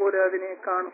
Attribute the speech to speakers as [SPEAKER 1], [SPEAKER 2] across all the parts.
[SPEAKER 1] പോലെ അതിനെ കാണും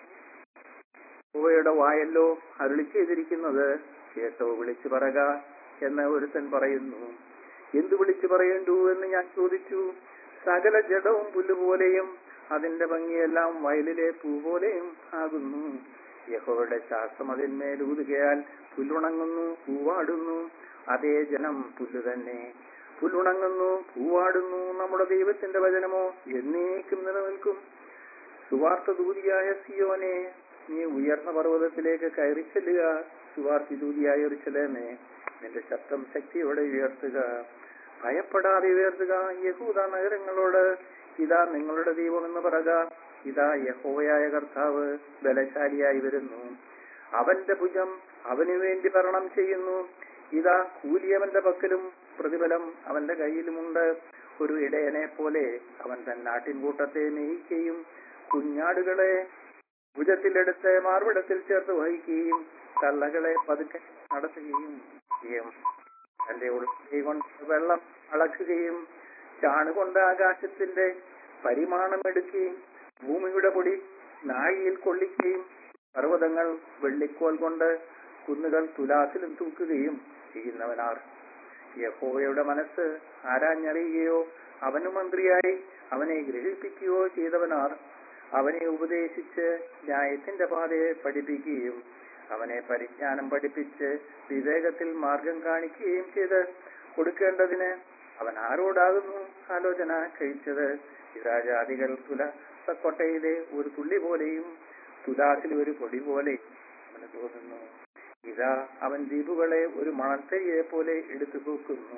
[SPEAKER 1] യഹോവയുടെ വായല്ലോ അരുളി ചെയ്തിരിക്കുന്നത് കേട്ടോ വിളിച്ചു പറക എന്ന് ഒരുത്തൻ പറയുന്നു എന്തു വിളിച്ചു പറയണ്ടു എന്ന് ഞാൻ ചോദിച്ചു സകല ജഡവും പുല്ലുപോലെയും അതിന്റെ ഭംഗിയെല്ലാം വയലിലെ പൂ പോലെയും ആകുന്നു യഹോവയുടെ ശ്വാസം അതിന്മേൽ ഊതുകയാൽ പുല്ലുണങ്ങുന്നു പൂവാടുന്നു അതേ ജനം പുല്ലു തന്നെ പുല്ലുണങ്ങുന്നു പൂവാടുന്നു നമ്മുടെ ദൈവത്തിന്റെ വചനമോ എന്നേക്കും നിലനിൽക്കും സുവാർത്ത ദൂതിയായ സിയോനെ നീ ഉയർന്ന പർവ്വതത്തിലേക്ക് കയറി ചെല്ലുക സുവാർത്തി ദൂതിയായ ഒരു ചെലേമേ നിന്റെ ശബ്ദം ശക്തിയോടെ ഉയർത്തുക ഭയപ്പെടാതെ ഉയർത്തുക യഹൂദ നഗരങ്ങളോട് ഇതാ നിങ്ങളുടെ ദൈവം എന്ന് പറയുക ഇതാ യഹോവയായ കർത്താവ് ബലശാലിയായി വരുന്നു അവന്റെ ഭുജം അവനു വേണ്ടി ഭരണം ചെയ്യുന്നു ഇതാ കൂലിയവന്റെ പക്കലും പ്രതിഫലം അവന്റെ കയ്യിലുമുണ്ട് ഒരു ഇടയനെ പോലെ അവൻ തൻ നാട്ടിൻകൂട്ടത്തെ മേയിക്കുകയും കുഞ്ഞാടുകളെ ഭുജത്തിലെടുത്ത് മാർവിടത്തിൽ ചേർത്ത് വഹിക്കുകയും കള്ളകളെ പതുക്കെ നടത്തുകയും ചെയ്യും തന്റെ ഉടുപ്പി കൊണ്ട് വെള്ളം അളക്കുകയും ചാണുകൊണ്ട് ആകാശത്തിന്റെ പരിമാണമെടുക്കുകയും ഭൂമിയുടെ പൊടി നാഴിയിൽ കൊള്ളിക്കുകയും പർവ്വതങ്ങൾ വെള്ളിക്കോൽ കൊണ്ട് കുന്നുകൾ തുലാസിലും തൂക്കുകയും ചെയ്യുന്നവനാർ യഹോവയുടെ മനസ്സ് ആരാഞ്ഞറിയുകയോ അവനു മന്ത്രിയായി അവനെ ഗ്രഹിപ്പിക്കുകയോ ചെയ്തവനാർ അവനെ ഉപദേശിച്ച് ന്യായത്തിന്റെ പാതയെ പഠിപ്പിക്കുകയും അവനെ പരിജ്ഞാനം പഠിപ്പിച്ച് വിവേകത്തിൽ മാർഗം കാണിക്കുകയും ചെയ്ത് കൊടുക്കേണ്ടതിന് അവൻ ആരോടാകുന്നു ആലോചന കഴിച്ചത് ഇതാജാതികൾ തുല കൊട്ടയിലെ ഒരു തുള്ളി പോലെയും തുലാസിലെ ഒരു പൊടി പോലെ അവന് തോന്നുന്നു ഇതാ അവൻ ദ്വീപുകളെ ഒരു മണൽത്തരിയെ പോലെ എടുത്തു തൂക്കുന്നു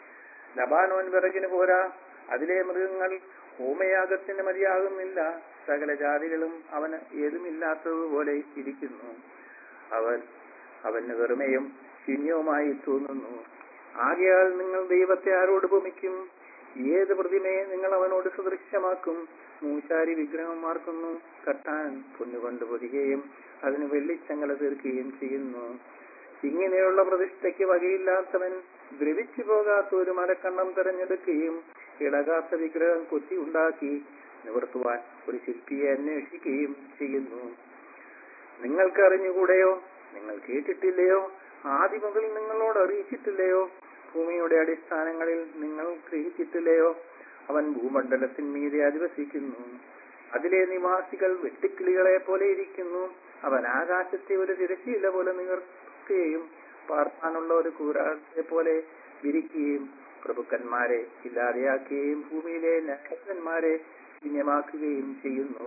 [SPEAKER 1] ലബാനോൻ വിറകിന് പോരാ അതിലെ മൃഗങ്ങൾ ഹോമയാഗത്തിന് മതിയാകുന്നില്ല സകല ജാതികളും അവന് ഏതുമില്ലാത്തതുപോലെ ഇരിക്കുന്നു അവൻ അവന് വെറുമയും ശൂന്യവുമായി തോന്നുന്നു ആകയാൽ നിങ്ങൾ ദൈവത്തെ ആരോട് ഭൂമിക്കും ഏത് പ്രതിമയെ നിങ്ങൾ അവനോട് സദൃശ്യമാക്കും മൂശാരി വിഗ്രഹം മാർക്കുന്നു കട്ടാൻ പൊന്നുകൊണ്ട് പൊതിയുകയും അതിന് വെള്ളിച്ചങ്ങല തീർക്കുകയും ചെയ്യുന്നു ഇങ്ങനെയുള്ള പ്രതിഷ്ഠയ്ക്ക് വകയില്ലാത്തവൻ ദ്രവിച്ചു പോകാത്ത ഒരു മരക്കണ്ണം തിരഞ്ഞെടുക്കുകയും ഇളകാത്ത വിഗ്രഹം കൊത്തി ഉണ്ടാക്കി നിവർത്തുവാൻ ഒരു ശില്പിയെ അന്വേഷിക്കുകയും ചെയ്യുന്നു നിങ്ങൾക്ക് അറിഞ്ഞുകൂടെയോ നിങ്ങൾ കേട്ടിട്ടില്ലയോ ആദ്യം മുതൽ നിങ്ങളോട് അറിയിച്ചിട്ടില്ലയോ ഭൂമിയുടെ അടിസ്ഥാനങ്ങളിൽ നിങ്ങൾ ഗ്രഹിച്ചിട്ടില്ലയോ അവൻ ഭൂമണ്ഡലത്തിന്മീതെ അധിവസിക്കുന്നു അതിലെ നിവാസികൾ വെട്ടുക്കിളികളെ പോലെ ഇരിക്കുന്നു അവൻ ആകാശത്തെ ഒരു തിരശ്ശീല പോലെ നിവർത്തുകയും പാർപ്പാനുള്ള ഒരു കൂരാളത്തെ പോലെ വിരിക്കുകയും പ്രഭുക്കന്മാരെ ഇല്ലാതെയാക്കുകയും ഭൂമിയിലെ നക്ഷത്രന്മാരെ ശൂന്യമാക്കുകയും ചെയ്യുന്നു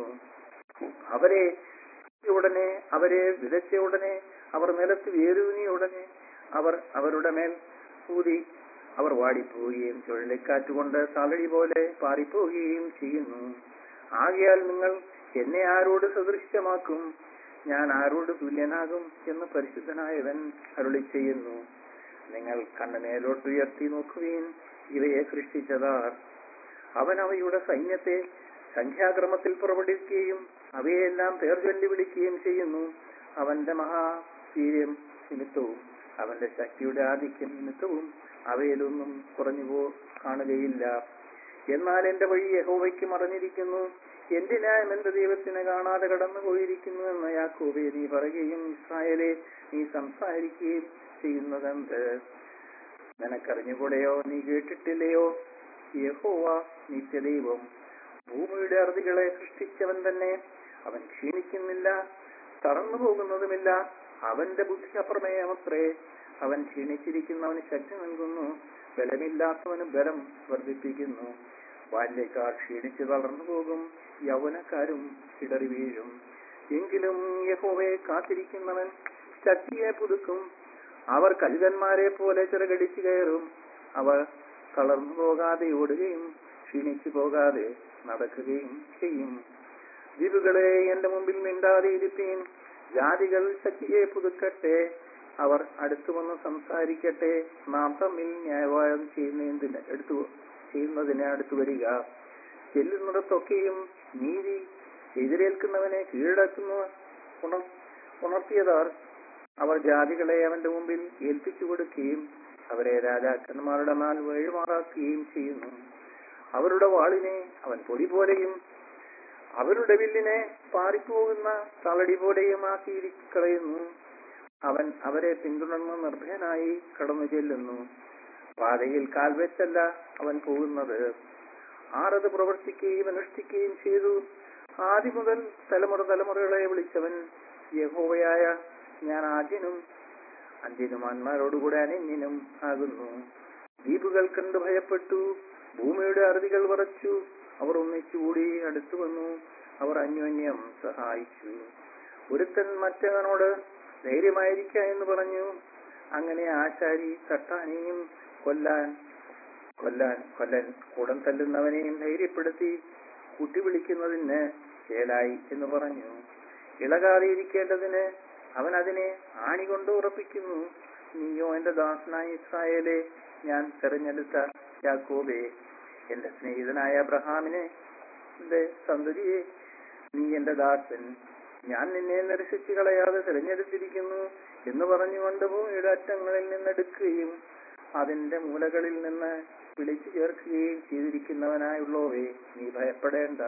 [SPEAKER 1] അവരെ ഉടനെ അവരെ വിതച്ച ഉടനെ അവർ നിലത്ത് വേരൂന്നിയ ഉടനെ അവർ അവരുടെ മേൽ ഊതി അവർ വാടിപ്പോവുകയും ചുഴലിക്കാറ്റുകൊണ്ട് തളഴി പോലെ പാറിപ്പോവുകയും ചെയ്യുന്നു ആകയാൽ നിങ്ങൾ എന്നെ ആരോട് സദൃശ്യമാക്കും ഞാൻ ആരോട് തുല്യനാകും എന്ന് പരിശുദ്ധനായവൻ അരുളി ചെയ്യുന്നു നിങ്ങൾ കണ്ണുമേലോട്ട് ഉയർത്തി നോക്കുവീൻ ഇവയെ സൃഷ്ടിച്ചതാർ അവൻ അവയുടെ സൈന്യത്തെ സംഖ്യാക്രമത്തിൽ പുറപ്പെടുവിക്കുകയും അവയെല്ലാം പേർ ചൊല്ലി വിളിക്കുകയും ചെയ്യുന്നു അവന്റെ മഹാവീര്യം നിമിത്തവും അവന്റെ ശക്തിയുടെ ആധിക്യം നിമിത്തവും അവയിലൊന്നും കുറഞ്ഞു പോ കാണുകയില്ല എന്നാൽ എന്റെ വഴി യഹോവയ്ക്ക് മറഞ്ഞിരിക്കുന്നു എന്റെ ന്യായം എന്റെ ദൈവത്തിന് കാണാതെ കടന്നു പോയിരിക്കുന്നു എന്ന് യാക്കോബെ നീ പറയുകയും ഇസ്രായേലെ നീ സംസാരിക്കുകയും ചെയ്യുന്നതെന്ത് നിനക്കറിഞ്ഞുകൂടെയോ നീ കേട്ടിട്ടില്ലയോ യഹോവ നിത്യദൈവം ഭൂമിയുടെ അറുതികളെ സൃഷ്ടിച്ചവൻ തന്നെ അവൻ ക്ഷീണിക്കുന്നില്ല തളർന്നു പോകുന്നതുമില്ല അവന്റെ ബുദ്ധി അപ്രമേയമത്രേ അവൻ ക്ഷീണിച്ചിരിക്കുന്നവന് ശക്തി നൽകുന്നു ബലമില്ലാത്തവന് ബലം വർദ്ധിപ്പിക്കുന്നു ബാല്യക്കാർ ക്ഷീണിച്ച് തളർന്നു പോകും യൗവനക്കാരും ഇടറി വീഴും എങ്കിലും യഹോവയെ കാത്തിരിക്കുന്നവൻ ശക്തിയെ പുതുക്കും അവർ കഴുകന്മാരെ പോലെ ചിറകടിച്ചു കയറും അവർ തളർന്നു പോകാതെ ഓടുകയും ക്ഷീണിച്ചു പോകാതെ നടക്കുകയും ചെയ്യും ദ്വീപുകളെ എന്റെ മുമ്പിൽ മിണ്ടാതെ ഇരുപ്പീൻ ജാതികൾ ശക്തിയെ പുതുക്കട്ടെ അവർ അടുത്തു വന്ന് സംസാരിക്കട്ടെ നാം തമ്മിൽ ന്യായവാദം ചെയ്യുന്നതിന് എടുത്തു ചെയ്യുന്നതിന് അടുത്തു വരിക ചെല്ലുന്നിടത്തൊക്കെയും നീതി എതിരേൽക്കുന്നവനെ കീഴടക്കുന്ന ഉണർ ഉണർത്തിയതാർ അവർ ജാതികളെ അവന്റെ മുമ്പിൽ ഏൽപ്പിച്ചു കൊടുക്കുകയും അവരെ രാജാക്കന്മാരുടെ നാൾ വഴിമാറാക്കുകയും ചെയ്യുന്നു അവരുടെ വാളിനെ അവൻ പൊടി പോലെയും അവരുടെ വില്ലിനെ പാറിപ്പോകുന്ന തളടി പോലെയും ആക്കി കളയുന്നു അവൻ അവരെ പിന്തുടർന്ന് നിർഭയനായി കടന്നു ചെല്ലുന്നു പാതയിൽ കാൽ വെച്ചല്ല അവൻ പോകുന്നത് ആറത് പ്രവർത്തിക്കുകയും അനുഷ്ഠിക്കുകയും ചെയ്തു ആദ്യം മുതൽ തലമുറ തലമുറകളെ വിളിച്ചവൻ യഹോവയായ ഞാൻ ആദ്യനും അന്ത്യനുമാന്മാരോടുകൂടെ അനന്യനും ആകുന്നു ദ്വീപുകൾ കണ്ട് ഭയപ്പെട്ടു ഭൂമിയുടെ അറുതികൾ വറച്ചു അവർ ഒന്നിച്ചുകൂടി അടുത്തു വന്നു അവർ അന്യോന്യം സഹായിച്ചു ഒരുത്തൻ മറ്റവനോട് ധൈര്യമായിരിക്ക എന്ന് പറഞ്ഞു അങ്ങനെ ആശാരി തട്ടാനെയും കൊല്ലാൻ കൊല്ലാൻ കൊല്ലൻ കൂടം തല്ലുന്നവനെയും ധൈര്യപ്പെടുത്തി കൂട്ടി വിളിക്കുന്നതിന് ചേലായി എന്ന് പറഞ്ഞു ഇളകാതെ ഇരിക്കേണ്ടതിന് അവൻ അതിനെ ആണി കൊണ്ട് ഉറപ്പിക്കുന്നു നീയോ എന്റെ ദാസനായ ഇസ്രായേലെ ഞാൻ തെരഞ്ഞെടുത്ത യാക്കോബേ എന്റെ സ്നേഹിതനായ അബ്രഹാമിനെ എന്റെ സന്തതിയെ നീ എന്റെ ദാസൻ ഞാൻ നിന്നെ നിരസിച്ചു കളയാതെ തിരഞ്ഞെടുത്തിരിക്കുന്നു എന്ന് പറഞ്ഞുകൊണ്ട് ഭൂമിയുടെ അറ്റങ്ങളിൽ നിന്നെടുക്കുകയും അതിന്റെ മൂലകളിൽ നിന്ന് വിളിച്ചു ചേർക്കുകയും ചെയ്തിരിക്കുന്നവനായുള്ളവേ നീ ഭയപ്പെടേണ്ട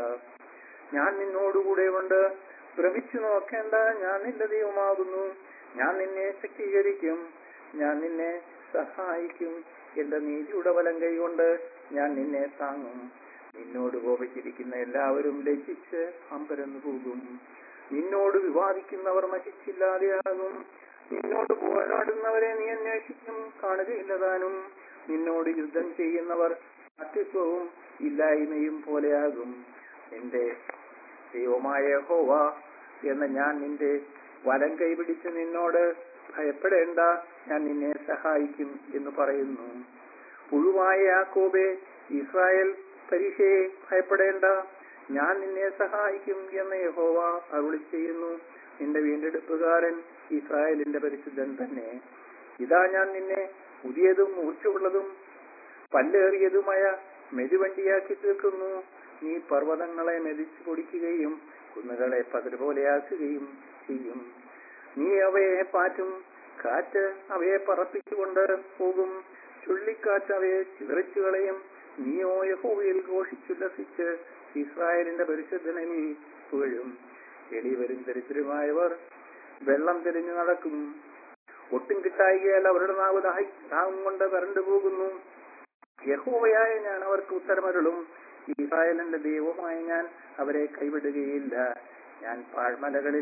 [SPEAKER 1] ഞാൻ നിന്നോടുകൂടെ കൊണ്ട് ഭ്രമിച്ചു നോക്കേണ്ട ഞാൻ നിന്റെ ദൈവമാകുന്നു ഞാൻ നിന്നെ ശക്തീകരിക്കും ഞാൻ നിന്നെ സഹായിക്കും എന്റെ നീതിയുടെ വലം കൈകൊണ്ട് ഞാൻ നിന്നെ താങ്ങും നിന്നോട് കോപിച്ചിരിക്കുന്ന എല്ലാവരും ലജ്ജിച്ച് അമ്പരന്നു പോകും നിന്നോട് വിവാദിക്കുന്നവർ നശിച്ചില്ലാതെയാകും നിന്നോട് പോരാടുന്നവരെ നീ അന്വേഷിക്കും കാണുകയില്ലതാനും നിന്നോട് യുദ്ധം ചെയ്യുന്നവർ അത്യത്വവും ഇല്ലായ്മയും പോലെയാകും നിന്റെ ദൈവമായ ഹോവ എന്ന ഞാൻ നിന്റെ വലം കൈപിടിച്ച് നിന്നോട് ഭയപ്പെടേണ്ട ഞാൻ നിന്നെ സഹായിക്കും എന്ന് പറയുന്നു പുഴുവായ യാക്കോബെ ഇസ്രായേൽ പരീക്ഷയെ ഭയപ്പെടേണ്ട ഞാൻ നിന്നെ സഹായിക്കും എന്ന് യഹോവ അരുളി ചെയ്യുന്നു നിന്റെ വീണ്ടെടുപ്പുകാരൻ ഇസ്രായേലിന്റെ പരിശുദ്ധൻ തന്നെ ഇതാ ഞാൻ നിന്നെ പുതിയതും മൂർച്ചയുള്ളതും പല്ലേറിയതുമായ മെതിവണ്ടിയാക്കി തീർക്കുന്നു നീ പർവ്വതങ്ങളെ മെതിച്ചു പൊടിക്കുകയും കുന്നുകളെ പതിരുപോലെയാക്കുകയും ചെയ്യും നീ അവയെ പാറ്റും കാറ്റ് അവയെ പറപ്പിച്ചുകൊണ്ട് പോകും ചുള്ളിക്കാറ്റ് അവയെ ചിതറിച്ചു കളയും നീയോ യഹോവയിൽ ഘോഷിച്ചുല്ലസിച്ച് ഇസ്രായേലിന്റെ പരിശുദ്ധനിൽ പുകഴും എളിവരും ദരിദ്രമായവർ വെള്ളം തിരിഞ്ഞു നടക്കും ഒട്ടും കിട്ടായികയാൽ അവരുടെ നാവ് ദാഹി ദാഹം കൊണ്ട് വരണ്ടു പോകുന്നു യഹോവയായ ഞാൻ അവർക്ക് ഉത്തരമരുളും ഇസ്രായേലിന്റെ ദൈവമായ ഞാൻ അവരെ കൈവിടുകയില്ല ഞാൻ പാഴ്മലകളിൽ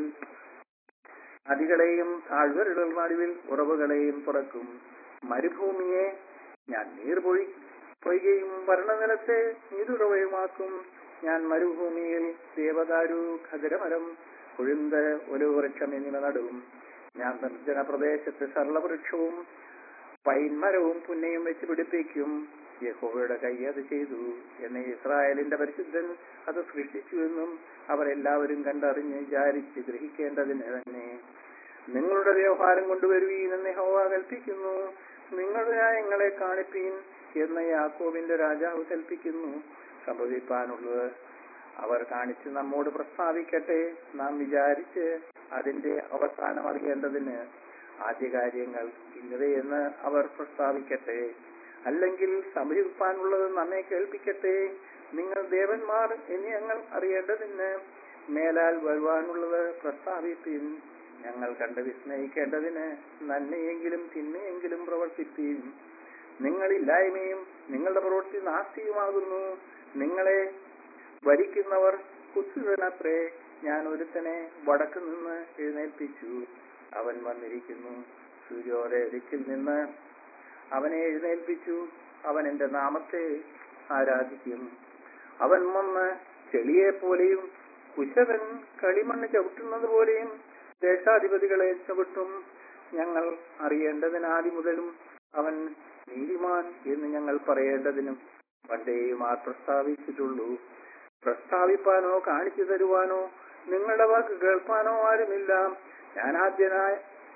[SPEAKER 1] നദികളെയും താഴ്വരകളുടെ നടുവിൽ ഉറവുകളെയും തുറക്കും മരുഭൂമിയെ ഞാൻ നീർപൊഴി പൊയ്കയും ഭരണനിലത്തെ നീരുറവയുമാക്കും ഞാൻ മരുഭൂമിയിൽ ദേവദാരു ഖഗരമരം കൊഴുന്ത് ഒരു വൃക്ഷം എന്നിവ നടും ഞാൻ നിർജ്ജന പ്രദേശത്ത് സർളവൃക്ഷവും പൈൻമരവും പുന്നയും വെച്ച് പിടിപ്പിക്കും യഹോവയുടെ കൈ അത് ചെയ്തു എന്ന് ഇസ്രായേലിന്റെ പരിശുദ്ധൻ അത് സൃഷ്ടിച്ചുവെന്നും അവർ എല്ലാവരും കണ്ടറിഞ്ഞ് വിചാരിച്ച് ഗ്രഹിക്കേണ്ടതിന് തന്നെ നിങ്ങളുടെ വ്യവഹാരം കൊണ്ടുവരുവീൻ എന്ന് യഹോവ കൽപ്പിക്കുന്നു നിങ്ങളുടെ ന്യായങ്ങളെ കാണിപ്പീൻ എന്ന് യാക്കോബിന്റെ രാജാവ് കൽപ്പിക്കുന്നു സംഭവിപ്പാനുള്ളത് അവർ കാണിച്ച് നമ്മോട് പ്രസ്താവിക്കട്ടെ നാം വിചാരിച്ച് അതിന്റെ അവസാനം അറിയേണ്ടതിന് ആദ്യകാര്യങ്ങൾ ഇന്നവയെന്ന് അവർ പ്രസ്താവിക്കട്ടെ അല്ലെങ്കിൽ സമീപിപ്പാനുള്ളത് നമ്മെ കേൾപ്പിക്കട്ടെ നിങ്ങൾ ദേവന്മാർ എന്ന് ഞങ്ങൾ അറിയേണ്ടതിന് മേലാൽ വരുവാനുള്ളത് പ്രസ്താവിപ്പിൻ ഞങ്ങൾ കണ്ട് വിസ്മയിക്കേണ്ടതിന് നന്മയെങ്കിലും തിന്മയെങ്കിലും പ്രവർത്തിപ്പീൻ നിങ്ങളില്ലായ്മയും നിങ്ങളുടെ പ്രവൃത്തി നാസ്തിയുമാകുന്നു നിങ്ങളെ ഭരിക്കുന്നവർ കുസുരനത്രേ ഞാൻ ഒരുത്തനെ വടക്ക് നിന്ന് എഴുന്നേൽപ്പിച്ചു അവൻ വന്നിരിക്കുന്നു സൂര്യോദയ ദിക്കിൽ നിന്ന് അവനെ എഴുന്നേൽപ്പിച്ചു അവൻ എന്റെ നാമത്തെ ആരാധിക്കും അവൻ വന്ന് ചെളിയെ പോലെയും കുശവൻ കളിമണ്ണ് ചവിട്ടുന്നത് പോലെയും ദേശാധിപതികളെ ചവിട്ടും ഞങ്ങൾ അറിയേണ്ടതിന് ആദ്യം മുതലും അവൻ നീതിമാൻ എന്ന് ഞങ്ങൾ പറയേണ്ടതിനും പണ്ടേയും ആ പ്രസ്താവിച്ചിട്ടുള്ളൂ പ്രസ്താവിപ്പാനോ കാണിച്ചു തരുവാനോ നിങ്ങളുടെ വാക്ക് കേൾപ്പാനോ ആരുമില്ല ഞാൻ ആദ്യനായ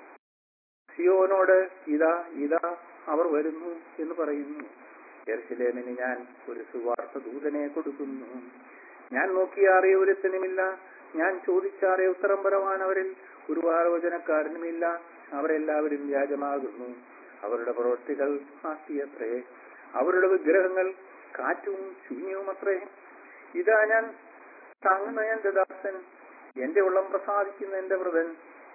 [SPEAKER 1] സിയോനോട് ഇതാ ഇതാ അവർ വരുന്നു എന്ന് പറയുന്നു യെർശലേമിന് ഞാൻ ഒരു സുവാർത്ത ദൂതനെ കൊടുക്കുന്നു ഞാൻ നോക്കിയാറിയ ഒരുത്തനുമില്ല ഞാൻ ചോദിച്ചാറിയ ഉത്തരം പരമാനവരിൽ ഒരു ആലോചനക്കാരനുമില്ല അവരെല്ലാവരും വ്യാജമാകുന്നു അവരുടെ പ്രവൃത്തികൾ ആസ്തിയത്രേ അവരുടെ വിഗ്രഹങ്ങൾ കാറ്റും ശൂന്യവുമത്രേ ഇതാ ഞാൻ താങ്ങുന്ന എന്റെ ദാസൻ എന്റെ ഉള്ളം പ്രസാദിക്കുന്ന എന്റെ വ്രതൻ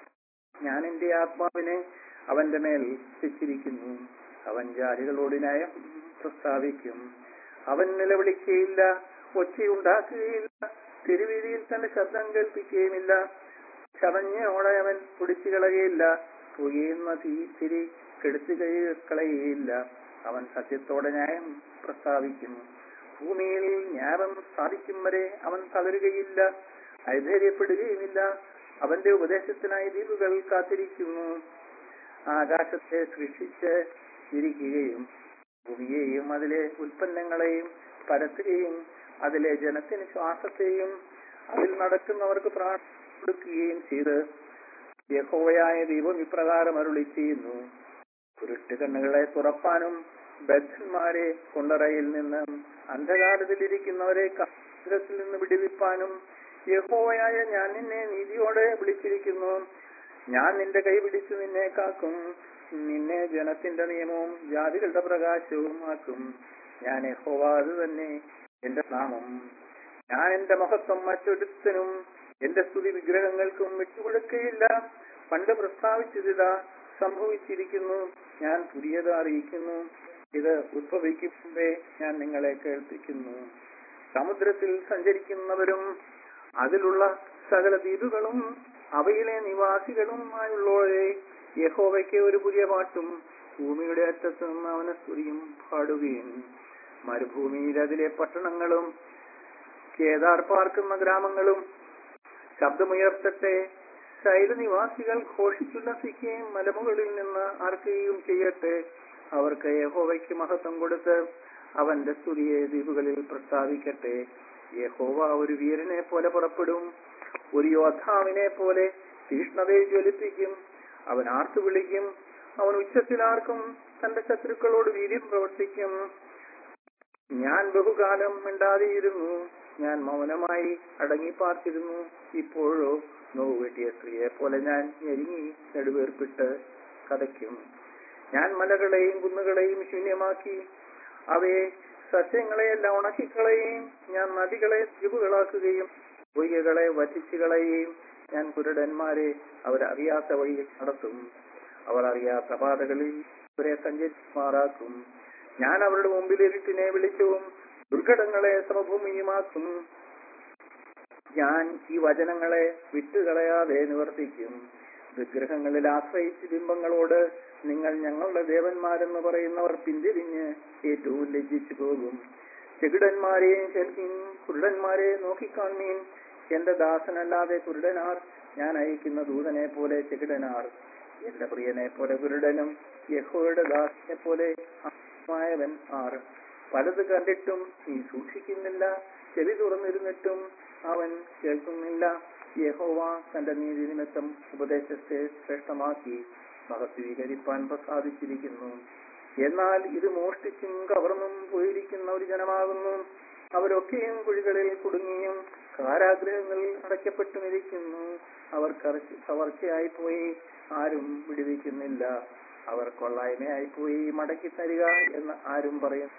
[SPEAKER 1] ഞാൻ എന്റെ ആത്മാവിനെ അവന്റെ മേൽ വെച്ചിരിക്കുന്നു അവൻ ജാതികളോട് ന്യായം പ്രസ്താവിക്കും അവൻ നിലവിളിക്കുകയില്ല ഒച്ചയുണ്ടാക്കുകയില്ല തെരുവീതിയിൽ തന്റെ ശബ്ദം കേൾപ്പിക്കുകയുമില്ല ചതഞ്ഞോടെ അവൻ പൊടിച്ചു കളയുകയില്ല പുകയുന്ന തീ തിരി കെടുത്തു കളയുകയില്ല അവൻ സത്യത്തോടെ ന്യായം പ്രസ്താവിക്കും ഭൂമിയിൽ ന്യായം സാധിക്കും വരെ അവൻ തളരുകയില്ല ഐധൈര്യപ്പെടുകയുമില്ല അവന്റെ ഉപദേശത്തിനായി ദ്വീപുകൾ കാത്തിരിക്കുന്നു ആകാശത്തെ സൃഷ്ടിച്ച് ഇരിക്കുകയും ഭൂമിയെയും അതിലെ ഉൽപ്പന്നങ്ങളെയും പരത്തുകയും അതിലെ ജനത്തിന് ശ്വാസത്തെയും അതിൽ നടക്കുന്നവർക്ക് പ്രാണ കൊടുക്കുകയും ചെയ്ത് യഹോവയായ ദൈവം ഇപ്രകാരം അരുളി ചെയ്യുന്നു കുരുട്ട് കണ്ണുകളെ തുറപ്പാനും ബദ്ധന്മാരെ കൊണ്ടറയിൽ നിന്ന് അന്ധകാരത്തിലിരിക്കുന്നവരെ കാലത്തിൽ നിന്ന് വിടുവിപ്പാനും യഹോവയായ ഞാൻ നിന്നെ നീതിയോടെ വിളിച്ചിരിക്കുന്നു ഞാൻ നിന്റെ കൈ പിടിച്ചു നിന്നെ കാക്കും നിന്നെ ജനത്തിന്റെ നിയമവും ജാതികളുടെ പ്രകാശവും ആക്കും ഞാൻ യഹോവ അത് തന്നെ എന്റെ നാമം ഞാൻ എന്റെ മഹത്വം മറ്റൊരുത്തനും എന്റെ സ്തുതി വിഗ്രഹങ്ങൾക്കും വിട്ടുകൊടുക്കുകയില്ല പണ്ട് പ്രസ്താവിച്ചതിതാ സംഭവിച്ചിരിക്കുന്നു ഞാൻ പുതിയത് അറിയിക്കുന്നു ഇത് ഉദ്ഭവിക്കും മുമ്പേ ഞാൻ നിങ്ങളെ കേൾപ്പിക്കുന്നു സമുദ്രത്തിൽ സഞ്ചരിക്കുന്നവരും അതിലുള്ള സകല ദ്വീപുകളും അവയിലെ നിവാസികളുമായുള്ളവരെ യഹോവയ്ക്ക് ഒരു പുതിയ പാട്ടും ഭൂമിയുടെ അറ്റത്ത് നിന്ന് അവനെ സ്തുതിയും പാടുകയും മരുഭൂമിയിൽ അതിലെ പട്ടണങ്ങളും കേദാർ പാർക്കുന്ന ഗ്രാമങ്ങളും ശബ്ദമുയർത്തട്ടെ ശൈലനിവാസികൾ ഘോഷിച്ചുല്ലസിക്കുകയും മലമുകളിൽ നിന്ന് ആർക്കുകയും ചെയ്യട്ടെ അവർക്ക് യഹോവയ്ക്ക് മഹത്വം കൊടുത്ത് അവന്റെ സ്തുതിയെ ദ്വീപുകളിൽ പ്രസ്താവിക്കട്ടെ യഹോവ ഒരു വീരനെ പോലെ പുറപ്പെടും ഒരു യോദ്ധാവിനെ പോലെ തീഷ്ണതയെ ജ്വലിപ്പിക്കും അവൻ ആർത്തു വിളിക്കും അവൻ ഉച്ചത്തിലാർക്കും തന്റെ ശത്രുക്കളോട് വീര്യം പ്രവർത്തിക്കും ഞാൻ ബഹുകാലം മിണ്ടാതെയിരുന്നു ഞാൻ മൗനമായി അടങ്ങിപ്പാർത്തിരുന്നു ഇപ്പോഴോ നോവ് വെട്ടിയ സ്ത്രീയെ പോലെ ഞാൻ ഞെരുങ്ങി നെടുവേർപ്പിട്ട് കഥയ്ക്കും ഞാൻ മലകളെയും കുന്നുകളെയും ശൂന്യമാക്കി അവയെ സസ്യങ്ങളെയെല്ലാം ഉണക്കിക്കളയുകയും ഞാൻ നദികളെ ദ്വീപുകളാക്കുകയും പൊയ്യകളെ വറ്റിച്ചുകളയുകയും ഞാൻ കുരുടന്മാരെ അവരറിയാത്ത വഴിയിൽ നടത്തും അവർ അറിയാത്ത പാതകളിൽ ഇവരെ സഞ്ചരിക്കുമാറാക്കും ഞാൻ അവരുടെ മുമ്പിൽ ഇരുട്ടിനെ വിളിച്ചവും ദുർഘടങ്ങളെ സമഭൂമിയുമാക്കും ഞാൻ ഈ വചനങ്ങളെ വിട്ടുകളയാതെ നിവർത്തിക്കും വിഗ്രഹങ്ങളിൽ ആശ്രയിച്ച് ബിംബങ്ങളോട് നിങ്ങൾ ഞങ്ങളുടെ ദേവന്മാരെന്ന് പറയുന്നവർ പിന്തിരിഞ്ഞ് ഏറ്റവും ലജ്ജിച്ചു പോകും ചെകിടന്മാരെയും കേൾക്കും കുരുടന്മാരെ നോക്കിക്കാണീൻ എന്റെ ദാസനല്ലാതെ കുരുടനാർ ഞാൻ അയക്കുന്ന ദൂതനെ പോലെ ചെകിടനാർ എന്റെ പ്രിയനെ പോലെ കുരുടനും യഹോയുടെ ദാസനെ പോലെ ആത്മായവൻ ആർ പലത് കണ്ടിട്ടും നീ സൂക്ഷിക്കുന്നില്ല ചെവി തുറന്നിരുന്നിട്ടും അവൻ കേൾക്കുന്നില്ല യഹോവ തന്റെ നീതി നിമിത്തം ഉപദേശത്തെ ശ്രേഷ്ഠമാക്കി മഹത്വീകരിപ്പാൻ പ്രസാദിച്ചിരിക്കുന്നു എന്നാൽ ഇത് മോഷ്ടിച്ചും കവർന്നും പോയിരിക്കുന്ന ഒരു ജനമാകുന്നു അവരൊക്കെയും കുഴികളിൽ കുടുങ്ങിയും കാരാഗ്രഹങ്ങളിൽ അടയ്ക്കപ്പെട്ടുമിരിക്കുന്നു അവർ കവർച്ചയായി പോയി ആരും വിടുവിക്കുന്നില്ല അവർ കൊള്ളായ്മയായി പോയി മടക്കി തരിക എന്ന് ആരും പറയും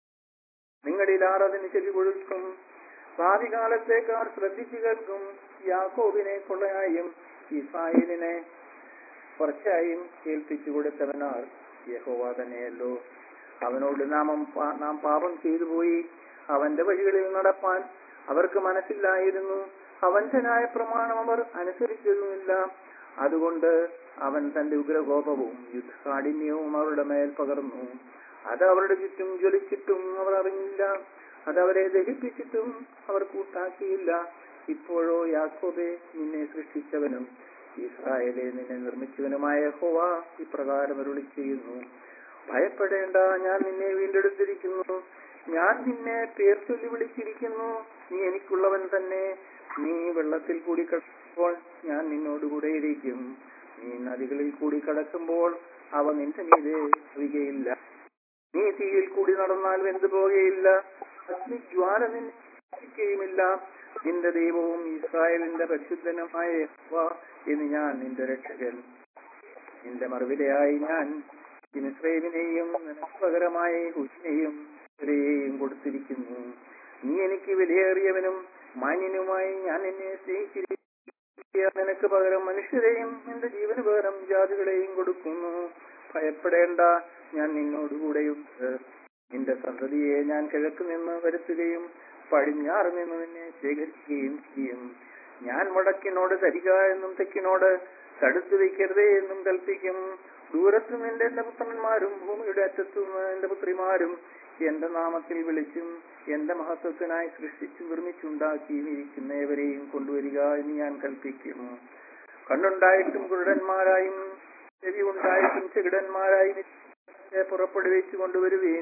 [SPEAKER 1] നിങ്ങളിൽ ആർ അതിന് ചെവി കൊഴുക്കും ഭാവികാലത്തേക്കാർ ശ്രദ്ധിച്ചു കേൾക്കും യാക്കോബിനെ കൊള്ളയായും ഇസ്രായേലിനെ കുറച്ചായും കേൾപ്പിച്ചു കൊടുത്തവനാർ യഹോവ തന്നെയല്ലോ അവനോട് നാമം പാ- നാം പാപം ചെയ്തു പോയി അവന്റെ വഴികളിൽ നടപ്പാൻ അവർക്ക് മനസ്സില്ലായിരുന്നു അവന്റെ ന്യായപ്രമാണം അവർ അനുസരിച്ചതുമില്ല അതുകൊണ്ട് അവൻ തന്റെ ഉഗ്രകോപവും യുദ്ധകാഠിന്യവും അവരുടെ മേൽ പകർന്നു അത് അവരുടെ ചുറ്റും ജ്വലിച്ചിട്ടും അവർ അറിഞ്ഞില്ല അത് അവരെ ദഹിപ്പിച്ചിട്ടും അവർ കൂട്ടാക്കിയില്ല ഇപ്പോഴോ യാക്കോബെ നിന്നെ സൃഷ്ടിച്ചവനും ഇസ്രായേലെ നിന്നെ നിർമ്മിച്ചവനുമായ ഹോവ ഇപ്രകാരം അരുളി ചെയ്യുന്നു ഭയപ്പെടേണ്ട ഞാൻ നിന്നെ വീണ്ടെടുത്തിരിക്കുന്നു ഞാൻ നിന്നെ പേർ ചൊല്ലി വിളിച്ചിരിക്കുന്നു നീ എനിക്കുള്ളവൻ തന്നെ നീ വെള്ളത്തിൽ കൂടി കിടക്കുമ്പോൾ ഞാൻ നിന്നോടുകൂടെ ഇരിക്കും നീ നദികളിൽ കൂടി കടക്കുമ്പോൾ അവ നിന്റെ മീതെ ഒഴികയില്ല നീ തീയിൽ കൂടി നടന്നാൽ വെന്തു പോകുകയില്ല അഗ്നിജ്വാല നിന്നെ സ്പർശിക്കുകയുമില്ല നിന്റെ ദൈവവും ഇസ്രായേലിന്റെ പരിശുദ്ധനുമായ യഹോവ എന്ന് ഞാൻ നിന്റെ രക്ഷകൻ നിന്റെ മറുവിലയായി ഞാൻ ഇസ്രയേലിനെയും നിനക്ക് പകരമായ ഹുസിനെയും ഇവരെയും കൊടുത്തിരിക്കുന്നു നീ എനിക്ക് വിലയേറിയവനും മാന്യനുമായി ഞാൻ നിന്നെ സ്നേഹിച്ചിരിക്കുക നിനക്ക് പകരം മനുഷ്യരെയും നിന്റെ ജീവന് പകരം ജാതികളെയും കൊടുക്കുന്നു ഭയപ്പെടേണ്ട ഞാൻ നിന്നോടുകൂടെയുണ്ട് നിന്റെ സന്തതിയെ ഞാൻ കിഴക്ക് നിന്ന് വരുത്തുകയും പടിഞ്ഞാറ് നിന്ന് നിന്നെ ശേഖരിക്കുകയും ചെയ്യും ഞാൻ വടക്കിനോട് തരിക എന്നും തെക്കിനോട് തടുത്തു വയ്ക്കരുതേ എന്നും കൽപ്പിക്കും ദൂരത്തു നിന്റെ എന്റെ പുത്രന്മാരും ഭൂമിയുടെ അറ്റത്തു നിന്ന് എന്റെ പുത്രിമാരും എന്റെ നാമത്തിൽ വിളിച്ചും എന്റെ മഹത്വത്തിനായി സൃഷ്ടിച്ചു നിർമ്മിച്ചുണ്ടാക്കിയും ഇരിക്കുന്നവരെയും കൊണ്ടുവരിക എന്ന് ഞാൻ കൽപ്പിക്കും കണ്ണുണ്ടായിട്ടും കുരുടന്മാരായും ചെവി ഉണ്ടായിട്ടും ചെകിടന്മാരായും ഇവരെ പുറപ്പെടുവിച്ചു കൊണ്ടുവരുവീൻ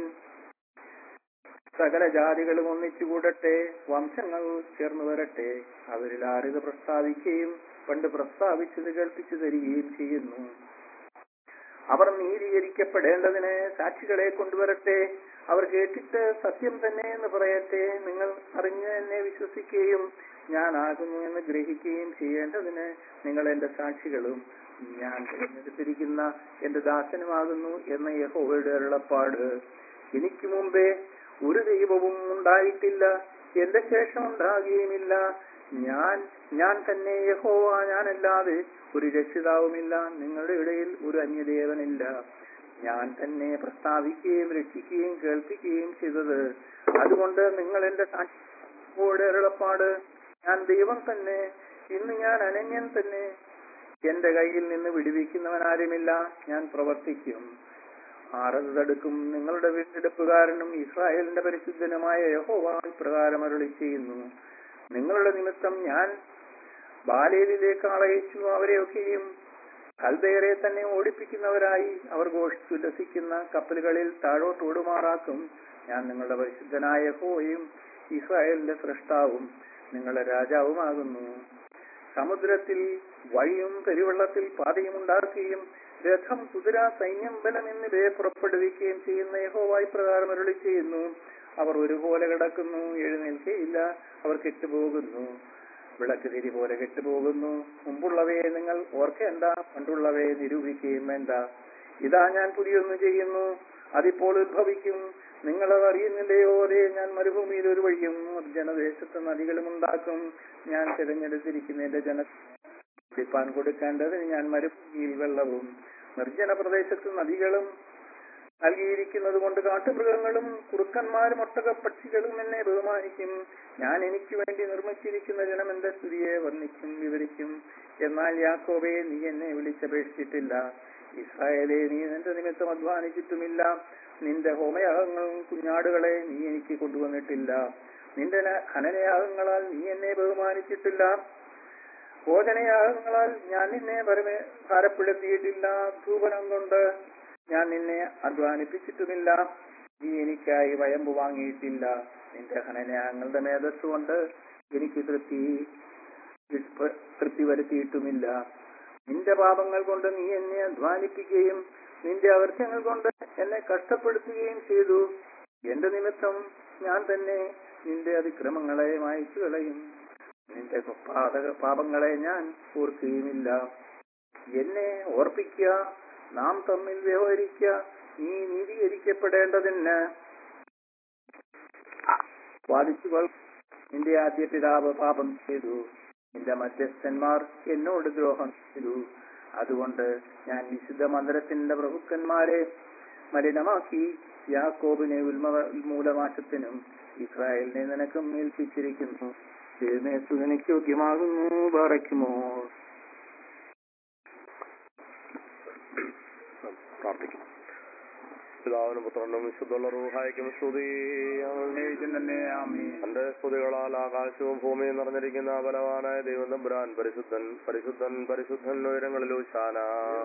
[SPEAKER 1] സകല ജാതികളും ഒന്നിച്ചു കൂടട്ടെ വംശങ്ങൾ ചേർന്ന് വരട്ടെ അവരിൽ ആരുത് പ്രസ്താവിക്കുകയും പണ്ട് പ്രസ്താവിച്ചത് കേൾപ്പിച്ചു തരികയും ചെയ്യുന്നു അവർ നീതീകരിക്കപ്പെടേണ്ടതിന് സാക്ഷികളെ കൊണ്ടുവരട്ടെ അവർ കേട്ടിട്ട് സത്യം തന്നെ എന്ന് പറയട്ടെ നിങ്ങൾ അറിഞ്ഞു എന്നെ വിശ്വസിക്കുകയും ഞാനാകുന്നു എന്ന് ഗ്രഹിക്കുകയും ചെയ്യേണ്ടതിന് നിങ്ങൾ എന്റെ സാക്ഷികളും ഞാൻ തിരഞ്ഞെടുത്തിരിക്കുന്ന എന്റെ ദാസനുമാകുന്നു എന്ന യഹോവയുടെ അരുളപ്പാട് എനിക്ക് മുമ്പേ ഒരു ദൈവവും ഉണ്ടായിട്ടില്ല എന്റെ ശേഷം ഉണ്ടാകുകയുമില്ല ഞാൻ ഞാൻ തന്നെ യഹോവ ഞാനല്ലാതെ ഒരു രക്ഷിതാവുമില്ല നിങ്ങളുടെ ഇടയിൽ ഒരു അന്യദേവനില്ല ഞാൻ തന്നെ പ്രസ്താവിക്കുകയും രക്ഷിക്കുകയും കേൾപ്പിക്കുകയും ചെയ്തത് അതുകൊണ്ട് നിങ്ങൾ എന്റെ സാക്ഷിയുടെ അരുളപ്പാട് ഞാൻ ദൈവം തന്നെ ഇന്ന് ഞാൻ അനന്യൻ തന്നെ എന്റെ കയ്യിൽ നിന്ന് വിടുവിക്കുന്നവൻ ആരുമില്ല ഞാൻ പ്രവർത്തിക്കും ആറത് തടുക്കും നിങ്ങളുടെ വീണ്ടെടുപ്പുകാരനും ഇസ്രായേലിന്റെ പരിശുദ്ധനുമായ യഹോവ പ്രകാരം അരുളി ചെയ്യുന്നു നിങ്ങളുടെ നിമിത്തം ഞാൻ ബാലേലിലേക്ക് ആളയച്ചു അവരെയൊക്കെയും കൽബേറെ തന്നെ ഓടിപ്പിക്കുന്നവരായി അവർ ഘോഷിച്ചുല്ലസിക്കുന്ന കപ്പലുകളിൽ താഴോട്ട് ഓടുമാറാക്കും ഞാൻ നിങ്ങളുടെ പരിശുദ്ധനായ യഹോവയും ഇസ്രായേലിന്റെ സൃഷ്ടാവും നിങ്ങളുടെ രാജാവുമാകുന്നു സമുദ്രത്തിൽ വഴിയും പെരുവെള്ളത്തിൽ പാതയും ഉണ്ടാക്കുകയും രഥം കുതിര സൈന്യം ബലം എന്നിവയെ പുറപ്പെടുവിക്കുകയും ചെയ്യുന്ന യഹോവായി പ്രകാരം അരുളി ചെയ്യുന്നു അവർ ഒരുപോലെ കിടക്കുന്നു എഴുന്നേൽക്കയില്ല അവർ കെട്ടുപോകുന്നു വിളക്ക് തിരി പോലെ കെട്ടുപോകുന്നു മുമ്പുള്ളവയെ നിങ്ങൾ ഓർക്കേണ്ട പണ്ടുള്ളവയെ നിരൂപിക്കുകയും വേണ്ട ഇതാ ഞാൻ പുതിയൊന്ന് ചെയ്യുന്നു അതിപ്പോൾ ഉദ്ഭവിക്കും നിങ്ങൾ അത് അറിയുന്നില്ലയോ അതേ ഞാൻ മരുഭൂമിയിൽ ഒരു വഴിയും ജനദേശത്ത് നദികളും ഉണ്ടാക്കും ഞാൻ തിരഞ്ഞെടുത്തിരിക്കുന്ന എന്റെ ജന കുടിപ്പാൻ കൊടുക്കേണ്ടതിന് ഞാൻ മരുഭൂമിയിൽ വെള്ളവും നിർജ്ജന പ്രദേശത്ത് നദികളും നൽകിയിരിക്കുന്നത് കൊണ്ട് കാട്ടുമൃഗങ്ങളും കുറുക്കന്മാരും ഒട്ടക പക്ഷികളും എന്നെ ബഹുമാനിക്കും ഞാൻ എനിക്ക് വേണ്ടി നിർമ്മിച്ചിരിക്കുന്ന ജനം എന്റെ സ്തുതിയെ വർണ്ണിക്കും വിവരിക്കും എന്നാൽ യാക്കോബെ നീ എന്നെ വിളിച്ചപേക്ഷിച്ചിട്ടില്ല ഇസ്രായേലെ നീ നിന്റെ നിമിത്തം അധ്വാനിച്ചിട്ടുമില്ല നിന്റെ ഹോമയാഗങ്ങളും കുഞ്ഞാടുകളെ നീ എനിക്ക് കൊണ്ടുവന്നിട്ടില്ല നിന്റെ ന- ഹനനയാഗങ്ങളാൽ നീ എന്നെ ബഹുമാനിച്ചിട്ടില്ല ഭോജനയാഗങ്ങളാൽ ഞാൻ നിന്നെ പരമേ ഭാരപ്പെടുത്തിയിട്ടില്ല ധൂപനം കൊണ്ട് ഞാൻ നിന്നെ അധ്വാനിപ്പിച്ചിട്ടുമില്ല നീ എനിക്കായി വയമ്പ് വാങ്ങിയിട്ടില്ല നിന്റെ ഹനനയാഗങ്ങളുടെ മേധസ് കൊണ്ട് എനിക്ക് തൃപ്തി തൃപ്തി വരുത്തിയിട്ടുമില്ല നിന്റെ പാപങ്ങൾ കൊണ്ട് നീ എന്നെ അധ്വാനിപ്പിക്കുകയും നിന്റെ അവർച്ചങ്ങൾ കൊണ്ട് എന്നെ കഷ്ടപ്പെടുത്തുകയും ചെയ്തു എന്റെ നിമിത്തം ഞാൻ തന്നെ നിന്റെ അതിക്രമങ്ങളെ മായ്ച്ചു കളയും നിന്റെ പാതക പാപങ്ങളെ ഞാൻ ഓർക്കുകയുമില്ല എന്നെ ഓർപ്പിക്കുക നാം തമ്മിൽ വ്യവഹരിക്കുക നീ നീതീകരിക്കപ്പെടേണ്ടതിന് വാദിച്ചു കൊൾ നിന്റെ ആദ്യ പിതാവ് പാപം ചെയ്തു നിന്റെ മധ്യസ്ഥന്മാർ എന്നോട് ദ്രോഹം ചെയ്തു അതുകൊണ്ട് ഞാൻ വിശുദ്ധ മന്ദിരത്തിന്റെ പ്രഭുക്കന്മാരെ മലിനമാക്കി യാക്കോബിനെ ഉന്മ ഉന്മൂലനാശത്തിനും ഇസ്രായേലിനെ നിനക്കും ഏൽപ്പിച്ചിരിക്കുന്നു തിരുമേത്തു എനിക്ക് യോഗ്യമാകുന്നു പറയ്ക്കുമോ
[SPEAKER 2] പ്രാർത്ഥിക്കും പിതാവിനും പുത്രനും വിശുദ്ധുള്ള റൂഹായിക്കും സ്തുതി
[SPEAKER 1] തന്നെ ആമീൻ
[SPEAKER 2] തന്റെ സ്തുതികളാൽ ആകാശവും ഭൂമിയും നിറഞ്ഞിരിക്കുന്ന ബലവാനായ ദൈവം തമ്പുരാൻ പരിശുദ്ധൻ പരിശുദ്ധൻ പരിശുദ്ധൻ ഉയരങ്ങളിലും ശാന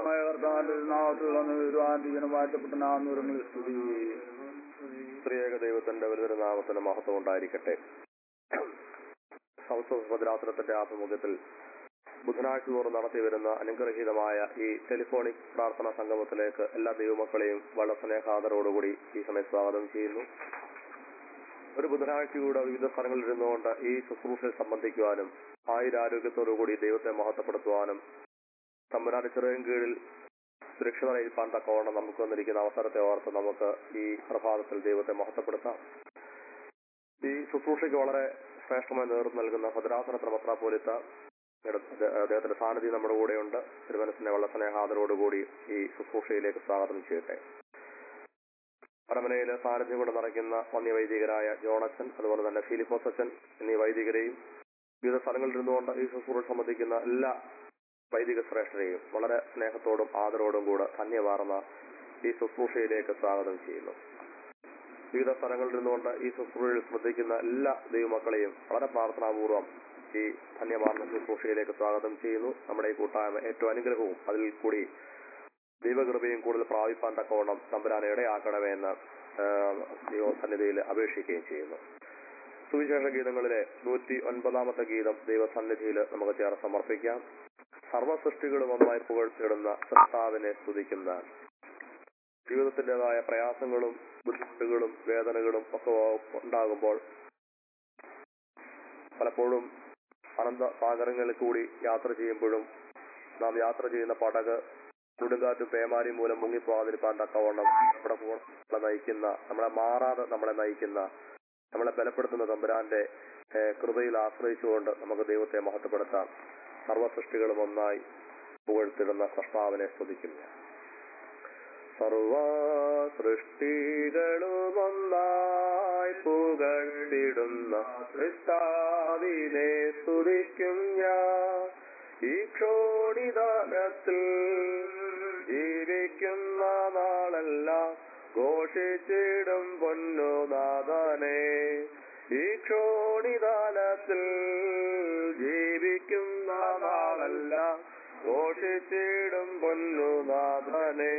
[SPEAKER 2] സ്ത്രീയേക ദൈവത്തിന്റെ ഒരു നാമത്തിന് മഹത്വം ഉണ്ടായിരിക്കട്ടെ സംസ്കൃത ഭദ്രാസനത്തിന്റെ ആഭിമുഖ്യത്തിൽ ബുധനാഴ്ച തോറും നടത്തി വരുന്ന അനുഗ്രഹീതമായ ഈ ടെലിഫോണിക് പ്രാർത്ഥനാ സംഗമത്തിലേക്ക് എല്ലാ ദൈവമക്കളെയും വളരെ സ്നേഹാദരോടുകൂടി ഈ സമയം സ്വാഗതം ചെയ്യുന്നു ഒരു ബുധനാഴ്ചയൂടെ വിവിധ സ്ഥലങ്ങളിൽ ഇരുന്നുകൊണ്ട് ഈ ശുശ്രൂഷയിൽ സംബന്ധിക്കുവാനും ആയുരാരോഗ്യത്തോടുകൂടി ദൈവത്തെ മഹത്വപ്പെടുത്തുവാനും തമ്പുരാന്റെ ചെറിയ കീഴിൽ സുരക്ഷിതരായിരിക്കാൻ തക്കവണ്ണം നമുക്ക് വന്നിരിക്കുന്ന അവസരത്തെ ഓർത്ത് നമുക്ക് ഈ പ്രഭാതത്തിൽ ദൈവത്തെ മഹത്വപ്പെടുത്താം ഈ ശുശ്രൂഷയ്ക്ക് വളരെ ശ്രേഷ്ഠമായി നേതൃത്വം നൽകുന്ന ഭദ്രാസന പ്രമത്രാപോലിത്ത അദ്ദേഹത്തിന്റെ സാന്നിധ്യം നമ്മുടെ കൂടെയുണ്ട് തിരുവനസിന്റെ വളരെ സ്നേഹാദരോടുകൂടി ഈ ശുശ്രൂഷയിലേക്ക് സ്വാഗതം ചെയ്യട്ടെ പരമനയിലെ സാന്നിധ്യം കൊണ്ട് നിറയ്ക്കുന്ന വന്യ വൈദികരായ ജോണച്ചൻ അതുപോലെ തന്നെ ഫിലിപ്പോസ് അച്ഛൻ എന്നീ വൈദികരെയും വിവിധ സ്ഥലങ്ങളിൽ ഇരുന്നുകൊണ്ട് ഈ ശുശ്രൂഷ സംബന്ധിക്കുന്ന എല്ലാ വൈദിക ശ്രേഷ്ഠരെയും വളരെ സ്നേഹത്തോടും ആദരവോടും കൂടെ ധന്യമാർന്ന ഈ ശുശ്രൂഷയിലേക്ക് സ്വാഗതം ചെയ്യുന്നു വിവിധ സ്ഥലങ്ങളിൽ നിന്നുകൊണ്ട് ഈ ശുശ്രൂഷയിൽ ശ്രദ്ധിക്കുന്ന എല്ലാ ദൈവമക്കളെയും വളരെ പ്രാർത്ഥനാപൂർവ്വം ഈ ധന്യമാർന്ന ശുശ്രൂഷയിലേക്ക് സ്വാഗതം ചെയ്യുന്നു നമ്മുടെ ഈ കൂട്ടായ്മ ഏറ്റവും അനുഗ്രഹവും അതിൽ കൂടി ദൈവകൃപയും കൂടുതൽ പ്രാപിപ്പാൻ തക്കവണ്ണം തമ്പുരാനെ ഇടയാക്കണമേ എന്ന് ദൈവസന്നിധിയിൽ അപേക്ഷിക്കുകയും ചെയ്യുന്നു സുവിശേഷ ഗീതങ്ങളിലെ നൂറ്റി ഒൻപതാമത്തെ ഗീതം ദൈവസന്നിധിയിൽ നമുക്ക് ചേർന്ന് സമർപ്പിക്കാം സർവസൃഷ്ടികളും ഒന്നായി പുകഴ്ത്തിയിടുന്ന സൃഷ്ടാവിനെ സ്തുതിക്കുന്ന ജീവിതത്തിൻ്റെതായ പ്രയാസങ്ങളും ബുദ്ധിമുട്ടുകളും വേദനകളും ഒക്കെ ഉണ്ടാകുമ്പോൾ പലപ്പോഴും അനന്ത സാഗരങ്ങളിൽ കൂടി യാത്ര ചെയ്യുമ്പോഴും നാം യാത്ര ചെയ്യുന്ന പടക് കൊടുങ്കാറ്റും പേമാരിയും മൂലം മുങ്ങിപ്പോകാതിരിക്കാൻ തക്കവണ്ണം നമ്മുടെ കൂടെ നമ്മളെ നയിക്കുന്ന നമ്മളെ മാറാതെ നമ്മളെ നയിക്കുന്ന നമ്മളെ ബലപ്പെടുത്തുന്ന തമ്പുരാന്റെ ഏഹ്, കൃപയിൽ ആശ്രയിച്ചുകൊണ്ട് നമുക്ക് ദൈവത്തെ മഹത്വപ്പെടുത്താം സർവസൃഷ്ടികളും ഒന്നായി പുകഴ്ത്തിടുന്ന സൃഷ്ടാവിനെ സ്തുതിക്കുന്നു സർവ സൃഷ്ടികളും ഒന്നായി പുകഴ്ത്തിടുന്ന സൃഷ്ടാവിനെ സ്തുതിക്കും ഞാൻ ഈ ക്ഷോണിതാനത്തിൽ ജീവിക്കുന്ന നാളെല്ലാം ഘോഷിച്ചിടും പൊന്നുനാഥനെ ഈ ക്ഷോണിതാനത്തിൽ ജീവിക്കുന്ന നാളെല്ലാം ഘോഷിച്ചിടും പൊന്നുനാഥനെ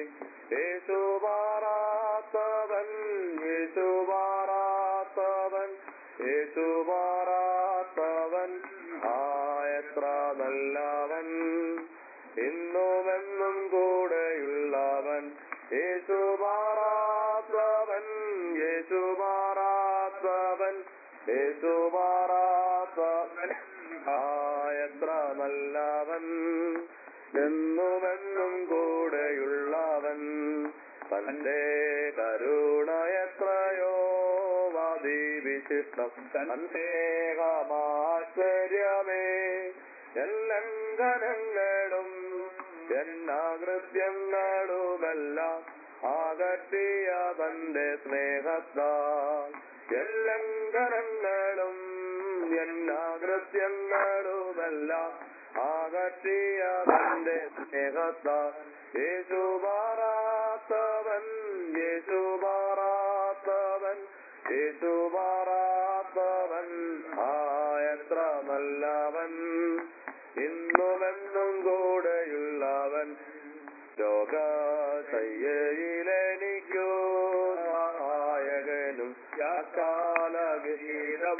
[SPEAKER 2] യേശുമാറാത്തവൻ യേശുമാറാത്തവൻ യേശുമാറാത്തവൻ ആയത്ര നല്ലവൻ ഇന്നുമെന്നും കൂടെയുള്ളവൻ യേശുമാറാത്തവൻ യേശുമാറാത്തവൻ യേശുമാറാത്തവൻ ആയത്ര നല്ലവൻ എന്നുമെന്നും കൂടെയുള്ളവൻ തന്റെ കരുണ എത്രയോ വാദിവിശിഷ്ടം തന്നേകമാശ്ചര്യമേ എല്ലംഘനങ്ങളും എന്നാകൃത്യങ്ങളുമെല്ലാം ആകട്ടിയ തന്റെ സ്നേഹത്താൽ എല്ലംഘനങ്ങളും എന്നാകൃത്യങ്ങളുമെല്ലാം ആകട്ടിയ തന്റെ സ്നേഹത്താൽ യേശുമാറാത്തവൻ യേശുമാറാത്തവൻ യേശുമാറാത്തവൻ ആയത്ര നല്ലവൻ ഇന്നുമെന്നും കൂടെയുള്ളവൻ ലോകശയ്യയിലെനിക്കോ നായകനും യാക്കാലഗീതം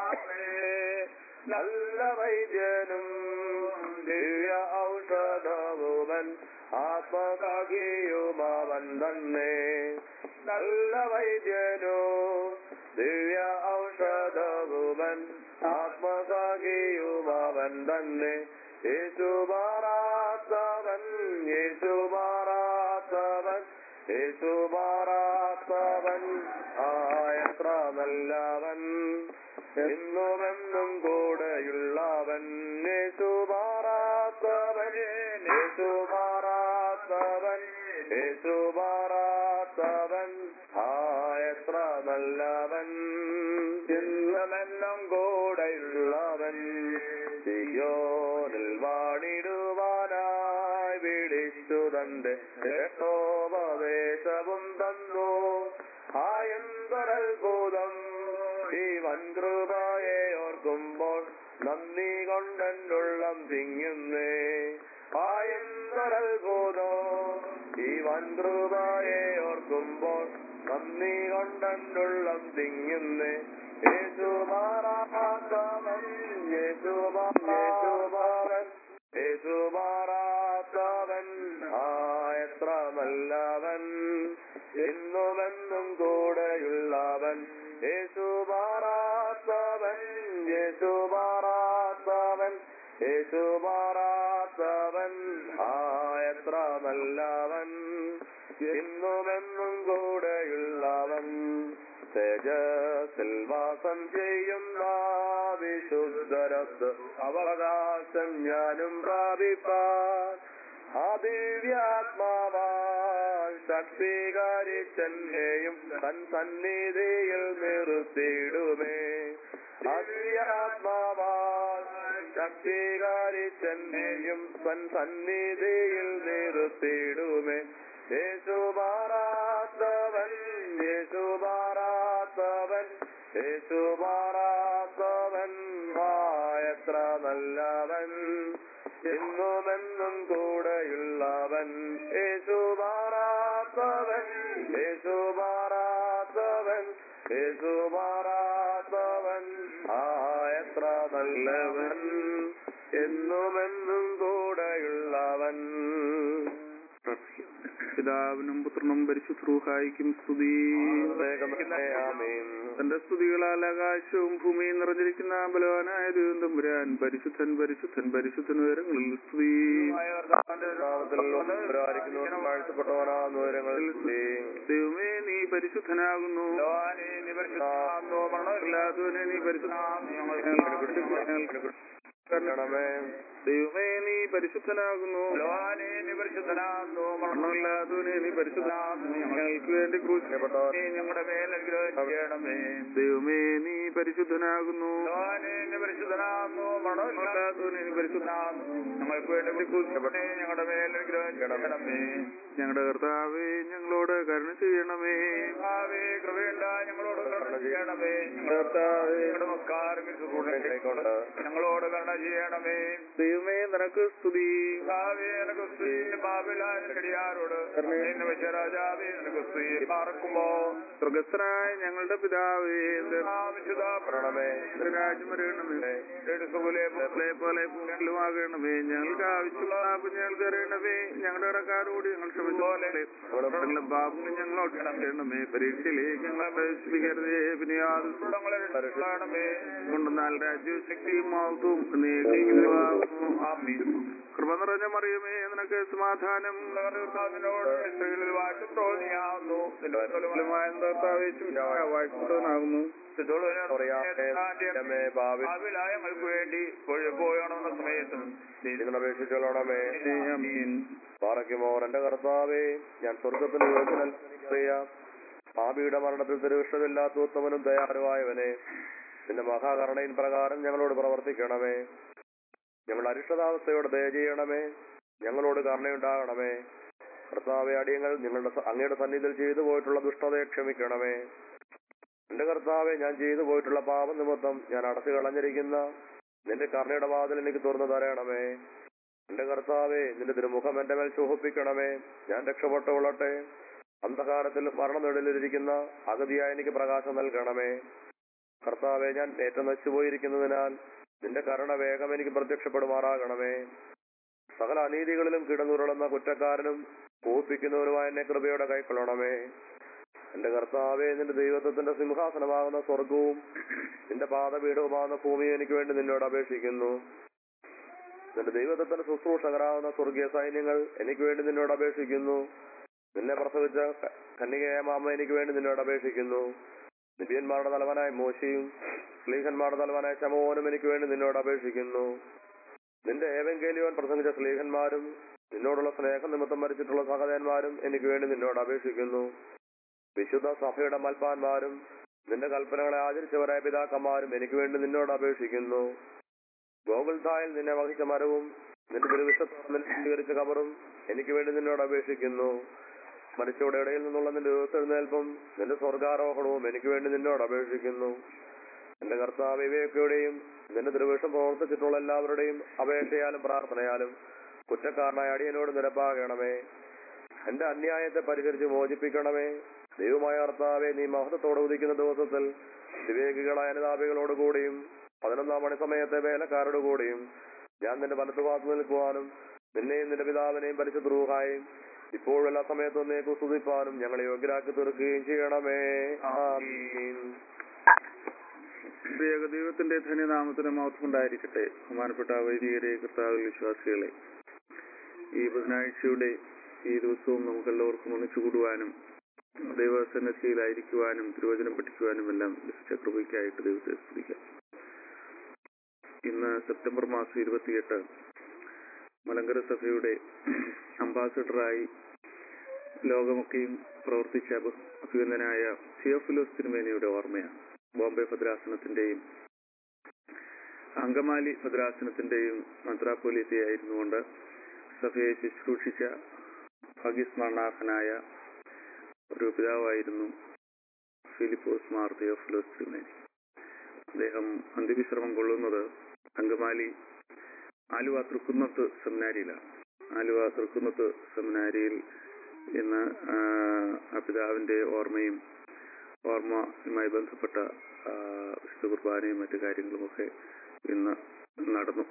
[SPEAKER 2] നല്ല വൈദ്യനും ദിവ്യ ഔഷധവുമൻ ആത്മകാകിയുമാവൻ തന്നെ നല്ല വൈദ്യനോ ദിവ്യ ഔഷധവുമൻ ആത്മകാകിയുമാവൻ തന്നെ യേശുമാറാത്തവൻ യേശുമാറാത്തവൻ യേശുമാറാത്തവൻ ആയത്ര നല്ലവൻ എന്നുമെന്നും കൂടെയുള്ളവൻ യേശുമാറാത്തവൻ യേശുമാറാത്തവൻ യേശുമാറാത്തവൻ ആയത്ര നല്ലവൻ എന്നുമെന്നും കൂടെയുള്ളവൻ സിയോനിൽ വാണിടുവാനായി വിളിച്ചു തന്റെ രക്ഷോപദേശവും തന്നു ആയന്തരത്ഭുതം ഈ വൻകൃപയെ ഓർക്കുമ്പോൾ നന്ദി കൊണ്ടെന്നുള്ളം തിങ്ങുന്നേ ആയന്തരത്ഭുതം ഈ വൻകൃപയെ ഓർക്കുമ്പോൾ നന്ദി കൊണ്ടെന്നുള്ളം തിങ്ങുന്നേ യേശുമാറാത്തവൻ യേശുമാറാത്തവൻ യേശുമാറാത്തവൻ ആയത്ര നല്ലവൻ എന്നുമെന്നും കൂടെയുള്ളവൻ യേശുമാറാത്തവൻ യേശുമാറാത്തവൻ യേശുമാറാത്തവൻ ആയത്ര നല്ലവൻ എന്നുമെന്നും കൂടെയുള്ളവൻ തേജസ്സിൽ വാസം ചെയ്യുന്ന വിശുദ്ധരത്ത് അവകാശം ഞാനും പ്രാപിപ്പാൻ ആദിവ്യാത്മാവാൽ ശക്തീകരിച്ചെന്നെയും തൻ സന്നിധിയിൽ നിർത്തിയിടുമേ ആത്മാവാൽ ശക്തീകരിച്ചെന്നെയും തൻ സന്നിധിയിൽ നിർത്തിയിടുമേ യേശുമാറാത്തവൻ യേശുമാറാത്തവൻ യേശുമാറാത്തവൻ എത്ര നല്ലവൻ എന്നുമെന്നും കൂടെയുള്ളവൻ യേശുമാറാത്തവൻ യേശുമാറാത്തവൻ യേശുമാറാത്തവൻ ആ എത്ര നല്ലവൻ എന്നുമെന്നും കൂടെയുള്ളവൻ
[SPEAKER 3] പിതാവിനും പുത്രനും പരിശുദ്ധ്രൂഹായിക്കും സ്തുതി
[SPEAKER 2] ആമേൻ
[SPEAKER 3] തന്റെ സ്തുതികളാൽ ആകാശവും ഭൂമിയും നിറഞ്ഞിരിക്കുന്ന ബലവാനായ ദൈവം തമ്പുരാൻ പരിശുദ്ധൻ പരിശുദ്ധൻ പരിശുദ്ധൻ ഉയരങ്ങളിൽ സ്തുതി ദൈവമേ നീ പരിശുദ്ധനാകുന്നു അല്ലാത്തവനെ നീ പരിശുദ്ധനാകണമേ ദൈവമേ നീ പരിശുദ്ധനാകുന്നു മരണമില്ലാത്തവനെ നീ പരിശുദ്ധനാകുന്നു ഞങ്ങൾക്ക് വേണ്ടി ക്രൂശിക്കപ്പെട്ടവനെ ഞങ്ങളുടെ മേൽ അനുഗ്രഹം ചെയ്യണമേ ദൈവമേ നീ പരിശുദ്ധനാകുന്നു മരണമില്ലാത്തവനെ നീ പരിശുദ്ധനാകുന്നു ഞങ്ങൾക്ക് വേണ്ടി ക്രൂശിക്കപ്പെട്ടേ ഞങ്ങളുടെ മേൽ അനുഗ്രഹം ചെയ്യണമേ ഞങ്ങളുടെ കർത്താവേ ഞങ്ങളോട് കരുണ ചെയ്യണമേ കർത്താവേ കൃപയുണ്ട ഞങ്ങളോട് കരുണ ചെയ്യണമേ ഞങ്ങളുടെ കർത്താവേ ഞങ്ങളുടെ നമസ്കാരം ഞങ്ങളോട് കരുണ ചെയ്യണമേ ദൈവമേ നിനക്ക് സ്തുതി കർത്താവേ നിനക്ക് സ്തുതി ബാബിലാരോട് രാജാവേ നിനക്ക് സ്തുതി പാർക്കുമ്പോ സ്വർഗസ്ഥനായ ഞങ്ങളുടെ പിതാവേ വിശുദ്ധപ്പെടണമേ രാജ്യം വരണമേ പോലെ പോലെ ഭൂമിയിലുമാകണമേ ഞങ്ങൾക്ക് ആവശ്യമുള്ള പാപം ഞങ്ങൾക്ക് അറിയണമേ ഞങ്ങളുടെ ഇടക്കാരോട് ഞങ്ങൾ ക്ഷമിച്ചോലെ ഞങ്ങളുടെ പാപങ്ങൾ ഞങ്ങളോട് ക്ഷമിക്കണമേ പരീക്ഷയിലേക്ക് ഞങ്ങളെ പ്രവേശിപ്പിക്കരുതേ പിന്നെ യാതൊരു രക്ഷണമേ കൊണ്ടുവന്നാൽ രാജ്യവും ശക്തിയും മാവത്തും നീക്കുന്നു ആമീൻ കൃപ നിറഞ്ഞ മറിയമേ നിനക്ക് സമാധാനം കർത്താവിനോട് സ്ത്രീകളിൽ വാഴ്ച തോന്നിയാവുന്നു വാഴ്ചനാകുന്നു ഞങ്ങൾക്ക് വേണ്ടി പോയണമെന്ന സമയത്തും
[SPEAKER 2] അപേക്ഷിച്ചോളണമേ പാറയ്ക്കുമോ എന്റെ കർത്താവേ ഞാൻ സ്വർഗത്തിന് യോഗ്യനല്ല പാപിയുടെ മരണത്തിൽ തിരുവിഷ്ടമില്ലാത്ത ഉത്തമനും ദയാലുവായവനെ നിന്റെ മഹാകരണയിൻ പ്രകാരം ഞങ്ങളോട് പ്രവർത്തിക്കണമേ ഞങ്ങളുടെ അരിഷ്ടതാവസ്ഥയോട് ദയ ചെയ്യണമേ ഞങ്ങളോട് കരുണയുണ്ടാകണമേ കർത്താവെ അടിയങ്ങൾ നിങ്ങളുടെ സ- അങ്ങയുടെ സന്നിധിയിൽ ചെയ്തു പോയിട്ടുള്ള ദുഷ്ടതയെ ക്ഷമിക്കണമേ എന്റെ കർത്താവെ ഞാൻ ചെയ്തു പോയിട്ടുള്ള പാപം നിമിത്തം ഞാൻ അടച്ചു കളഞ്ഞിരിക്കുന്ന നിന്റെ കരുണയുടെ വാതിൽ എനിക്ക് തുറന്നു തരണമേ എന്റെ കർത്താവെ നിന്റെ തിരുമുഖം എന്റെ മേൽ ശോഭിപ്പിക്കണമേ ഞാൻ രക്ഷപ്പെട്ടുകൊള്ളട്ടെ അന്ധകാരത്തിൽ മരണനിഴലിരിക്കുന്ന അഗതിയായ എനിക്ക് പ്രകാശം നൽകണമേ കർത്താവെ ഞാൻ ഏറ്റവും നശിച്ചുപോയിരിക്കുന്നതിനാൽ നിന്റെ കരുണ വേഗം എനിക്ക് പ്രത്യക്ഷപ്പെടുമാറാകണമേ സകല അനീതികളിലും കിടന്നുരുളുന്ന കുറ്റക്കാരനും കോപ്പിക്കുന്നവനുമായ എന്നെ കൃപയോടെ കൈക്കൊള്ളണമേ എന്റെ കർത്താവെ നിന്റെ ദൈവത്വത്തിന്റെ സിംഹാസനമാകുന്ന സ്വർഗവും നിന്റെ പാദപീഠവുമാകുന്ന ഭൂമി എനിക്ക് വേണ്ടി നിന്നോട് അപേക്ഷിക്കുന്നു നിന്റെ ദൈവത്വത്തിന്റെ ശുശ്രൂഷകരാകുന്ന സ്വർഗീയ സൈന്യങ്ങൾ എനിക്ക് വേണ്ടി നിന്നോട് അപേക്ഷിക്കുന്നു നിന്നെ പ്രസവിച്ച ക- കന്യകയായ മാമ എനിക്ക് വേണ്ടി നിന്നോട് അപേക്ഷിക്കുന്നു നിബിയന്മാരുടെ തലവനായ മോശയും സ്ലീഹന്മാരുടെ തലവനായ ശമോനും എനിക്ക് വേണ്ടി നിന്നോട് അപേക്ഷിക്കുന്നു നിന്റെ ഏവെങ്കേലിയോൻ പ്രസംഗിച്ച സ്ലീഹന്മാരും നിന്നോടുള്ള സ്നേഹം നിമിത്തം മരിച്ചിട്ടുള്ള സഹോദരന്മാരും എനിക്ക് വേണ്ടി നിന്നോട് അപേക്ഷിക്കുന്നു വിശുദ്ധ സഭയുടെ മൽപ്പാന്മാരും നിന്റെ കൽപ്പനകളെ ആചരിച്ചവരായ പിതാക്കന്മാരും എനിക്ക് വേണ്ടി നിന്നോട് അപേക്ഷിക്കുന്നു ഗോകുൽത്തായിൽ നിന്നെ വഹിച്ച മരവും നിന്റെ തിരുവിഷ്ടത്തോടെ നിന്നെ സ്വീകരിച്ച കബറും എനിക്ക് വേണ്ടി നിന്നോട് അപേക്ഷിക്കുന്നു മരിച്ചവരുടെ ഇടയിൽ നിന്നുള്ള നിന്റെ എഴുന്നേൽപ്പും നിന്റെ സ്വർഗാരോഹണവും എനിക്ക് വേണ്ടി നിന്നോട് അപേക്ഷിക്കുന്നു എന്റെ കർത്താവ് ഇവയൊക്കെയുടെയും നിന്റെ തിരുവിഷം പ്രവർത്തിച്ചിട്ടുള്ള എല്ലാവരുടെയും അപേക്ഷയാലും പ്രാർത്ഥനയാലും കുറ്റക്കാരനായ അടിയനോട് നിരപ്പാകണമേ എന്റെ അന്യായത്തെ പരിഹരിച്ച് മോചിപ്പിക്കണമേ ദൈവമായ കർത്താവെ നീ മഹത്വത്തോടെ ഉദിക്കുന്ന ദിവസത്തിൽ വിവേകികളായ അനുതാപികളോടുകൂടിയും പതിനൊന്നാം മണി സമയത്തെ വേലക്കാരോട് കൂടിയും ഞാൻ നിന്റെ വലത്തുഭാഗത്ത് നിൽക്കുവാനും നിന്നെയും നിന്റെ പിതാവിനെയും പരിശുദ്ധ റൂഹായും ഇപ്പോഴും എല്ലാ സമയത്തും നീ സ്തുതിപ്പാനും ഞങ്ങളെ യോഗ്യരാക്കി തീർക്കുകയും ചെയ്യണമേ ആമീൻ
[SPEAKER 3] പ്രിയ ദൈവത്തിന്റെ ധന്യനാമത്തിന് മഹത്വമുണ്ടായിരിക്കട്ടെ ബഹുമാനപ്പെട്ട വൈദികരെ കർത്താവിൽ വിശ്വാസികളെ ഈ ബുധനാഴ്ചയുടെ ഈ ദിവസവും നമുക്ക് എല്ലാവർക്കും ഒന്നിച്ചു കൂടുവാനും ദൈവസന്നിധിയിലായിരിക്കുവാനും തിരുവചനം പഠിക്കുവാനും എല്ലാം ലഭിച്ച കൃപയ്ക്കായിട്ട് ദൈവത്തെ സ്തുതിക്കാം ഇന്ന് സെപ്റ്റംബർ മാസം ഇരുപത്തിയെട്ട് മലങ്കര സഭയുടെ അംബാസഡറായി ലോകമൊക്കെയും പ്രവർത്തിച്ച അഭി- അഭിനന്ദനായ തിയോഫിലോസ് തിരുമേനിയുടെ ഓർമ്മയാണ് ബോംബെ ഭദ്രാസനത്തിന്റെയും അങ്കമാലി ഭദ്രാസനത്തിന്റെയും മന്ത്രാപോലീസയായിരുന്നുകൊണ്ട് സഭയെ ശുശ്രൂഷിച്ച ഭാഗ്യസ്മരണാർഹനായ ഒരു പിതാവായിരുന്നു ഫിലിപ്പോസ് മാർ തിയോഫിലോസ് തിരുമേനി അദ്ദേഹം അന്ത്യവിശ്രമം കൊള്ളുന്നത് അങ്കമാലി ആലുവ തൃക്കുന്നത്ത് സെമിനാരിയിലാണ് ആലുവ തൃക്കുന്നത്ത് സെമിനാരിയിൽ ഇന്ന് ആ, ആ പിതാവിന്റെ ഓർമ്മയും ഓർമ്മയുമായി ബന്ധപ്പെട്ട ആ, വിശുദ്ധ കുർബാനയും മറ്റു കാര്യങ്ങളുമൊക്കെ ഇന്ന് നടന്നു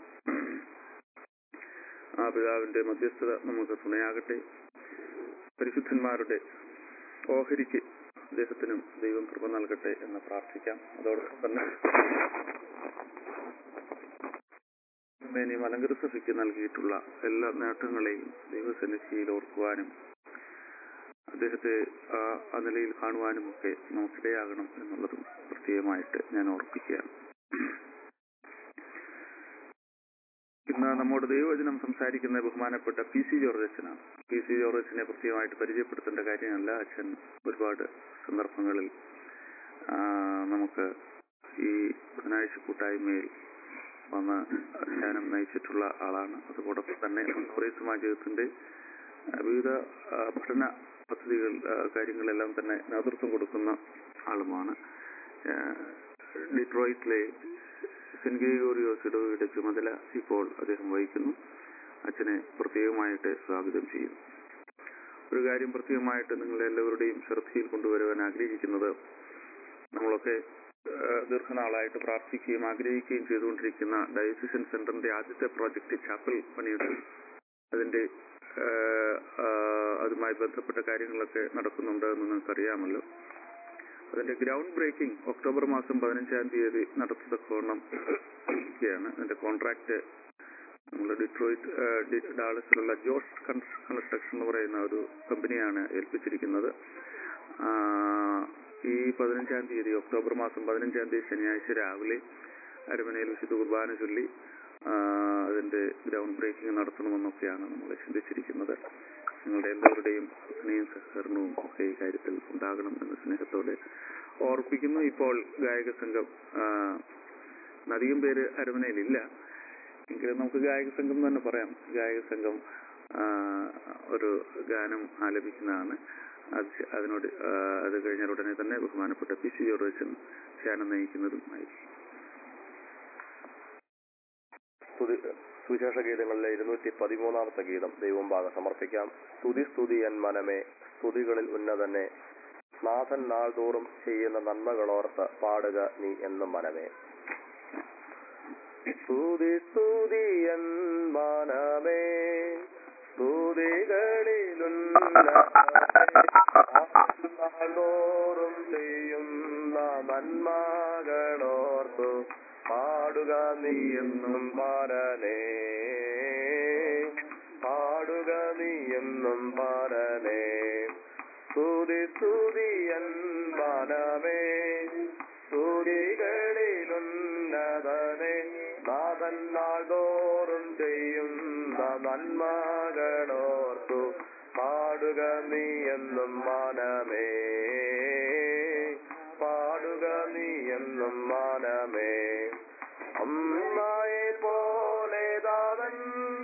[SPEAKER 3] ആ പിതാവിന്റെ മധ്യസ്ഥത നമുക്ക് തുണയാകട്ടെ പരിശുദ്ധന്മാരുടെ ഓഹരിക്ക് അദ്ദേഹത്തിനും ദൈവം കൃപ നൽകട്ടെ എന്ന് പ്രാർത്ഥിക്കാം അതോടൊപ്പം തന്നെ മേനി മലങ്കര സഭയ്ക്ക് നൽകിയിട്ടുള്ള എല്ലാ നേട്ടങ്ങളെയും ദൈവസന്നിധിയിൽ ഓർക്കുവാനും അദ്ദേഹത്തെ ആ ആ നിലയിൽ കാണുവാനും ഒക്കെ നമുക്കിടയാകണം എന്നുള്ളതും പ്രത്യേകമായിട്ട് ഞാൻ ഓർപ്പിക്കുകയാണ് ഇന്ന് നമ്മോട് ദൈവവചനം സംസാരിക്കുന്ന ബഹുമാനപ്പെട്ട പി സി ജോർജ് അച്ഛനാണ് പി സി ജോർജ് അച്ഛനെ പ്രത്യേകമായിട്ട് പരിചയപ്പെടുത്തേണ്ട കാര്യമല്ല അച്ഛൻ ഒരുപാട് സന്ദർഭങ്ങളിൽ ആ, നമുക്ക് ഈ ബുധനാഴ്ച കൂട്ടായ്മയിൽ വന്ന് ധ്യാനം നയിച്ചിട്ടുള്ള ആളാണ് അതോടൊപ്പം തന്നെ മൊറീ സമാജത്തിന്റെ ആ, വിവിധ ആ, പഠന പദ്ധതികൾ ആ, കാര്യങ്ങളെല്ലാം തന്നെ നേതൃത്വം കൊടുക്കുന്ന ആളുമാണ് ആ, ഡിട്രോയിറ്റിലെ സെന്റ് ഗ്രിഗോറിയോസ് ഇടവയുടെ ചുമതല ഇപ്പോൾ അദ്ദേഹം വഹിക്കുന്നു അച്ഛനെ പ്രത്യേകമായിട്ട് സ്വാഗതം ചെയ്യുന്നു ഒരു കാര്യം പ്രത്യേകമായിട്ട് നിങ്ങളെല്ലാവരുടെയും ശ്രദ്ധയിൽ കൊണ്ടുവരുവാൻ ആഗ്രഹിക്കുന്നത് നമ്മളൊക്കെ ആ, ദീർഘനാളായിട്ട് പ്രാർത്ഥിക്കുകയും ആഗ്രഹിക്കുകയും ചെയ്തുകൊണ്ടിരിക്കുന്ന ഡയസിഷൻ സെന്ററിന്റെ ആദ്യത്തെ പ്രോജക്റ്റ് ചാപ്പൽ പണിയുടെ അതിന്റെ ആ, ആ, അതുമായി ബന്ധപ്പെട്ട കാര്യങ്ങളൊക്കെ നടക്കുന്നുണ്ട് എന്ന് നിങ്ങൾക്കറിയാമല്ലോ അതിന്റെ ഗ്രൗണ്ട് ബ്രേക്കിംഗ് ഒക്ടോബർ മാസം പതിനഞ്ചാം തീയതി നടത്തത്തക്കവണ്ണം ഇരിക്കുകയാണ് അതിന്റെ കോൺട്രാക്ട് നമ്മുടെ ഡിട്രോയിറ്റ് ആ, ഡി- ഡാളസിലുള്ള ജോഷ് കൺസ്- കൺസ്ട്രക്ഷൻ എന്ന് പറയുന്ന ഒരു കമ്പനിയാണ് ഏൽപ്പിച്ചിരിക്കുന്നത് ആ, ഈ പതിനഞ്ചാം തീയതി ഒക്ടോബർ മാസം പതിനഞ്ചാം തീയതി ശനിയാഴ്ച രാവിലെ അരമനയിൽ വിശുദ്ധ കുർബാന ചൊല്ലി ആ, അതിന്റെ ഗ്രൗണ്ട് ബ്രേക്കിംഗ് നടത്തണമെന്നൊക്കെയാണ് നമ്മൾ ചിന്തിച്ചിരിക്കുന്നത് നിങ്ങളുടെ എല്ലാവരുടെയും സ്നേഹവും സഹകരണവും ഒക്കെ ഈ കാര്യത്തിൽ ഉണ്ടാകണം എന്ന സ്നേഹത്തോടെ ഓർപ്പിക്കുന്നു ഇപ്പോൾ ഗായക സംഘം ആ, അധികം പേര് അരമനയിലില്ല എങ്കിലും നമുക്ക് ഗായക സംഘം എന്ന് തന്നെ പറയാം ഗായക സംഘം ആ, ഒരു ഗാനം ആലപിക്കുന്നതാണ് അത് ചെ- അതിനോട് ആ, അത് കഴിഞ്ഞാൽ ഉടനെ തന്നെ ബഹുമാനപ്പെട്ട പി സി ജോർജൻ ധ്യാനം നയിക്കുന്നതുമായിരിക്കും
[SPEAKER 2] സ്തുതി സുവിശേഷ ഗീതങ്ങളിലെ ഇരുന്നൂറ്റി പതിമൂന്നാമത്തെ ഗീതം ദൈവം ഭാഗം സമർപ്പിക്കാം സ്തുതി സ്തുതി എൻ മനമേ സ്തുതികളിൽ ഉന്നതനെ നാഥൻ നാൾതോറും ചെയ്യുന്ന നന്മകളോർത്ത് പാടുക നീ എന്നും മനമേ സ്തുതി സ്തുതി എൻ മനമേ സ്തുതികളിലുന്നതോറും ചെയ്യുന്ന നന്മകളോർത്തു പാടുക നീ എന്നും പാരനേ പാടുക നീ എന്നും പാരനേ സ്തുതി സ്തുതി എൻ മനമേ സ്തുതികളിലുന്നതനെ നാഥൻ നാൾതോറും ചെയ്യുന്ന നന്മകളോർത്തു പാടുക നീ എന്നും മനമേ പാടുക നീ എന്നും മനമേ അമ്മായി പോലെ ദാതൻ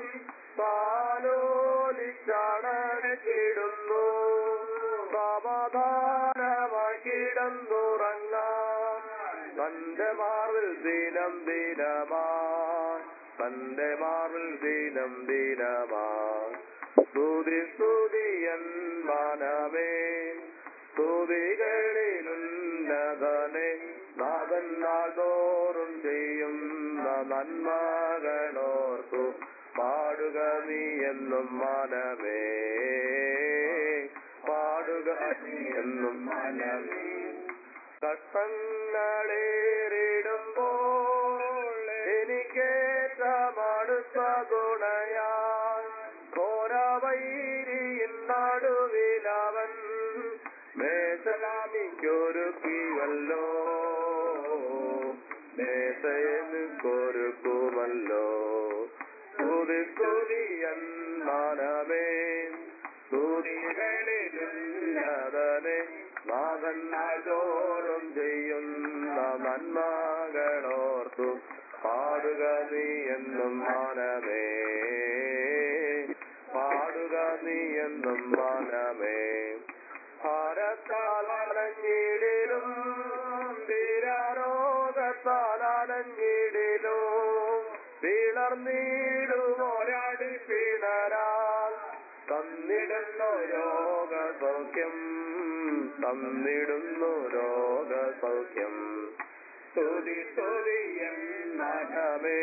[SPEAKER 2] പാലോലിച്ചടക്കിടുന്നു സമാധാനമായി കിടന്നുറങ്ങാം തന്റെ മാറിൽ ദിനം ദിനമാ തന്റെ മാറിൽ ദിനം ദിനമാ സ്തുതി സ്തുതി എൻ മനമേ സ്തുതികളിലുന്നതനെ നാഥൻ നാൾതോറും ചെയ്യുന്ന നന്മകളോർത്തു പാടുക നീ എന്നും മനമേ പാടുക നീ എന്നും മനമേ കഷ്ടങ്ങളേറിടുമ്പോൾ എനിക്കേറ്റമടുത്ത തുണയാൻ ഘോരവൈരിயின் നടുവിലവൻ സ്തുതിയൻ മനമേ സ്തുതികളിലുന്നതനെ നാഥൻ നാൾതോറും ചെയ്യുന്ന നന്മകളോർത്തു പാടുക നീ എന്നും മനമേ പാടുക നീ എന്നും മനമേ ഭാരത്താലഞ്ഞിടിലും തീരാരോഗത്താലഞ്ഞിടിലും പിളർന്നിടുമോരാടി പിണരാൽ തന്നിടുന്നു രോഗസൗഖ്യം തന്നിടുന്നു രോഗസൗഖ്യം സ്തുതി സ്തുതി എന്നമേ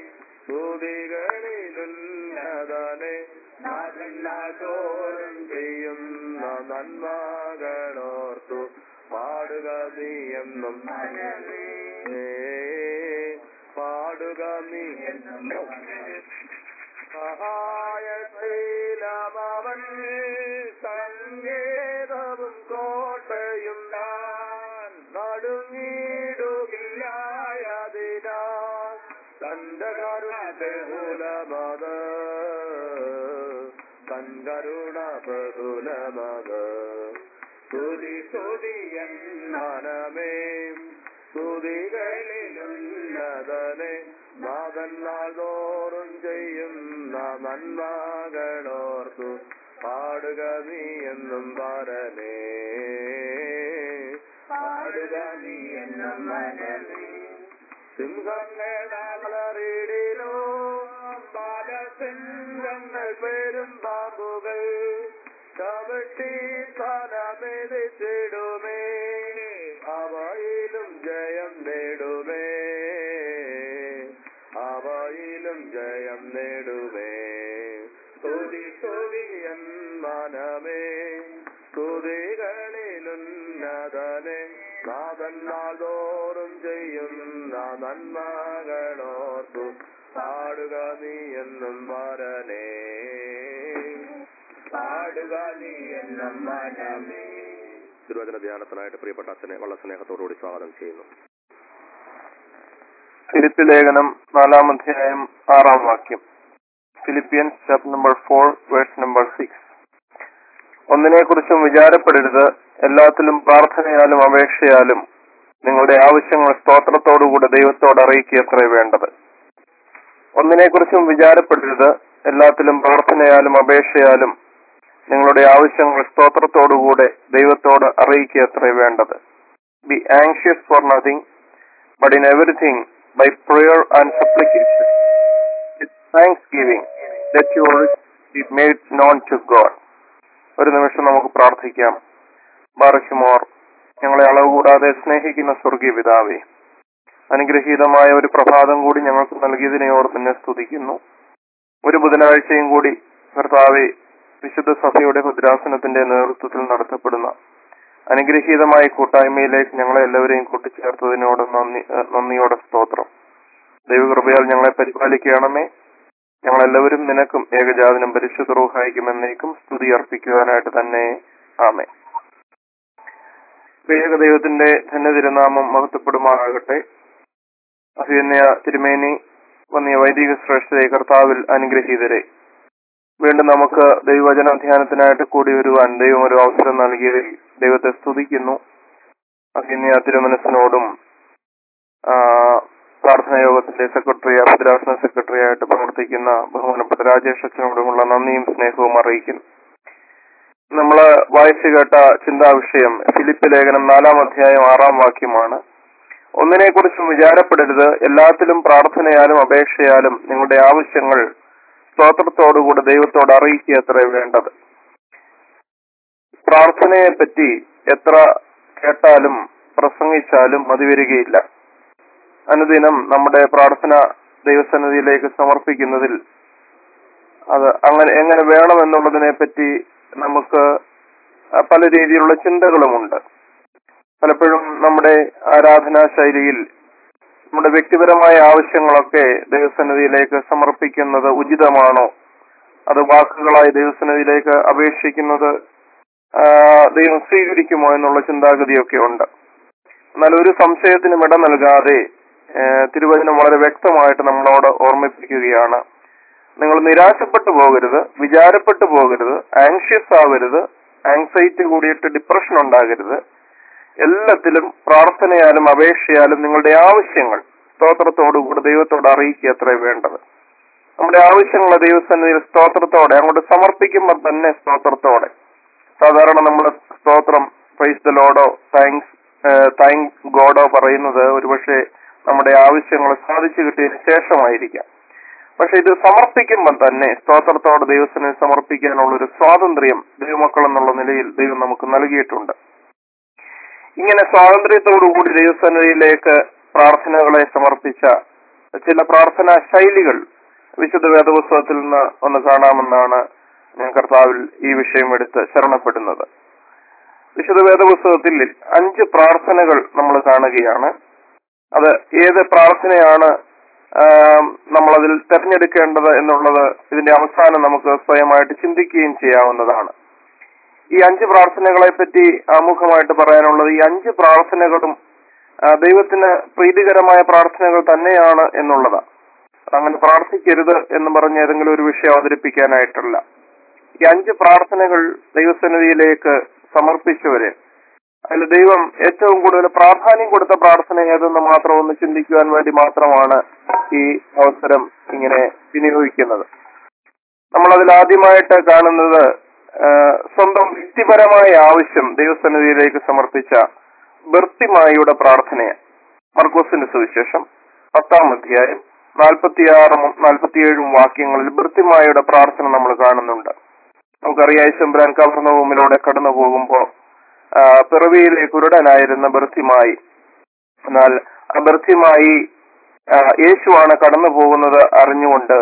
[SPEAKER 2] സ്തുതികളിലുന്നതനെ നാഥനാഥോരം ചെയ്യുന്ന നന്മകളോർത്തു പാടുക നീ എന്നും പാടുക നീ എന്നും സഹായശീലമവൻ സങ്കേതവും കോട്ടയും താൻ നടുങ്ങിടുകില്ലായതിനാ തന്റെ കരുണ ബഹുലമത് തൻ കരുണ ബഹുലമത് സ്തുതി സ്തുതി എന്നമേ സ്തുതികളിലുന്നതനെ നാഥൻ നാൾതോറും ചെയ്യുന്ന നന്മകളോർത്തു പാടുക നീ എന്നും പരനേ പാടുക നീ എന്നും മനമേ സിംഹങ്ങളറിടിലോ ബാലസിംഹങ്ങൾ പേരും പാമ്പുകൾ ചവിട്ടി ഫലമെതിച്ചിടുമേ അവയിലും ജയം നേടുമേ അവയിലും ജയം നേടുമേ സ്തുതി സ്തുതി എൻ മനമേ സ്തുതികളിലുന്നതനെ നാഥൻ നാൾതോറും ചെയ്യുന്ന നന്മകളോർത്തു പാടുക നീ എന്നും വരനേ പാടുക നീ എന്നും മനമേ തിരുവചന ധ്യാനത്തിനായിട്ട് പ്രിയപ്പെട്ട അച്ഛനെ വളരെ സ്നേഹത്തോടുകൂടി സ്വാഗതം ചെയ്യുന്നു
[SPEAKER 4] ഫിലിപ്പ് ലേഖനം നാലാം അധ്യായം ആറാം വാക്യം Philippians chapter number four verse number six ഒന്നിനെക്കുറിച്ചും വിചാരപ്പെടരുത് എല്ലാത്തിലും പ്രാർത്ഥനയാലും അപേക്ഷയാലും നിങ്ങളുടെ ആവശ്യങ്ങൾ സ്തോത്രത്തോടുകൂടെ ദൈവത്തോട് അറിയിക്കുകയത്രേ വേണ്ടത് ഒന്നിനെക്കുറിച്ചും വിചാരപ്പെടരുത് എല്ലാത്തിലും പ്രാർത്ഥനയാലും അപേക്ഷയാലും നിങ്ങളുടെ ആവശ്യങ്ങൾ സ്തോത്രത്തോടുകൂടെ ദൈവത്തോട് അറിയിക്കുകയത്രേ വേണ്ടത് be anxious for nothing but in everything by prayer and supplication with thanksgiving let your requests be made known to God. ഒരു നിമിഷം നമുക്ക് പ്രാർത്ഥിക്കാം ബാറയ്ക്കുമോർ ഞങ്ങളെ അളവ് കൂടാതെ സ്നേഹിക്കുന്ന സ്വർഗീയ പിതാവേ അനുഗ്രഹീതമായ ഒരു പ്രഭാതം കൂടി ഞങ്ങൾക്ക് നൽകിയതിനെ ഓർത്ത് തന്നെ സ്തുതിക്കുന്നു ഒരു ബുധനാഴ്ചയും കൂടി കർത്താവെ വിശുദ്ധ സഭയുടെ ഭദ്രാസനത്തിന്റെ നേതൃത്വത്തിൽ നടത്തപ്പെടുന്ന അനുഗ്രഹീതമായ കൂട്ടായ്മയിലേക്ക് ഞങ്ങളെ എല്ലാവരെയും കൂട്ടിച്ചേർത്തതിനോട് നന്ദി ഏഹ് നന്ദിയോടെ സ്തോത്രം ദൈവകൃപയാൽ ഞങ്ങളെ പരിപാലിക്കണമേ ഞങ്ങളെല്ലാവരും നിനക്കും ഏകജാതനും പരിശുദ്ധ റൂഹായിക്കും എന്നേക്കും സ്തുതി അർപ്പിക്കുവാനായിട്ട് തന്നെ ആമേ ഏക ദൈവത്തിന്റെ ധന്യ തിരുനാമം മഹത്വപ്പെടുമാറാകട്ടെ അഭിനയ തിരുമേനി വന്നിയ വൈദിക ശ്രേഷ്ഠരെ കർത്താവിൽ അനുഗ്രഹീതരെ വീണ്ടും നമുക്ക് ദൈവവചന ധ്യാനത്തിനായിട്ട് കൂടി വരുവാൻ ദൈവം ഒരു അവസരം നൽകിയതിൽ ദൈവത്തെ സ്തുതിക്കുന്നു അഭിനയ തിരുമനസിനോടും ആ, പ്രാർത്ഥനാ യോഗത്തിന്റെ സെക്രട്ടറി ഭദ്രാസന സെക്രട്ടറി ആയിട്ട് പ്രവർത്തിക്കുന്ന ബഹുമാനപ്പെട്ട രാജേഷ് അച്ഛനോടുമുള്ള നന്ദിയും സ്നേഹവും അറിയിക്കുന്നു നമ്മള് വായിച്ചു കേട്ട ചിന്താ വിഷയം ഫിലിപ്പ് ലേഖനം നാലാം അധ്യായം ആറാം വാക്യമാണ് ഒന്നിനെക്കുറിച്ചും വിചാരപ്പെടരുത് എല്ലാത്തിലും പ്രാർത്ഥനയാലും അപേക്ഷയാലും നിങ്ങളുടെ ആവശ്യങ്ങൾ സ്തോത്രത്തോടുകൂടി ദൈവത്തോട് അറിയിക്കുക അത്ര വേണ്ടത് പ്രാർത്ഥനയെ പറ്റി എത്ര കേട്ടാലും പ്രസംഗിച്ചാലും മതി വരികയില്ല അനുദിനം നമ്മുടെ പ്രാർത്ഥന ദൈവസന്നിധിയിലേക്ക് സമർപ്പിക്കുന്നതിൽ അത് അങ്ങനെ എങ്ങനെ വേണമെന്നുള്ളതിനെ പറ്റി നമുക്ക് ആ, പല രീതിയിലുള്ള ചിന്തകളുമുണ്ട് പലപ്പോഴും നമ്മുടെ ആരാധനാ ശൈലിയിൽ നമ്മുടെ വ്യക്തിപരമായ ആവശ്യങ്ങളൊക്കെ ദൈവസന്നിധിയിലേക്ക് സമർപ്പിക്കുന്നത് ഉചിതമാണോ അത് വാക്കുകളായി ദൈവസന്നിധിയിലേക്ക് അപേക്ഷിക്കുന്നത് ആ, ദൈവം സ്വീകരിക്കുമോ എന്നുള്ള ചിന്താഗതിയൊക്കെ ഉണ്ട് എന്നാൽ ഒരു സംശയത്തിനും ഇട നൽകാതെ ആ, തിരുവചനം വളരെ വ്യക്തമായിട്ട് നമ്മളോട് ഓർമ്മിപ്പിക്കുകയാണ് നിങ്ങൾ നിരാശപ്പെട്ടു പോകരുത് വിചാരപ്പെട്ടു പോകരുത് ആങ്ഷ്യസ് ആവരുത് ആങ്സൈറ്റി കൂടിയിട്ട് ഡിപ്രഷൻ ഉണ്ടാകരുത് എല്ലാത്തിലും പ്രാർത്ഥനയാലും അപേക്ഷയാലും നിങ്ങളുടെ ആവശ്യങ്ങൾ സ്തോത്രത്തോടുകൂടി ദൈവത്തോട് അറിയിക്കുക അത്രേ വേണ്ടത് നമ്മുടെ ആവശ്യങ്ങളെ ദൈവസന്നിധിയിൽ സ്തോത്രത്തോടെ അങ്ങോട്ട് സമർപ്പിക്കുമ്പോൾ തന്നെ സ്തോത്രത്തോടെ സാധാരണ നമ്മൾ സ്തോത്രം പ്രൈസ് ദ ലോഡോ താങ്ക്സ് താങ്ക് ഗോഡോ പറയുന്നത് ഒരുപക്ഷെ നമ്മുടെ ആവശ്യങ്ങൾ സാധിച്ചു കിട്ടിയതിന് ശേഷമായിരിക്കാം പക്ഷെ ഇത് സമർപ്പിക്കുമ്പോൾ തന്നെ സ്തോത്രത്തോടെ ദൈവത്തിന് സമർപ്പിക്കാനുള്ള ഒരു സ്വാതന്ത്ര്യം ദൈവമക്കൾ എന്നുള്ള നിലയിൽ ദൈവം നമുക്ക് നൽകിയിട്ടുണ്ട് ഇങ്ങനെ സ്വാതന്ത്ര്യത്തോടുകൂടി ദൈവസന്നിധിയിലേക്ക് പ്രാർത്ഥനകളെ സമർപ്പിച്ച ചില പ്രാർത്ഥനാ ശൈലികൾ വിശുദ്ധ വേദപുസ്തകത്തിൽ നിന്ന് ഒന്ന് കാണാമെന്നാണ് ഞാൻ കർത്താവിൽ ഈ വിഷയം എടുത്ത് ശരണപ്പെടുന്നത് വിശുദ്ധ വേദപുസ്തകത്തിൽ അഞ്ച് പ്രാർത്ഥനകൾ നമ്മൾ കാണുകയാണ് അത് ഏത് പ്രാർത്ഥനയാണ് ആം, നമ്മളതിൽ തെരഞ്ഞെടുക്കേണ്ടത് എന്നുള്ളത് ഇതിന്റെ അവസാനം നമുക്ക് സ്വയമായിട്ട് ചിന്തിക്കുകയും ചെയ്യാവുന്നതാണ് ഈ അഞ്ച് പ്രാർത്ഥനകളെ പറ്റി ആമുഖമായിട്ട് പറയാനുള്ളത് ഈ അഞ്ച് പ്രാർത്ഥനകളും ആ, ദൈവത്തിന് പ്രീതികരമായ പ്രാർത്ഥനകൾ തന്നെയാണ് എന്നുള്ളതാണ് അങ്ങനെ പ്രാർത്ഥിക്കരുത് എന്ന് പറഞ്ഞ് ഏതെങ്കിലും ഒരു വിഷയം അവതരിപ്പിക്കാനായിട്ടല്ല ഈ അഞ്ച് പ്രാർത്ഥനകൾ ദൈവസന്നിധിയിലേക്ക് സമർപ്പിച്ചവരെ അതിൽ ദൈവം ഏറ്റവും കൂടുതൽ പ്രാധാന്യം കൊടുത്ത പ്രാർത്ഥന ഏതെന്ന് മാത്രം ഒന്ന് ചിന്തിക്കുവാൻ വേണ്ടി മാത്രമാണ് ഈ അവസരം ഇങ്ങനെ വിനിയോഗിക്കുന്നത് നമ്മൾ അതിൽ ആദ്യമായിട്ട് കാണുന്നത് ആ, സ്വന്തം വ്യക്തിപരമായ ആവശ്യം ദൈവസന്നിധിയിലേക്ക് സമർപ്പിച്ച ബർത്തിമായിയുടെ പ്രാർത്ഥനയാണ് മർക്കോസിന്റെ സുവിശേഷം പത്താം അധ്യായം നാൽപ്പത്തിയാറും നാൽപ്പത്തിയേഴും വാക്യങ്ങളിൽ ബർത്തിമായിയുടെ പ്രാർത്ഥന നമ്മൾ കാണുന്നുണ്ട് നമുക്കറിയാം യേശുബ്രാൻ കവർണഭൂമിലൂടെ കടന്നു പോകുമ്പോ ആ, പിറവിയിലെ കുരുടനായിരുന്ന ബർത്തിമായി എന്നാൽ ആ ബർത്തിമായി ആ, യേശുവാണ് കടന്നു പോകുന്നത് അറിഞ്ഞുകൊണ്ട്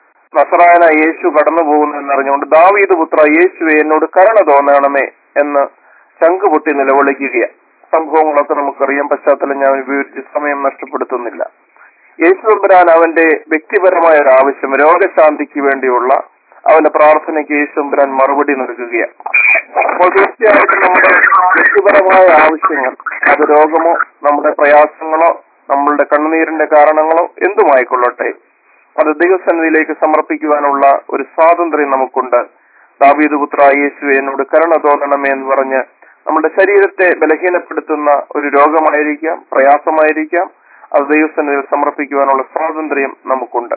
[SPEAKER 4] നസറായന യേശു കടന്നു പോകുന്നു എന്നറിഞ്ഞുകൊണ്ട് ദാവീദ് പുത്ര യേശുവെ എന്നോട് കരുണ തോന്നണമേ എന്ന് ശംഖുപൊട്ടി നിലവിളിക്കുകയാണ് സംഭവങ്ങളൊക്കെ നമുക്കറിയാം പശ്ചാത്തലം ഞാൻ വിവരിച്ച് സമയം നഷ്ടപ്പെടുത്തുന്നില്ല യേശുബ്രാൻ അവന്റെ വ്യക്തിപരമായ ഒരു ആവശ്യം രോഗശാന്തിക്ക് വേണ്ടിയുള്ള അവന്റെ പ്രാർത്ഥനയ്ക്ക് യേശുബ്രാൻ മറുപടി നൽകുകയാണ് അപ്പോൾ തീർച്ചയായിട്ടും നമ്മുടെ വ്യക്തിപരമായ ആവശ്യങ്ങൾ അത് രോഗമോ നമ്മുടെ പ്രയാസങ്ങളോ നമ്മളുടെ കണ്ണുനീരിന്റെ കാരണങ്ങളോ എന്തുമായിക്കൊള്ളട്ടെ അത് ദൈവസന്നിധിയിലേക്ക് സമർപ്പിക്കുവാനുള്ള ഒരു സ്വാതന്ത്ര്യം നമുക്കുണ്ട് ദാവീദ് പുത്ര യേശുവെ എന്നോട് കരുണ തോന്നണമേ എന്ന് പറഞ്ഞ് നമ്മുടെ ശരീരത്തെ ബലഹീനപ്പെടുത്തുന്ന ഒരു രോഗമായിരിക്കാം പ്രയാസമായിരിക്കാം അത് ദൈവസന്നിധിയിൽ സമർപ്പിക്കുവാനുള്ള സ്വാതന്ത്ര്യം നമുക്കുണ്ട്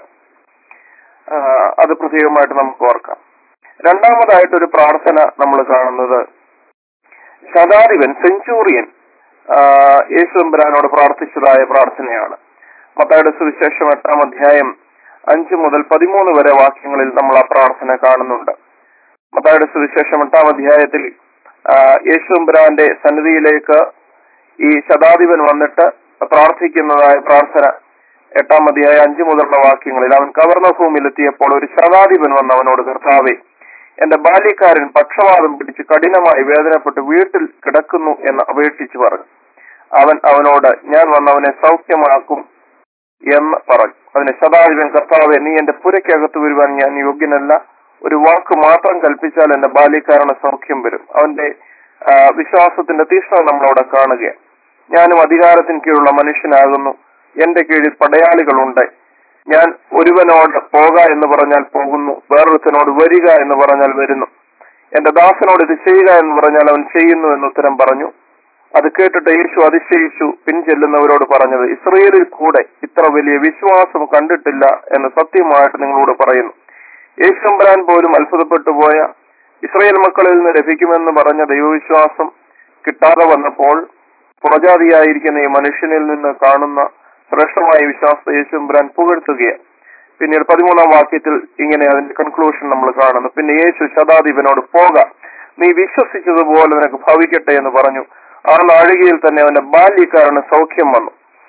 [SPEAKER 4] ആ, അത് പ്രത്യേകമായിട്ട് നമുക്ക് ഓർക്കാം രണ്ടാമതായിട്ട് ഒരു പ്രാർത്ഥന നമ്മൾ കാണുന്നത് ശതാധിപൻ സെഞ്ചൂറിയൻ യേശുദമ്പരാനോട് പ്രാർത്ഥിച്ചതായ പ്രാർത്ഥനയാണ് മത്തായുടെ സുവിശേഷം എട്ടാം അധ്യായം അഞ്ച് മുതൽ പതിമൂന്ന് വരെ വാക്യങ്ങളിൽ നമ്മൾ ആ പ്രാർത്ഥന കാണുന്നുണ്ട് മത്തായുടെ സുവിശേഷം എട്ടാം അധ്യായത്തിൽ ആ, യേശുദമ്പരാന്റെ സന്നിധിയിലേക്ക് ഈ ശതാധിപൻ വന്നിട്ട് പ്രാർത്ഥിക്കുന്നതായ പ്രാർത്ഥന എട്ടാം അധ്യായ അഞ്ചു മുതലുള്ള വാക്യങ്ങളിൽ അവൻ കവർണ ഭൂമിയിലെത്തിയപ്പോൾ ഒരു ശതാധിപൻ വന്ന് അവനോട് കർത്താവെ എന്റെ ബാല്യക്കാരൻ പക്ഷവാതം പിടിച്ച് കഠിനമായി വേദനപ്പെട്ട് വീട്ടിൽ കിടക്കുന്നു എന്ന് അപേക്ഷിച്ചു പറഞ്ഞു അവൻ അവനോട് ഞാൻ വന്നവനെ സൗഖ്യമാക്കും എന്ന് പറഞ്ഞു അതിന് ശതാധിപൻ കർത്താവെ നീ എന്റെ പുരയ്ക്കകത്ത് വരുവാൻ ഞാൻ യോഗ്യനല്ല ഒരു വാക്ക് മാത്രം കൽപ്പിച്ചാൽ എന്റെ ബാല്യക്കാരന് സൗഖ്യം വരും അവന്റെ ആ, വിശ്വാസത്തിന്റെ തീഷ്ണത നമ്മളവിടെ കാണുകയാണ് ഞാനും അധികാരത്തിന് കീഴിലുള്ള മനുഷ്യനാകുന്നു എന്റെ കീഴിൽ പടയാളികളുണ്ട് ഞാൻ ഒരുവനോട് പോക എന്ന് പറഞ്ഞാൽ പോകുന്നു വേറൊരുത്തനോട് വരിക എന്ന് പറഞ്ഞാൽ വരുന്നു എന്റെ ദാസനോട് ഇത് ചെയ്യുക എന്ന് പറഞ്ഞാൽ അവൻ ചെയ്യുന്നു എന്ന് ഉത്തരം പറഞ്ഞു അത് കേട്ടിട്ട് യേശു അതിശയിച്ചു പിൻചെല്ലുന്നവരോട് പറഞ്ഞത് ഇസ്രയേലിൽ കൂടെ ഇത്ര വലിയ വിശ്വാസം കണ്ടിട്ടില്ല എന്ന് സത്യമായിട്ട് നിങ്ങളോട് പറയുന്നു യേശുമ്പരാൻ പോലും അത്ഭുതപ്പെട്ടു പോയ ഇസ്രയേൽ മക്കളിൽ നിന്ന് ലഭിക്കുമെന്ന് പറഞ്ഞ ദൈവവിശ്വാസം കിട്ടാതെ വന്നപ്പോൾ പുറജാതിയായിരിക്കുന്ന ഈ മനുഷ്യനിൽ നിന്ന് കാണുന്ന ശ്രേഷ്ഠമായ വിശ്വാസത്തെ യേശുമ്പരാൻ പുകഴ്ത്തുകയാണ് പിന്നീട് പതിമൂന്നാം വാക്യത്തിൽ ഇങ്ങനെ അതിന്റെ കൺക്ലൂഷൻ നമ്മൾ കാണുന്നു പിന്നെ യേശു ശതാധിപനോട് പോക നീ വിശ്വസിച്ചതുപോലെ നിനക്ക് ഭവിക്കട്ടെ എന്ന് പറഞ്ഞു ആ നാഴികയിൽ തന്നെ അവന്റെ ബാല്യക്കാരന് സൗഖ്യം വന്നു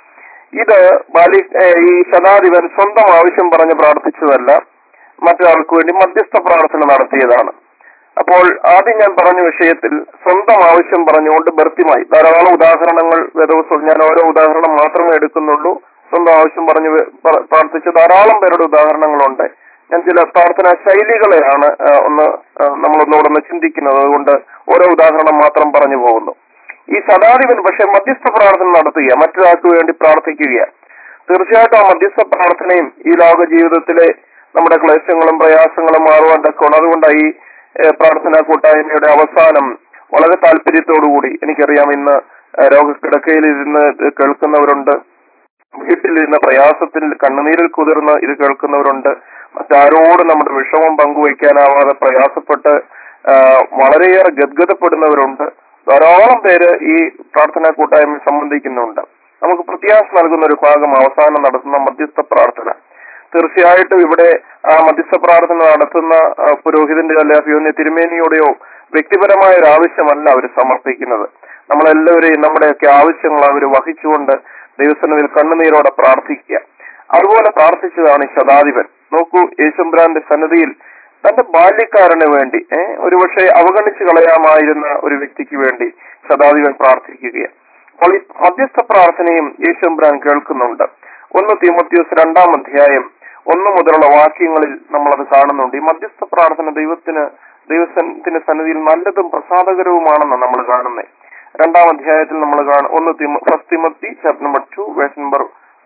[SPEAKER 4] ഇത് ബാല്യ ഏഹ് ഈ ശതാധിപൻ സ്വന്തം ആവശ്യം പറഞ്ഞ് പ്രാർത്ഥിച്ചതല്ല മറ്റൊരാൾക്ക് വേണ്ടി മധ്യസ്ഥ പ്രാർത്ഥന നടത്തിയതാണ് അപ്പോൾ ആദ്യം ഞാൻ പറഞ്ഞ വിഷയത്തിൽ സ്വന്തം ആവശ്യം പറഞ്ഞുകൊണ്ട് ബർത്തിമായി ധാരാളം ഉദാഹരണങ്ങൾ വേദവസ്തു ഞാൻ ഓരോ ഉദാഹരണം മാത്രമേ എടുക്കുന്നുള്ളൂ സ്വന്തം ആവശ്യം പറഞ്ഞ് വെ- പ്ര- പ്രാർത്ഥിച്ച ധാരാളം പേരുടെ ഉദാഹരണങ്ങളുണ്ട് ഞാൻ ചില പ്രാർത്ഥനാ ശൈലികളെയാണ് ആ, ഒന്ന് ആ, നമ്മളൊന്നുകൂടെ ഒന്ന് ചിന്തിക്കുന്നത് അതുകൊണ്ട് ഓരോ ഉദാഹരണം മാത്രം പറഞ്ഞു പോകുന്നു ഈ സദാധിപൻ പക്ഷെ മധ്യസ്ഥ പ്രാർത്ഥന നടത്തുക മറ്റൊരാൾക്ക് വേണ്ടി പ്രാർത്ഥിക്കുകയാണ് തീർച്ചയായിട്ടും ആ മധ്യസ്ഥ പ്രാർത്ഥനയും ഈ ലോക ജീവിതത്തിലെ നമ്മുടെ ക്ലേശങ്ങളും പ്രയാസങ്ങളും മാറുവാൻ തക്കോണം അതുകൊണ്ടാണ് ഈ ഏഹ്, പ്രാർത്ഥനാ കൂട്ടായ്മയുടെ അവസാനം വളരെ താല്പര്യത്തോടുകൂടി എനിക്കറിയാം ഇന്ന് ഏഹ്, രോഗക്കിടക്കയിൽ ഇരുന്ന് ഇത് കേൾക്കുന്നവരുണ്ട് വീട്ടിലിരുന്ന പ്രയാസത്തിൽ കണ്ണുനീരിൽ കുതിർന്ന് ഇത് കേൾക്കുന്നവരുണ്ട് മറ്റാരോടും നമ്മുടെ വിഷമം പങ്കുവയ്ക്കാനാവാതെ പ്രയാസപ്പെട്ട് ആ, വളരെയേറെ ഗദ്ഗതപ്പെടുന്നവരുണ്ട് ധാരാളം പേര് ഈ പ്രാർത്ഥനാ കൂട്ടായ്മ സംബന്ധിക്കുന്നുണ്ട് നമുക്ക് പ്രത്യാശ നൽകുന്ന ഒരു ഭാഗം അവസാനം നടത്തുന്ന മധ്യസ്ഥ പ്രാർത്ഥന തീർച്ചയായിട്ടും ഇവിടെ ആ മധ്യസ്ഥ പ്രാർത്ഥന നടത്തുന്ന ആ, പുരോഹിതന്റെ അല്ലെ അഭിയോന്യ തിരുമേനിയുടെയോ വ്യക്തിപരമായ ഒരു ആവശ്യമല്ല അവർ സമർപ്പിക്കുന്നത് നമ്മളെല്ലാവരെയും നമ്മുടെയൊക്കെ ആവശ്യങ്ങൾ അവർ വഹിച്ചുകൊണ്ട് ദൈവസന്നിധിയിൽ കണ്ണുനീരോടെ പ്രാർത്ഥിക്കുക അതുപോലെ പ്രാർത്ഥിച്ചതാണ് ഈ ശതാധിപൻ നോക്കൂ യേശുബ്രാന്റെ സന്നിധിയിൽ തന്റെ ബാല്യക്കാരന് വേണ്ടി ഏഹ് ഒരുപക്ഷെ അവഗണിച്ചു കളയാമായിരുന്ന ഒരു വ്യക്തിക്ക് വേണ്ടി ശതാധിപൻ പ്രാർത്ഥിക്കുകയാണ് അപ്പോൾ ഈ മധ്യസ്ഥ പ്രാർത്ഥനയും യേശുബ്രാൻ കേൾക്കുന്നുണ്ട് ഒന്ന് തീമത്യോസ് രണ്ടാം അധ്യായം ഒന്ന് മുതലുള്ള വാക്യങ്ങളിൽ നമ്മളത് കാണുന്നുണ്ട് ഈ മധ്യസ്ഥ പ്രാർത്ഥന ദൈവത്തിന് ദൈവത്തിന്റെ സന്നിധിയിൽ നല്ലതും പ്രസാദകരവുമാണെന്ന് നമ്മൾ കാണുന്നത് രണ്ടാം അധ്യായത്തിൽ നമ്മൾ കാണും ഒന്ന് തിമ first Timothy chapter number two verse number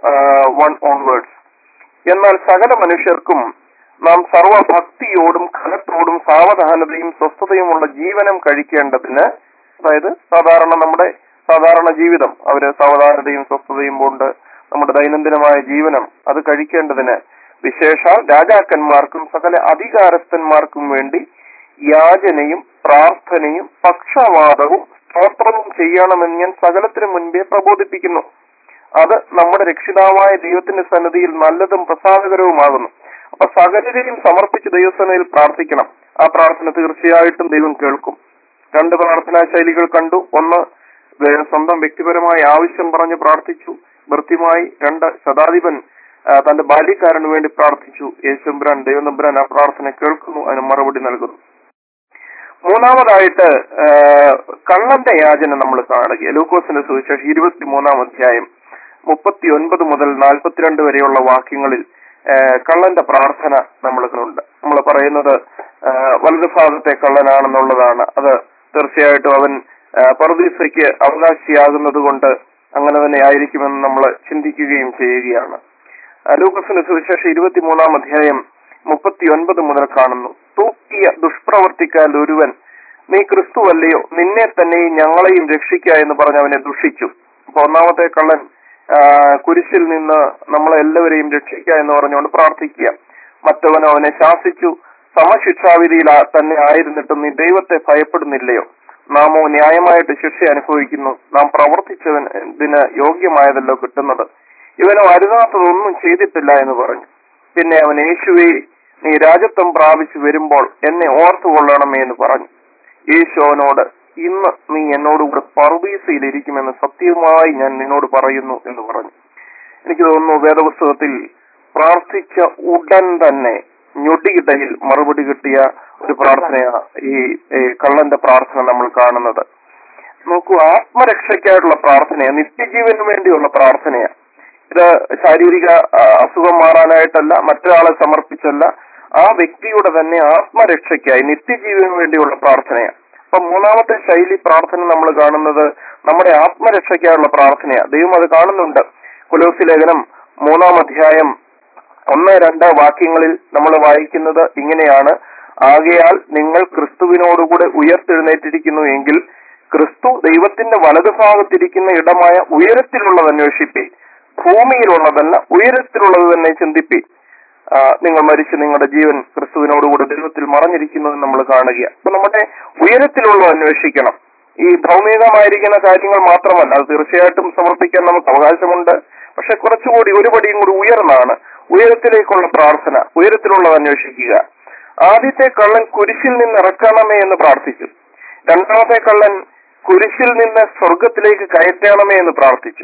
[SPEAKER 4] one onwards എന്നാൽ സകല മനുഷ്യർക്കും നാം സർവഭക്തിയോടും ഖനത്തോടും സാവധാനതയും സ്വസ്ഥതയുമുള്ള ജീവനം കഴിക്കേണ്ടതിന് അതായത് സാധാരണ നമ്മുടെ സാധാരണ ജീവിതം അവര് സാവധാനതയും സ്വസ്ഥതയും കൊണ്ട് നമ്മുടെ ദൈനംദിനമായ ജീവനം അത് കഴിക്കേണ്ടതിന് വിശേഷാൽ രാജാക്കന്മാർക്കും സകല അധികാരസ്ഥന്മാർക്കും വേണ്ടി യാചനയും പ്രാർത്ഥനയും പക്ഷവാദവും സ്തോത്രവും ചെയ്യണമെന്ന് ഞാൻ സകലത്തിനു മുൻപേ പ്രബോധിപ്പിക്കുന്നു അത് നമ്മുടെ രക്ഷിതാവായ ദൈവത്തിന്റെ സന്നിധിയിൽ നല്ലതും പ്രസാദകരവുമാകുന്നു അപ്പൊ സകലരെയും സമർപ്പിച്ച് ദൈവസന്നിധിയിൽ പ്രാർത്ഥിക്കണം ആ പ്രാർത്ഥന തീർച്ചയായിട്ടും ദൈവം കേൾക്കും രണ്ട് പ്രാർത്ഥനാ ശൈലികൾ കണ്ടു ഒന്ന് വേ- സ്വന്തം വ്യക്തിപരമായ ആവശ്യം പറഞ്ഞ് പ്രാർത്ഥിച്ചു വൃത്തിയുമായി രണ്ട് ശതാധിപൻ ആ, തന്റെ ബാല്യക്കാരന് വേണ്ടി പ്രാർത്ഥിച്ചു യേശുബ്രാൻ ദൈവനബ്രാൻ ആ പ്രാർത്ഥന കേൾക്കുന്നു അതിന് മറുപടി നൽകുന്നു മൂന്നാമതായിട്ട് ആ, കള്ളന്റെ യാചന നമ്മൾ കാണുക ലൂക്കോസിന്റെ സുവിശേഷം ഇരുപത്തിമൂന്നാം അധ്യായം മുപ്പത്തി ഒൻപത് മുതൽ നാൽപ്പത്തിരണ്ട് വരെയുള്ള വാക്യങ്ങളിൽ ആ, കള്ളന്റെ പ്രാർത്ഥന നമ്മൾ ഉണ്ട് നമ്മൾ പറയുന്നത് ആ, വലതുഭാഗത്തെ കള്ളനാണെന്നുള്ളതാണ് അത് തീർച്ചയായിട്ടും അവൻ ആ, പറുദീസയ്ക്ക് അവകാശിയാകുന്നത് കൊണ്ട് അങ്ങനെ തന്നെ ആയിരിക്കുമെന്ന് നമ്മൾ ചിന്തിക്കുകയും ചെയ്യുകയാണ് ആ, ലൂക്കോസിന്റെ സുവിശേഷം ഇരുപത്തിമൂന്നാം അധ്യായം മുപ്പത്തി ഒൻപത് മുതൽ കാണുന്നു തൂക്കിയ ദുഷ്പ്രവർത്തിക്കാൽ ഒരുവൻ നീ ക്രിസ്തുവല്ലയോ നിന്നെ തന്നെയും ഞങ്ങളെയും രക്ഷിക്ക എന്ന് പറഞ്ഞ് അവനെ ദുഷിച്ചു അപ്പൊ ഒന്നാമത്തെ കള്ളൻ ആ, കുരിശിൽ നിന്ന് നമ്മളെ എല്ലാവരെയും രക്ഷിക്കുക എന്ന് പറഞ്ഞുകൊണ്ട് പ്രാർത്ഥിക്കുക മറ്റവൻ അവനെ ശാസിച്ചു സമശിക്ഷാവിധിയിൽ ആ- തന്നെ ആയിരുന്നിട്ടും നീ ദൈവത്തെ ഭയപ്പെടുന്നില്ലയോ നാമോ ന്യായമായിട്ട് ശിക്ഷ അനുഭവിക്കുന്നു നാം പ്രവർത്തിച്ചവൻ ഇതിന് യോഗ്യമായതല്ലോ കിട്ടുന്നത് ഇവനോ അരുതാത്തതൊന്നും ചെയ്തിട്ടില്ല എന്ന് പറഞ്ഞു പിന്നെ അവൻ യേശുവെ നീ രാജത്വം പ്രാപിച്ചു വരുമ്പോൾ എന്നെ ഓർത്തുകൊള്ളണമേ എന്ന് പറഞ്ഞു യേശു അവനോട് ഇന്ന് നീ എന്നോടുകൂടെ പറുദീസയിൽ ഇരിക്കുമെന്ന് സത്യമായി ഞാൻ നിന്നോട് പറയുന്നു എന്ന് പറഞ്ഞു എനിക്ക് തോന്നുന്നു വേദപുസ്തകത്തിൽ പ്രാർത്ഥിച്ച ഉടൻ തന്നെ ഞൊടിയിടയിൽ മറുപടി കിട്ടിയ ഒരു പ്രാർത്ഥനയാണ് ഈ ഈ കള്ളന്റെ പ്രാർത്ഥന നമ്മൾ കാണുന്നത് നോക്കൂ ആത്മരക്ഷയ്ക്കായിട്ടുള്ള പ്രാർത്ഥനയാണ് നിത്യജീവന് വേണ്ടിയുള്ള പ്രാർത്ഥനയാണ് ഇത് ശാരീരിക ആ, അസുഖം മാറാനായിട്ടല്ല മറ്റൊരാളെ സമർപ്പിച്ചല്ല ആ വ്യക്തിയുടെ തന്നെ ആത്മരക്ഷയ്ക്കായി നിത്യജീവന് വേണ്ടിയുള്ള പ്രാർത്ഥനയാണ് അപ്പൊ മൂന്നാമത്തെ ശൈലി പ്രാർത്ഥന നമ്മൾ കാണുന്നത് നമ്മുടെ ആത്മരക്ഷയ്ക്കായുള്ള പ്രാർത്ഥനയാണ് ദൈവം അത് കാണുന്നുണ്ട് കുലോസി ലേഖനം മൂന്നാം അധ്യായം ഒന്ന് രണ്ട് വാക്യങ്ങളിൽ നമ്മൾ വായിക്കുന്നത് ഇങ്ങനെയാണ് ആകയാൽ നിങ്ങൾ ക്രിസ്തുവിനോടുകൂടെ ഉയർത്തെഴുന്നേറ്റിരിക്കുന്നു എങ്കിൽ ക്രിസ്തു ദൈവത്തിന്റെ വലതുഭാഗത്തിരിക്കുന്ന ഇടമായ ഉയരത്തിലുള്ളത് അന്വേഷിപ്പി ഭൂമിയിലുള്ളതല്ല ഉയരത്തിലുള്ളത് തന്നെ ചിന്തിപ്പി ആ, നിങ്ങൾ മരിച്ച് നിങ്ങളുടെ ജീവൻ ക്രിസ്തുവിനോടുകൂടി ദൈവത്തിൽ മറഞ്ഞിരിക്കുന്നത് നമ്മൾ കാണുക അപ്പൊ നമ്മുടെ ഉയരത്തിലുള്ളത് അന്വേഷിക്കണം ഈ ഭൗമികമായിരിക്കുന്ന കാര്യങ്ങൾ മാത്രമല്ല അത് തീർച്ചയായിട്ടും സമർപ്പിക്കാൻ നമുക്ക് അവകാശമുണ്ട് പക്ഷെ കുറച്ചുകൂടി ഒരു പടിയും കൂടി ഉയർന്നാണ് ഉയരത്തിലേക്കുള്ള പ്രാർത്ഥന ഉയരത്തിലുള്ളത് അന്വേഷിക്കുക ആദ്യത്തെ കള്ളൻ കുരിശിൽ നിന്ന് ഇറക്കണമേ എന്ന് പ്രാർത്ഥിച്ചു രണ്ടാമത്തെ കള്ളൻ കുരിശിൽ നിന്ന് സ്വർഗത്തിലേക്ക് കയറ്റണമേ എന്ന് പ്രാർത്ഥിച്ചു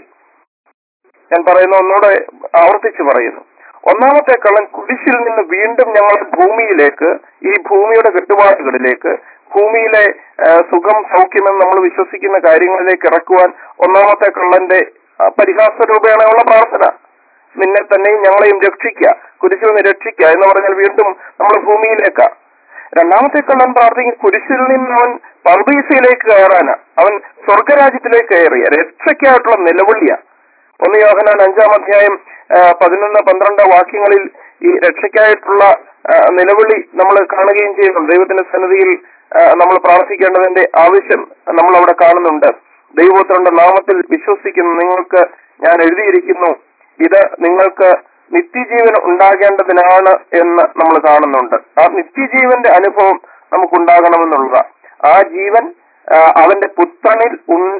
[SPEAKER 4] ഞാൻ പറയുന്ന ഒന്നുകൂടെ ആവർത്തിച്ച് പറയുന്നു ഒന്നാമത്തെ കള്ളൻ കുരിശിൽ നിന്ന് വീണ്ടും ഞങ്ങൾ ഭൂമിയിലേക്ക് ഈ ഭൂമിയുടെ കെട്ടുപാടുകളിലേക്ക് ഭൂമിയിലെ ആ, സുഖം സൗഖ്യമെന്ന് നമ്മൾ വിശ്വസിക്കുന്ന കാര്യങ്ങളിലേക്ക് ഇറക്കുവാൻ ഒന്നാമത്തെ കള്ളന്റെ ആ, പരിഹാസ രൂപേണയുള്ള പ്രാർത്ഥന നിന്നെ തന്നെയും ഞങ്ങളെയും രക്ഷിക്കുക കുരിശിൽ നിന്ന് രക്ഷിക്കുക എന്ന് പറഞ്ഞാൽ വീണ്ടും നമ്മൾ ഭൂമിയിലേക്കാ രണ്ടാമത്തെ കള്ളൻ പ്രാർത്ഥിക്കും കുരിശിൽ നിന്ന് അവൻ പർദീസയിലേക്ക് കയറാനാ അവൻ സ്വർഗരാജ്യത്തിലേക്ക് കയറിയ രക്ഷയ്ക്കായിട്ടുള്ള നിലവിളിയാ ഒന്ന് യോഹനാൻ അഞ്ചാം അധ്യായം ആ, പതിനൊന്ന് പന്ത്രണ്ട് വാക്യങ്ങളിൽ ഈ രക്ഷയ്ക്കായിട്ടുള്ള ആ, നിലവിളി നമ്മൾ കാണുകയും ചെയ്യുന്നു ദൈവത്തിന്റെ സന്നിധിയിൽ ആ, നമ്മൾ പ്രാർത്ഥിക്കേണ്ടതിന്റെ ആവശ്യം നമ്മൾ അവിടെ കാണുന്നുണ്ട് ദൈവപുത്രന്റെ നാമത്തിൽ വിശ്വസിക്കുന്ന നിങ്ങൾക്ക് ഞാൻ എഴുതിയിരിക്കുന്നു ഇത് നിങ്ങൾക്ക് നിത്യജീവൻ ഉണ്ടാകേണ്ടതിനാണ് എന്ന് നമ്മൾ കാണുന്നുണ്ട് ആ നിത്യജീവന്റെ അനുഭവം നമുക്കുണ്ടാകണമെന്നുള്ളത് ആ ജീവൻ ആ, അവന്റെ പുത്രനിൽ ഉൺ-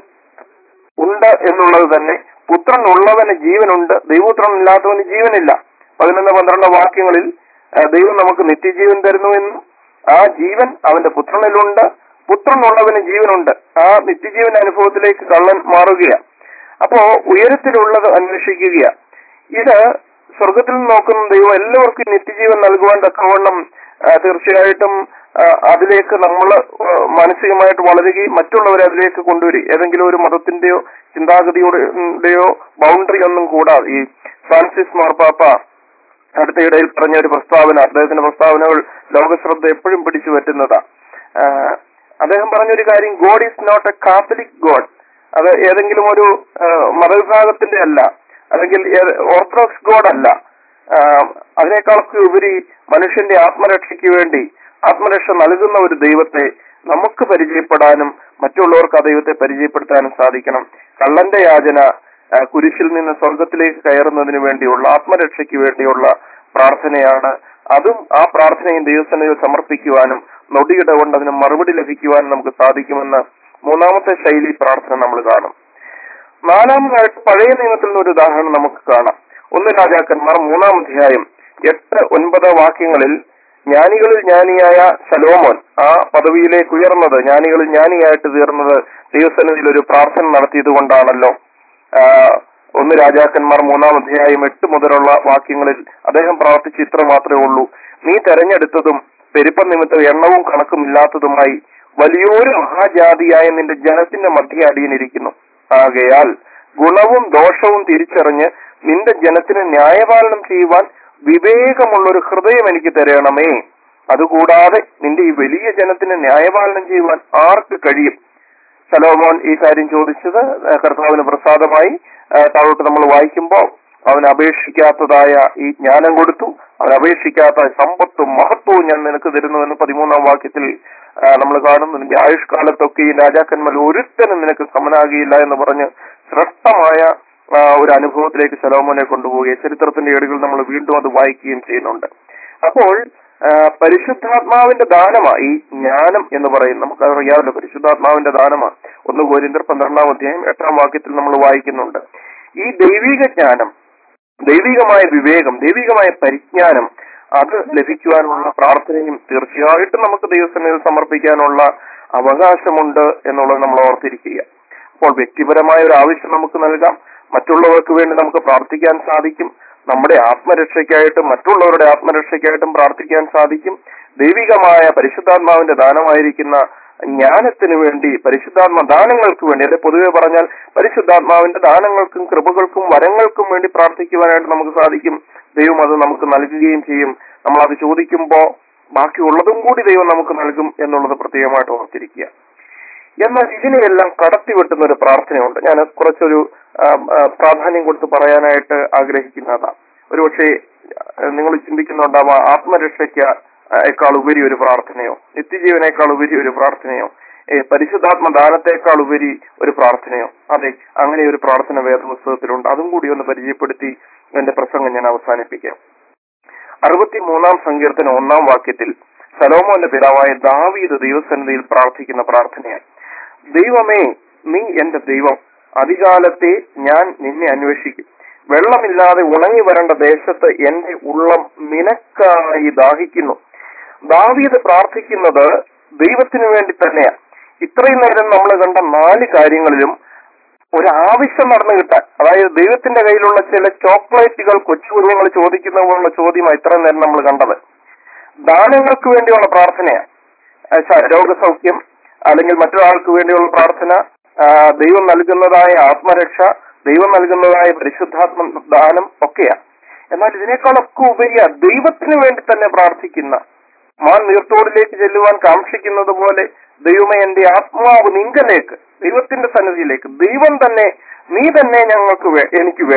[SPEAKER 4] ഉണ്ട് എന്നുള്ളത് തന്നെ പുത്രൻ ഉള്ളവന് ജീവനുണ്ട് ദൈവപുത്രൻ ഇല്ലാത്തവന് ജീവനില്ല പതിനൊന്ന് പന്ത്രണ്ട് വാക്യങ്ങളിൽ ആ, ദൈവം നമുക്ക് നിത്യജീവൻ തരുന്നു എന്നും ആ ജീവൻ അവന്റെ പുത്രനിലുണ്ട് പുത്രൻ ഉള്ളവന് ജീവനുണ്ട് ആ നിത്യജീവൻ അനുഭവത്തിലേക്ക് കള്ളൻ മാറുകയാണ് അപ്പോ ഉയരത്തിലുള്ളത് അന്വേഷിക്കുക ഇത് സ്വർഗത്തിൽ നിന്ന് നോക്കുന്ന ദൈവം എല്ലാവർക്കും നിത്യജീവൻ നൽകുവാൻ തക്കവണ്ണം ആ, തീർച്ചയായിട്ടും ആ, അതിലേക്ക് നമ്മൾ മാനസികമായിട്ട് വളരുകയും മറ്റുള്ളവരെ അതിലേക്ക് കൊണ്ടുവരിക ഏതെങ്കിലും ഒരു മതത്തിന്റെയോ ചിന്താഗതിയുടെയോ ബൗണ്ടറി ഒന്നും കൂടാതെ ഈ ഫ്രാൻസിസ് മാർപ്പാപ്പ അടുത്തയിടയിൽ പറഞ്ഞ ഒരു പ്രസ്താവന അദ്ദേഹത്തിന്റെ പ്രസ്താവനകൾ ലോകശ്രദ്ധ എപ്പോഴും പിടിച്ചു പറ്റുന്നതാ ആ, അദ്ദേഹം പറഞ്ഞൊരു കാര്യം God is not a Catholic God അത് ഏതെങ്കിലും ഒരു ആ, മതവിഭാഗത്തിന്റെ അല്ല അല്ലെങ്കിൽ ഏത്- ഓർത്തഡോക്സ് ഗോഡ് അല്ല ആ, അതിനേക്കാളൊക്കെ ഉപരി മനുഷ്യന്റെ ആത്മരക്ഷയ്ക്ക് വേണ്ടി ആത്മരക്ഷ നൽകുന്ന ഒരു ദൈവത്തെ നമുക്ക് പരിചയപ്പെടാനും മറ്റുള്ളവർക്ക് ആ ദൈവത്തെ പരിചയപ്പെടുത്താനും സാധിക്കണം കള്ളന്റെ യാചന ആ, കുരിശിൽ നിന്ന് സ്വർഗത്തിലേക്ക് കയറുന്നതിന് വേണ്ടിയുള്ള ആത്മരക്ഷയ്ക്ക് വേണ്ടിയുള്ള പ്രാർത്ഥനയാണ് അതും ആ പ്രാർത്ഥനയും ദൈവസന്നിധിയിൽ സമർപ്പിക്കുവാനും നൊടിയിട കൊണ്ട് അതിന് മറുപടി ലഭിക്കുവാനും നമുക്ക് സാധിക്കുമെന്ന് മൂന്നാമത്തെ ശൈലി പ്രാർത്ഥന നമ്മൾ കാണും നാലാമതായിട്ട് പഴയ നിയമത്തിൽ നിന്ന് ഒരു ഉദാഹരണം നമുക്ക് കാണാം ഒന്ന് രാജാക്കന്മാർ മൂന്നാം അധ്യായം എട്ട് ഒൻപത് വാക്യങ്ങളിൽ ജ്ഞാനികളിൽ ജ്ഞാനിയായ ശലോമോൻ ആ പദവിയിലേക്ക് ഉയർന്നത് ജ്ഞാനികളിൽ ജ്ഞാനിയായിട്ട് തീർന്നത് ദൈവസന്നിധിയിൽ ഒരു പ്രാർത്ഥന നടത്തിയത് കൊണ്ടാണല്ലോ ആ, ഒന്ന് രാജാക്കന്മാർ മൂന്നാം അധ്യായം എട്ട് മുതലുള്ള വാക്യങ്ങളിൽ അദ്ദേഹം പ്രാർത്ഥിച്ച ഇത്ര മാത്രമേ ഉള്ളൂ നീ തെരഞ്ഞെടുത്തതും പെരുപ്പം നിമിത്തം എണ്ണവും കണക്കും ഇല്ലാത്തതുമായി വലിയൊരു മഹാജാതിയായ നിന്റെ ജനത്തിന്റെ മധ്യ അടിയനിരിക്കുന്നു ആകയാൽ ഗുണവും ദോഷവും തിരിച്ചറിഞ്ഞ് നിന്റെ ജനത്തിന് ന്യായപാലനം ചെയ്യുവാൻ വിവേകമുള്ളൊരു ഹൃദയം എനിക്ക് തരണമേ അതുകൂടാതെ നിന്റെ ഈ വലിയ ജനത്തിന് ന്യായപാലനം ചെയ്യുവാൻ ആർക്ക് കഴിയും സലോമോൻ ഈ കാര്യം ചോദിച്ചത് ആ, കർത്താവിന് പ്രസാദമായി ആ, താഴോട്ട് നമ്മൾ വായിക്കുമ്പോൾ അവൻ അപേക്ഷിക്കാത്തതായ ഈ ജ്ഞാനം കൊടുത്തു അവൻ അപേക്ഷിക്കാത്ത സമ്പത്തും മഹത്വവും ഞാൻ നിനക്ക് തരുന്നു എന്ന് പതിമൂന്നാം വാക്യത്തിൽ നമ്മൾ കാണുന്നു നിന്റെ ആയുഷ്കാലത്തൊക്കെ ഈ രാജാക്കന്മാർ ഒരുത്തനും നിനക്ക് സമനാകിയില്ല എന്ന് പറഞ്ഞ് ശ്രേഷ്ഠമായ ആ, ഒരു അനുഭവത്തിലേക്ക് സലോമോനെ കൊണ്ടുപോവുകയും ചരിത്രത്തിന്റെ ഏടുകൾ നമ്മൾ വീണ്ടും അത് വായിക്കുകയും ചെയ്യുന്നുണ്ട് അപ്പോൾ ആ, പരിശുദ്ധാത്മാവിന്റെ ദാനമാ ഈ ജ്ഞാനം എന്ന് പറയുന്നത് നമുക്ക് അറിയാമല്ലോ പരിശുദ്ധാത്മാവിന്റെ ദാനമാ ഒന്ന് കോരിന്തർ പന്ത്രണ്ടാം അധ്യായം എട്ടാം വാക്യത്തിൽ നമ്മൾ വായിക്കുന്നുണ്ട് ഈ ദൈവിക ജ്ഞാനം ദൈവികമായ വിവേകം ദൈവികമായ പരിജ്ഞാനം അത് ലഭിക്കുവാനുള്ള പ്രാർത്ഥനയും തീർച്ചയായിട്ടും നമുക്ക് ദൈവസന്നിധിയിൽ സമർപ്പിക്കാനുള്ള അവകാശമുണ്ട് എന്നുള്ളത് നമ്മൾ ഓർത്തിരിക്കുക അപ്പോൾ വ്യക്തിപരമായ ഒരു ആവശ്യം നമുക്ക് നൽകാം മറ്റുള്ളവർക്ക് വേണ്ടി നമുക്ക് പ്രാർത്ഥിക്കാൻ സാധിക്കും നമ്മുടെ ആത്മരക്ഷയ്ക്കായിട്ടും മറ്റുള്ളവരുടെ ആത്മരക്ഷയ്ക്കായിട്ടും പ്രാർത്ഥിക്കാൻ സാധിക്കും ദൈവികമായ പരിശുദ്ധാത്മാവിന്റെ ദാനമായിരിക്കുന്ന ജ്ഞാനത്തിന് വേണ്ടി പരിശുദ്ധാത്മ ദാനങ്ങൾക്ക് വേണ്ടി അല്ലെ പൊതുവെ പറഞ്ഞാൽ പരിശുദ്ധാത്മാവിന്റെ ദാനങ്ങൾക്കും കൃപകൾക്കും വരങ്ങൾക്കും വേണ്ടി പ്രാർത്ഥിക്കുവാനായിട്ട് നമുക്ക് സാധിക്കും ദൈവം അത് നമുക്ക് നൽകുകയും ചെയ്യും നമ്മൾ അത് ചോദിക്കുമ്പോൾ ബാക്കിയുള്ളതും കൂടി ദൈവം നമുക്ക് നൽകും എന്നുള്ളത് പ്രത്യേകമായിട്ട് ഓർത്തിരിക്കുക എന്നാൽ ഇതിനെയെല്ലാം കടത്തിവെട്ടുന്ന ഒരു പ്രാർത്ഥനയുണ്ട് ഞാൻ കുറച്ചൊരു ആ, ആ, പ്രാധാന്യം കൊടുത്ത് പറയാനായിട്ട് ആഗ്രഹിക്കുന്നതാണ് ഒരുപക്ഷെ ആ, നിങ്ങൾ ചിന്തിക്കുന്നുണ്ടാവാം ആത്മരക്ഷയ്ക്ക് േക്കാൾ ഉപരി ഒരു പ്രാർത്ഥനയോ നിത്യജീവനേക്കാൾ ഉപരി ഒരു പ്രാർത്ഥനയോ ഏ, പരിശുദ്ധാത്മ ദാനത്തെക്കാൾ ഉപരി ഒരു പ്രാർത്ഥനയോ അതെ അങ്ങനെ ഒരു പ്രാർത്ഥന വേദപുസ്തകത്തിലുണ്ട് അതും കൂടി ഒന്ന് പരിചയപ്പെടുത്തി എന്റെ പ്രസംഗം ഞാൻ അവസാനിപ്പിക്കാം അറുപത്തിമൂന്നാം സങ്കീർത്തനം ഒന്നാം വാക്യത്തിൽ സലോമോന്റെ പിതാവായ ദാവീദ് ദൈവസന്നിധിയിൽ പ്രാർത്ഥിക്കുന്ന പ്രാർത്ഥനയാണ് ദൈവമേ നീ എന്റെ ദൈവം അധികാലത്തെ ഞാൻ നിന്നെ അന്വേഷിക്കും വെള്ളമില്ലാതെ ഉണങ്ങി വരേണ്ട ദേശത്ത് എന്റെ ഉള്ളം നിനക്കായി ദാഹിക്കുന്നു ദാവീദ് പ്രാർത്ഥിക്കുന്നത് ദൈവത്തിനു വേണ്ടി തന്നെയാണ് ഇത്രയും നേരം നമ്മൾ കണ്ട നാല് കാര്യങ്ങളിലും ഒരു ആവശ്യം നടന്നു കിട്ടാൻ അതായത് ദൈവത്തിന്റെ കയ്യിലുള്ള ചില ചോക്ലേറ്റുകൾ കൊച്ചു കുഞ്ഞുങ്ങൾ ചോദിക്കുന്ന പോലുള്ള ചോദ്യമാണ് ഇത്രയും നേരം നമ്മൾ കണ്ടത് ദാനങ്ങൾക്ക് വേണ്ടിയുള്ള പ്രാർത്ഥനയാണ് ആ, ശ- രോഗസൗഖ്യം അല്ലെങ്കിൽ മറ്റൊരാൾക്ക് വേണ്ടിയുള്ള പ്രാർത്ഥന ആ, ദൈവം നൽകുന്നതായ ആത്മരക്ഷ ദൈവം നൽകുന്നതായ പരിശുദ്ധാത്മ ദാനം ഒക്കെയാ എന്നാൽ ഇതിനേക്കാളൊക്കെ ഉപരിയാ ദൈവത്തിന് വേണ്ടി തന്നെ പ്രാർത്ഥിക്കുന്ന മാൻ നീർത്തോടിലേക്ക് ചെല്ലുവാൻ കാക്ഷിക്കുന്നത് പോലെ ദൈവമേ എന്റെ ആത്മാവ് നിങ്കലേക്ക് ദൈവത്തിന്റെ സന്നിധിയിലേക്ക് ദൈവം തന്നെ നീ തന്നെ ഞങ്ങൾക്ക് വേ- എനിക്ക് വേണം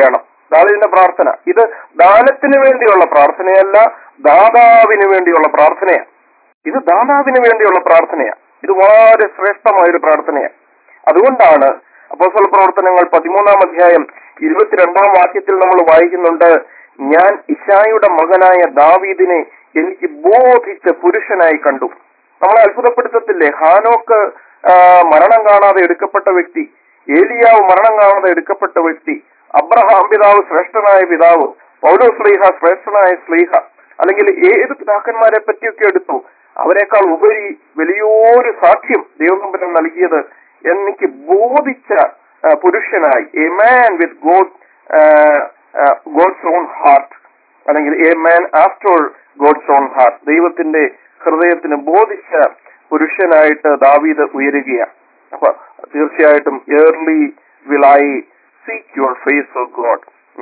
[SPEAKER 4] ദാവീദിന്റെ പ്രാർത്ഥന ഇത് ദാനത്തിന് വേണ്ടിയുള്ള പ്രാർത്ഥനയല്ല ദാതാവിന് വേണ്ടിയുള്ള പ്രാർത്ഥനയാണ് ഇത് ദാതാവിന് വേണ്ടിയുള്ള പ്രാർത്ഥനയാണ് ഇത് വളരെ ശ്രേഷ്ഠമായ ഒരു പ്രാർത്ഥനയാണ് അതുകൊണ്ടാണ് അപ്പോസ്തല പ്രവർത്തനങ്ങൾ പതിമൂന്നാം അധ്യായം ഇരുപത്തിരണ്ടാം വാക്യത്തിൽ നമ്മൾ വായിക്കുന്നുണ്ട് ഞാൻ ഇഷായുടെ മകനായ ദാവീദിനെ എനിക്ക് ബോധിച്ച പുരുഷനായി കണ്ടു നമ്മളെ അത്ഭുതപ്പെടുത്തത്തില്ലേ ഹാനോക്ക് ആ, മരണം കാണാതെ എടുക്കപ്പെട്ട വ്യക്തി ഏലിയാവ് മരണം കാണാതെ എടുക്കപ്പെട്ട വ്യക്തി അബ്രഹാം പിതാവ് ശ്രേഷ്ഠനായ പിതാവ് പൗലോ സ്ലീഹ ശ്രേഷ്ഠനായ സ്ലീഹ അല്ലെങ്കിൽ ഏത് പിതാക്കന്മാരെ പറ്റിയൊക്കെ എടുത്തു അവരെക്കാൾ ഉപരി വലിയൊരു സാക്ഷ്യം ദൈവനമ്പരം നൽകിയത് എനിക്ക് ബോധിച്ച ആ, പുരുഷനായി a man with God God's own heart അല്ലെങ്കിൽ a man after God's own heart ദൈവത്തിന്റെ ഹൃദയത്തിന് ബോധിച്ച പുരുഷനായിട്ട് ദാവീദ് ഉയരുകയാണ് അപ്പൊ തീർച്ചയായിട്ടും early will I seek your face of God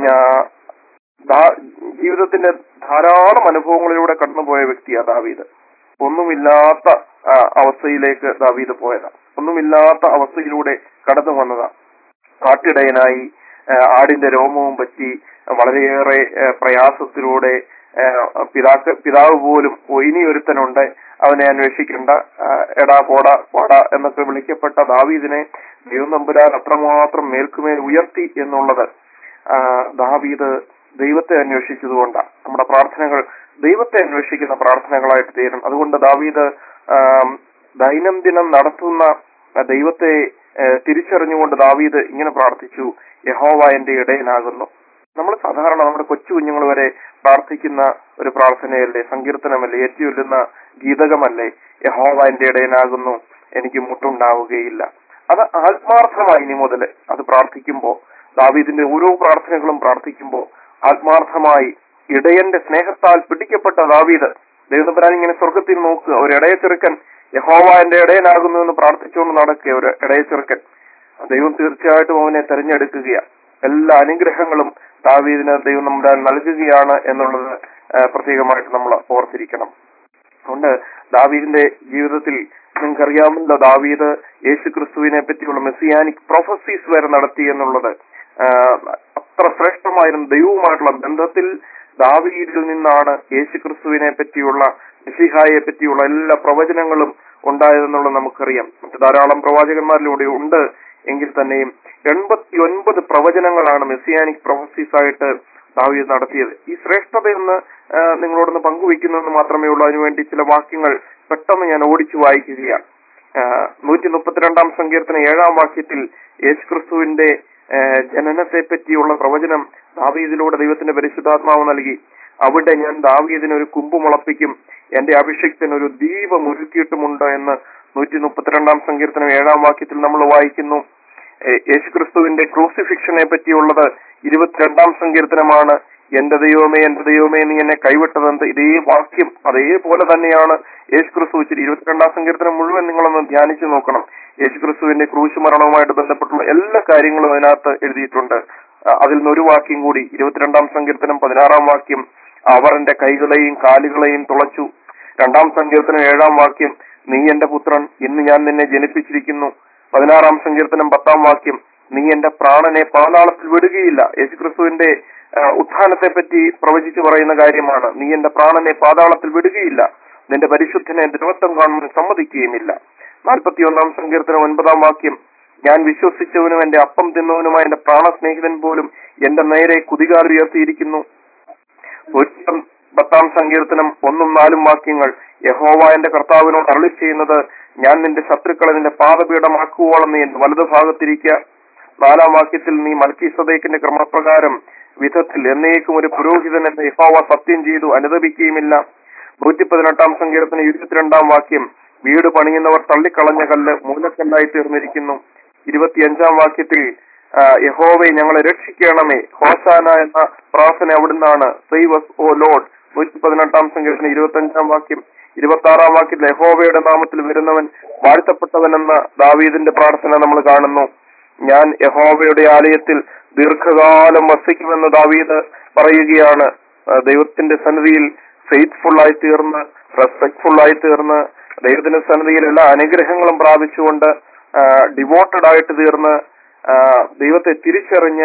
[SPEAKER 4] ജീവിതത്തിന്റെ ധാരാളം അനുഭവങ്ങളിലൂടെ കടന്നുപോയ വ്യക്തിയാണ് ദാവീദ് ഒന്നുമില്ലാത്ത ആ, അവസ്ഥയിലേക്ക് ദാവീദ് പോയതാ ഒന്നുമില്ലാത്ത അവസ്ഥയിലൂടെ കടന്നു വന്നതാ കാട്ടിടയനായി ആ, ആടിന്റെ രോമവും പറ്റി വളരെയേറെ ആ, പ്രയാസത്തിലൂടെ ആ, പിതാക്ക പിതാവ് പോലും "ഓ, ഇനി ഒരുത്തനുണ്ട് അവനെ അന്വേഷിക്കണ്ട ആ, എടാ പോടാ പോടാ എന്നൊക്കെ വിളിക്കപ്പെട്ട ദാവീദിനെ ദൈവം നമ്പുരാൻ അത്രമാത്രം മേൽക്കുമേൽ ഉയർത്തി എന്നുള്ളത് ആ, ദാവീദ് ദൈവത്തെ അന്വേഷിച്ചതുകൊണ്ടാണ് നമ്മുടെ പ്രാർത്ഥനകൾ ദൈവത്തെ അന്വേഷിക്കുന്ന പ്രാർത്ഥനകളായിട്ട് തീരണം അതുകൊണ്ട് ദാവീദ് ആം, ദൈനംദിനം നടത്തുന്ന ആ, ദൈവത്തെ ഏ, തിരിച്ചറിഞ്ഞുകൊണ്ട് ദാവീദ് ഇങ്ങനെ പ്രാർത്ഥിച്ചു യഹോവ എന്റെ ഇടയനാകുന്നു നമ്മൾ സാധാരണ നമ്മുടെ കൊച്ചു കുഞ്ഞുങ്ങൾ വരെ പ്രാർത്ഥിക്കുന്ന ഒരു പ്രാർത്ഥനയല്ലേ സങ്കീർത്തനമല്ലേ ഏറ്റുചൊല്ലുന്ന ഗീതകമല്ലേ യഹോവ എന്റെ ഇടയനാകുന്നു എനിക്ക് മുട്ടുണ്ടാവുകയില്ല അത് ആത്മാർത്ഥമായി ഇനി മുതൽ അത് പ്രാർത്ഥിക്കുമ്പോ ദാവീദിന്റെ ഓരോ പ്രാർത്ഥനകളും പ്രാർത്ഥിക്കുമ്പോ ആത്മാർത്ഥമായി ഇടയന്റെ സ്നേഹത്താൽ പിടിക്കപ്പെട്ട ദാവീദ് ദൈവപരാൻ ഇങ്ങനെ സ്വർഗത്തിൽ നോക്കുക ഒരു ഇടയ ചെറുക്കൻ യഹോവ എന്റെ ഇടയനാകുന്നു എന്ന് പ്രാർത്ഥിച്ചുകൊണ്ട് നടക്കുക ഒരു ഇടയ ചെറുക്കൻ ദൈവം തീർച്ചയായിട്ടും അവനെ തെരഞ്ഞെടുക്കുകയാണ് എല്ലാ അനുഗ്രഹങ്ങളും ദാവീദിന് ദൈവം നമ്മുടെ നൽകുകയാണ് എന്നുള്ളത് ആ, പ്രത്യേകമായിട്ട് നമ്മൾ ഓർത്തിരിക്കണം അതുകൊണ്ട് ദാവീദിന്റെ ജീവിതത്തിൽ നിങ്ങൾക്കറിയാമല്ലോ ദാവീദ് യേശു ക്രിസ്തുവിനെ പറ്റിയുള്ള മെസ്സിയാനിക് പ്രൊഫസീസ് വരെ നടത്തി എന്നുള്ളത് ആ, അത്ര ശ്രേഷ്ഠമായിരുന്ന ദൈവവുമായിട്ടുള്ള ബന്ധത്തിൽ ദാവീദിൽ നിന്നാണ് യേശു ക്രിസ്തുവിനെ പറ്റിയുള്ള മിശിഹായെ പറ്റിയുള്ള എല്ലാ പ്രവചനങ്ങളും ഉണ്ടായതെന്നുള്ളത് നമുക്കറിയാം മറ്റ് ധാരാളം പ്രവാചകന്മാരിലൂടെ ഉണ്ട് എങ്കിൽ തന്നെയും എൺപത്തി ഒൻപത് പ്രവചനങ്ങളാണ് മെസ്സിയാനിക് പ്രൊഫസീസ് ആയിട്ട് ദാവീദ് നടത്തിയത് ഈ ശ്രേഷ്ഠതയൊന്ന് ആ, നിങ്ങളോടൊന്ന് പങ്കുവെക്കുന്നതെന്ന് മാത്രമേ ഉള്ളൂ അതിനുവേണ്ടി ചില വാക്യങ്ങൾ പെട്ടെന്ന് ഞാൻ ഓടിച്ചു വായിക്കുകയാണ് നൂറ്റി മുപ്പത്തിരണ്ടാം സങ്കീർത്തന ഏഴാം വാക്യത്തിൽ യേശുക്രിസ്തുവിന്റെ ആ, ജനനത്തെ പറ്റിയുള്ള പ്രവചനം ദാവീദിലൂടെ ദൈവത്തിന്റെ പരിശുദ്ധാത്മാവ് നൽകി അവിടെ ഞാൻ ദാവീദിന് ഒരു കുമ്പ് മുളപ്പിക്കും എന്റെ അഭിഷേകത്തിന് ഒരു ദീപം ഒരുക്കിയിട്ടുമുണ്ട് എന്ന് നൂറ്റി മുപ്പത്തിരണ്ടാം സങ്കീർത്തനം ഏഴാം വാക്യത്തിൽ നമ്മൾ വായിക്കുന്നു ഏ- യേശുക്രിസ്തുവിന്റെ ക്രൂസിഫിക്ഷനെ പറ്റിയുള്ളത് ഇരുപത്തിരണ്ടാം സങ്കീർത്തനമാണ് എന്റെ ദൈവമേ എന്റെ ദൈവമേ നീ എന്നെ കൈവിട്ടതെന്ത് ഇതേ വാക്യം അതേപോലെ തന്നെയാണ് യേശുക്രിസ്തു വെച്ചിട്ട് ഇരുപത്തിരണ്ടാം സങ്കീർത്തനം മുഴുവൻ നിങ്ങളൊന്ന് ധ്യാനിച്ചു നോക്കണം യേശുക്രിസ്തുവിന്റെ ക്രൂശ് മരണവുമായിട്ട് ബന്ധപ്പെട്ടുള്ള എല്ലാ കാര്യങ്ങളും അതിനകത്ത് എഴുതിയിട്ടുണ്ട് ആ, അതിൽ നിന്ന് ഒരു വാക്യം കൂടി ഇരുപത്തിരണ്ടാം സങ്കീർത്തനം പതിനാറാം വാക്യം അവർ എന്റെ കൈകളെയും കാലുകളെയും തുളച്ചു രണ്ടാം സങ്കീർത്തനം ഏഴാം വാക്യം നീ എന്റെ പുത്രൻ ഇന്ന് ഞാൻ നിന്നെ ജനിപ്പിച്ചിരിക്കുന്നു പതിനാറാം സങ്കീർത്തനം പത്താം വാക്യം നീ എന്റെ പ്രാണനെ പാതാളത്തിൽ വിടുകയില്ല യേശുക്രിസ്തുവിന്റെ ആ, ഉത്ഥാനത്തെ പറ്റി പ്രവചിച്ചു പറയുന്ന കാര്യമാണ് നീ എന്റെ പ്രാണനെ പാതാളത്തിൽ വിടുകയില്ല നിന്റെ പരിശുദ്ധനെ ദ്രവത്വം കാണുവാൻ സമ്മതിക്കുകയുമില്ല നാൽപ്പത്തിയൊന്നാം സങ്കീർത്തനം ഒൻപതാം വാക്യം ഞാൻ വിശ്വസിച്ചവനും എന്റെ അപ്പം തിന്നവനുമായ എന്റെ പ്രാണസ്നേഹിതൻ പോലും എന്റെ നേരെ കുതികാൽ ഉയർത്തിയിരിക്കുന്നു നൂറ്റി പത്താം സങ്കീർത്തനം ഒന്നും നാലും വാക്യങ്ങൾ യഹോവ എന്റെ കർത്താവിനോട് അരളി ചെയ്യുന്നത് ഞാൻ നിന്റെ ശത്രുക്കളെ നിന്റെ പാദപീഠമാക്കുവോളം നീ എന്റെ വലതു ഭാഗത്തിരിക്കുക നാലാം വാക്യത്തിൽ നീ മൽക്കി സദേക്കിന്റെ ക്രമപ്രകാരം വിധത്തിൽ എന്നേക്കും ഒരു പുരോഹിതൻ എന്ന യഹോവ സത്യം ചെയ്തു അനുദപിക്കുകയുമില്ല നൂറ്റി പതിനെട്ടാം സങ്കീർത്തന ഇരുപത്തിരണ്ടാം വാക്യം വീട് പണിയുന്നവർ തള്ളിക്കളഞ്ഞ കല്ല് മൂലക്കല്ലായി തീർന്നിരിക്കുന്നു ഇരുപത്തിയഞ്ചാം വാക്യത്തിൽ ആ, യഹോവേ ഞങ്ങളെ രക്ഷിക്കണമേ ഹോസാന എന്ന പ്രാർത്ഥന അവിടുന്നാണ് സൈവസ് ഓ ലോഡ് നൂറ്റി പതിനെട്ടാം സങ്കീർത്തന ഇരുപത്തിയഞ്ചാം വാക്യം ഇരുപത്തി ആറാം വാക്യത്തിൽ യഹോവയുടെ നാമത്തിൽ വരുന്നവൻ വാഴ്ത്തപ്പെട്ടവനെന്ന ദാവീദിന്റെ പ്രാർത്ഥന നമ്മൾ കാണുന്നു ഞാൻ യഹോവയുടെ ആലയത്തിൽ ദീർഘകാലം വസിക്കുമെന്ന് ദാവീദ് പറയുകയാണ് ആ, ദൈവത്തിന്റെ സന്നിധിയിൽ ഫെയ്ത്ത്ഫുൾ ആയി തീർന്ന് റെസ്പെക്ട്ഫുൾ ആയി തീർന്ന് ദൈവത്തിന്റെ സന്നിധിയിൽ എല്ലാ അനുഗ്രഹങ്ങളും പ്രാപിച്ചുകൊണ്ട് ഡിവോട്ടഡ് ആയിട്ട് തീർന്ന് ആ, ദൈവത്തെ തിരിച്ചറിഞ്ഞ്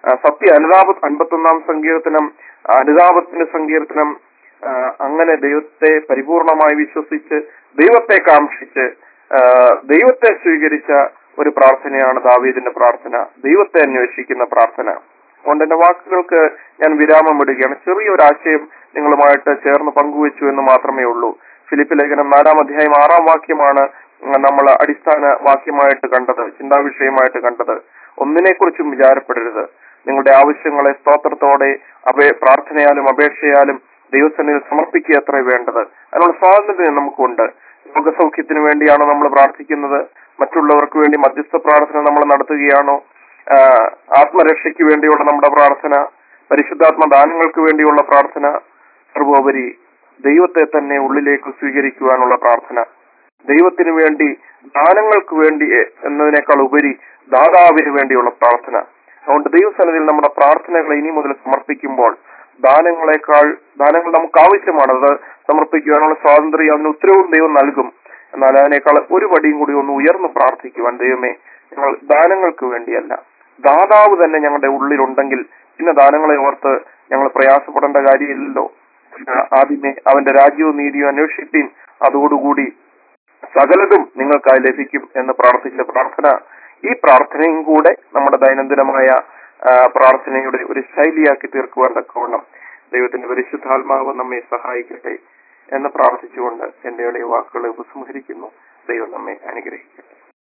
[SPEAKER 4] ആ, സത്യ അനുതാപ അൻപത്തൊന്നാം സങ്കീർത്തനം അനുതാപത്തിന്റെ സങ്കീർത്തനം ആ, അങ്ങനെ ദൈവത്തെ പരിപൂർണമായി വിശ്വസിച്ച് ദൈവത്തെ കാക്ഷിച്ച് ആ, ദൈവത്തെ സ്വീകരിച്ച ഒരു പ്രാർത്ഥനയാണ് ദാവീദിന്റെ പ്രാർത്ഥന ദൈവത്തെ അന്വേഷിക്കുന്ന പ്രാർത്ഥന അതുകൊണ്ട് എന്റെ വാക്കുകൾക്ക് ഞാൻ വിരാമം ഇടുകയാണ് ചെറിയൊരു ആശയം നിങ്ങളുമായിട്ട് ചേർന്ന് പങ്കുവച്ചു എന്ന് മാത്രമേ ഉള്ളൂ ഫിലിപ്പ് ലേഖനം നാലാം അധ്യായം ആറാം വാക്യമാണ് നമ്മൾ അടിസ്ഥാന വാക്യമായിട്ട് കണ്ടത് ചിന്താവിഷയമായിട്ട് കണ്ടത് ഒന്നിനെക്കുറിച്ചും വിചാരപ്പെടരുത് നിങ്ങളുടെ ആവശ്യങ്ങളെ സ്തോത്രത്തോടെ അപേ പ്രാർത്ഥനയാലും അപേക്ഷയാലും ദൈവസന്നിധിയിൽ സമർപ്പിക്കുക അത്ര വേണ്ടത് അതിനുള്ള സ്വാതന്ത്ര്യം നമുക്കുണ്ട് രോഗസൗഖ്യത്തിന് വേണ്ടിയാണോ നമ്മൾ പ്രാർത്ഥിക്കുന്നത് മറ്റുള്ളവർക്ക് വേണ്ടി മധ്യസ്ഥ പ്രാർത്ഥന നമ്മൾ നടത്തുകയാണോ ആ, ആത്മരക്ഷയ്ക്ക് വേണ്ടിയുള്ള നമ്മുടെ പ്രാർത്ഥന പരിശുദ്ധാത്മ ദാനങ്ങൾക്ക് വേണ്ടിയുള്ള പ്രാർത്ഥന സർവോപരി ദൈവത്തെ തന്നെ ഉള്ളിലേക്ക് സ്വീകരിക്കുവാനുള്ള പ്രാർത്ഥന ദൈവത്തിന് വേണ്ടി ദാനങ്ങൾക്ക് വേണ്ടി എന്നതിനേക്കാൾ ഉപരി ദാതാവിന് വേണ്ടിയുള്ള പ്രാർത്ഥന അതുകൊണ്ട് ദൈവസന്നിധിയിൽ നമ്മുടെ പ്രാർത്ഥനകൾ ഇനി മുതൽ സമർപ്പിക്കുമ്പോൾ ദാനങ്ങളെക്കാൾ ദാനങ്ങൾ നമുക്ക് ആവശ്യമാണ് അത് സമർപ്പിക്കുവാനുള്ള സ്വാതന്ത്ര്യം അതിന് ഉത്തരവും ദൈവം നൽകും എന്നാൽ അതിനേക്കാൾ ഒരു പടിയും കൂടി ഒന്ന് ഉയർന്ന് പ്രാർത്ഥിക്കുവാൻ ദൈവമേ ഞങ്ങൾ ദാനങ്ങൾക്ക് വേണ്ടിയല്ല ദാതാവ് തന്നെ ഞങ്ങളുടെ ഉള്ളിലുണ്ടെങ്കിൽ പിന്നെ ദാനങ്ങളെ ഓർത്ത് ഞങ്ങൾ പ്രയാസപ്പെടേണ്ട കാര്യമില്ലല്ലോ ആ, ആദ്യമേ അവന്റെ രാജ്യവും നീതിയും അന്വേഷിപ്പീൻ അതോടുകൂടി സകലതും നിങ്ങൾക്കായി ലഭിക്കും എന്ന് പ്രാർത്ഥിച്ച പ്രാർത്ഥന ഈ പ്രാർത്ഥനയും കൂടെ നമ്മുടെ ദൈനംദിനമായ ആ, പ്രാർത്ഥനയുടെ ഒരു ശൈലിയാക്കി തീർക്കുവാൻ തക്കവണ്ണം ദൈവത്തിന്റെ പരിശുദ്ധാത്മാവ് നമ്മെ സഹായിക്കട്ടെ എന്ന് പ്രാർത്ഥിച്ചുകൊണ്ട് എന്റെ എളിയ വാക്കുകളെ ഉപസംഹരിക്കുന്നു ദൈവം നമ്മെ അനുഗ്രഹിക്കട്ടെ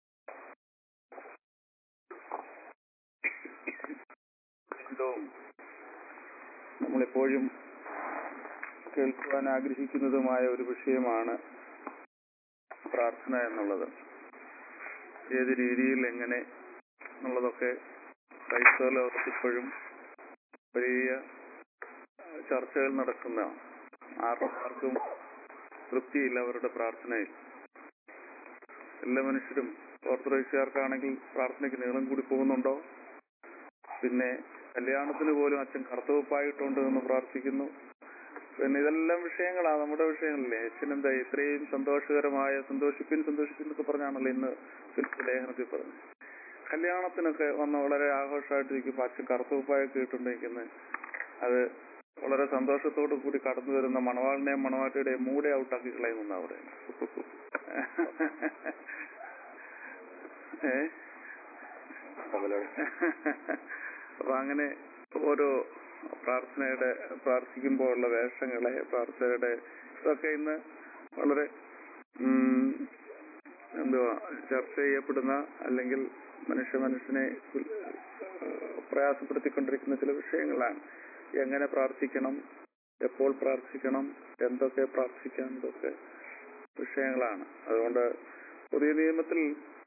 [SPEAKER 3] എന്തോ നമ്മളെപ്പോഴും കേൾക്കുവാൻ ആഗ്രഹിക്കുന്നതുമായ ഒരു വിഷയമാണ് പ്രാർത്ഥന എന്നുള്ളത് ഏത് രീതിയിൽ എങ്ങനെ എന്നുള്ളതൊക്കെ ക്രൈസ്തവ ലോകത്ത് ഇപ്പോഴും വലിയ ഏഹ്, ചർച്ചകൾ നടക്കുന്ന ആർക്കും ആർക്കും തൃപ്തിയില്ല അവരുടെ പ്രാർത്ഥനയിൽ എല്ലാ മനുഷ്യരും ഓർത്തഡോക്സുകാർക്കാണെങ്കിൽ പ്രാർത്ഥനയ്ക്ക് നീളം കൂടി പോകുന്നുണ്ടോ പിന്നെ കല്യാണത്തിന് പോലും അച്ഛൻ കർത്തവപ്പായിട്ടുണ്ട് എന്ന് പ്രാർത്ഥിക്കുന്നു പിന്നെ ഇതെല്ലാം വിഷയങ്ങളാണ് നമ്മുടെ വിഷയങ്ങളല്ലേ അച്ഛൻ എന്താ ഇത്രയും സന്തോഷകരമായ സന്തോഷിപ്പിൻ സന്തോഷിപ്പിൻ എന്നൊക്കെ പറഞ്ഞാണല്ലോ ഇന്ന് ഫിലിപ്പ് ലേഖനത്തിൽ പറഞ്ഞത് കല്യാണത്തിനൊക്കെ വന്ന് വളരെ ആഘോഷമായിട്ടിരിക്കുമ്പോൾ അച്ഛൻ കറുത്തവുപ്പായൊക്കെ ഇട്ടുണ്ടെങ്കിൽ അത് വളരെ സന്തോഷത്തോടു കൂടി കടന്നു വരുന്ന മണവാളിനെയും മണവാട്ടിയുടെയും മൂടെ ഔട്ടാക്കി കളയുമെന്നാ പറയുന്നത് ഏ അപ്പൊ അങ്ങനെ ഓരോ പ്രാർത്ഥനയുടെ പ്രാർത്ഥിക്കുമ്പോൾ ഉള്ള വേഷങ്ങളെ പ്രാർത്ഥനയുടെ ഇതൊക്കെ ഇന്ന് വളരെ ഉം, എന്തുവാ ചർച്ച ചെയ്യപ്പെടുന്ന അല്ലെങ്കിൽ മനുഷ്യ മനുഷ്യനെ കുൽ- ഏഹ് പ്രയാസപ്പെടുത്തിക്കൊണ്ടിരിക്കുന്ന ചില വിഷയങ്ങളാണ് എങ്ങനെ പ്രാർത്ഥിക്കണം എപ്പോൾ പ്രാർത്ഥിക്കണം എന്തൊക്കെ പ്രാർത്ഥിക്കാം ഇതൊക്കെ വിഷയങ്ങളാണ് അതുകൊണ്ട് പുതിയ നിയമത്തിൽ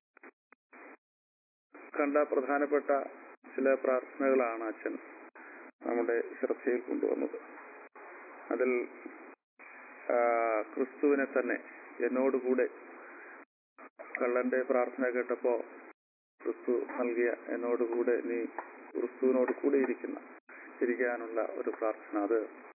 [SPEAKER 3] കണ്ട പ്രധാനപ്പെട്ട ചില പ്രാർത്ഥനകളാണ് അച്ഛൻ നമ്മുടെ ശ്രദ്ധയിൽ കൊണ്ടുവന്നത് അതിൽ ആ, ക്രിസ്തുവിനെ തന്നെ എന്നോടുകൂടെ കള്ളന്റെ പ്രാർത്ഥന കേട്ടപ്പോ ക്രിസ്തു നൽകിയ എന്നോടുകൂടെ നീ ക്രിസ്തുവിനോട് കൂടെ ഇരിക്കുന്ന ഇരിക്കാനുള്ള ഒരു പ്രാർത്ഥന അത്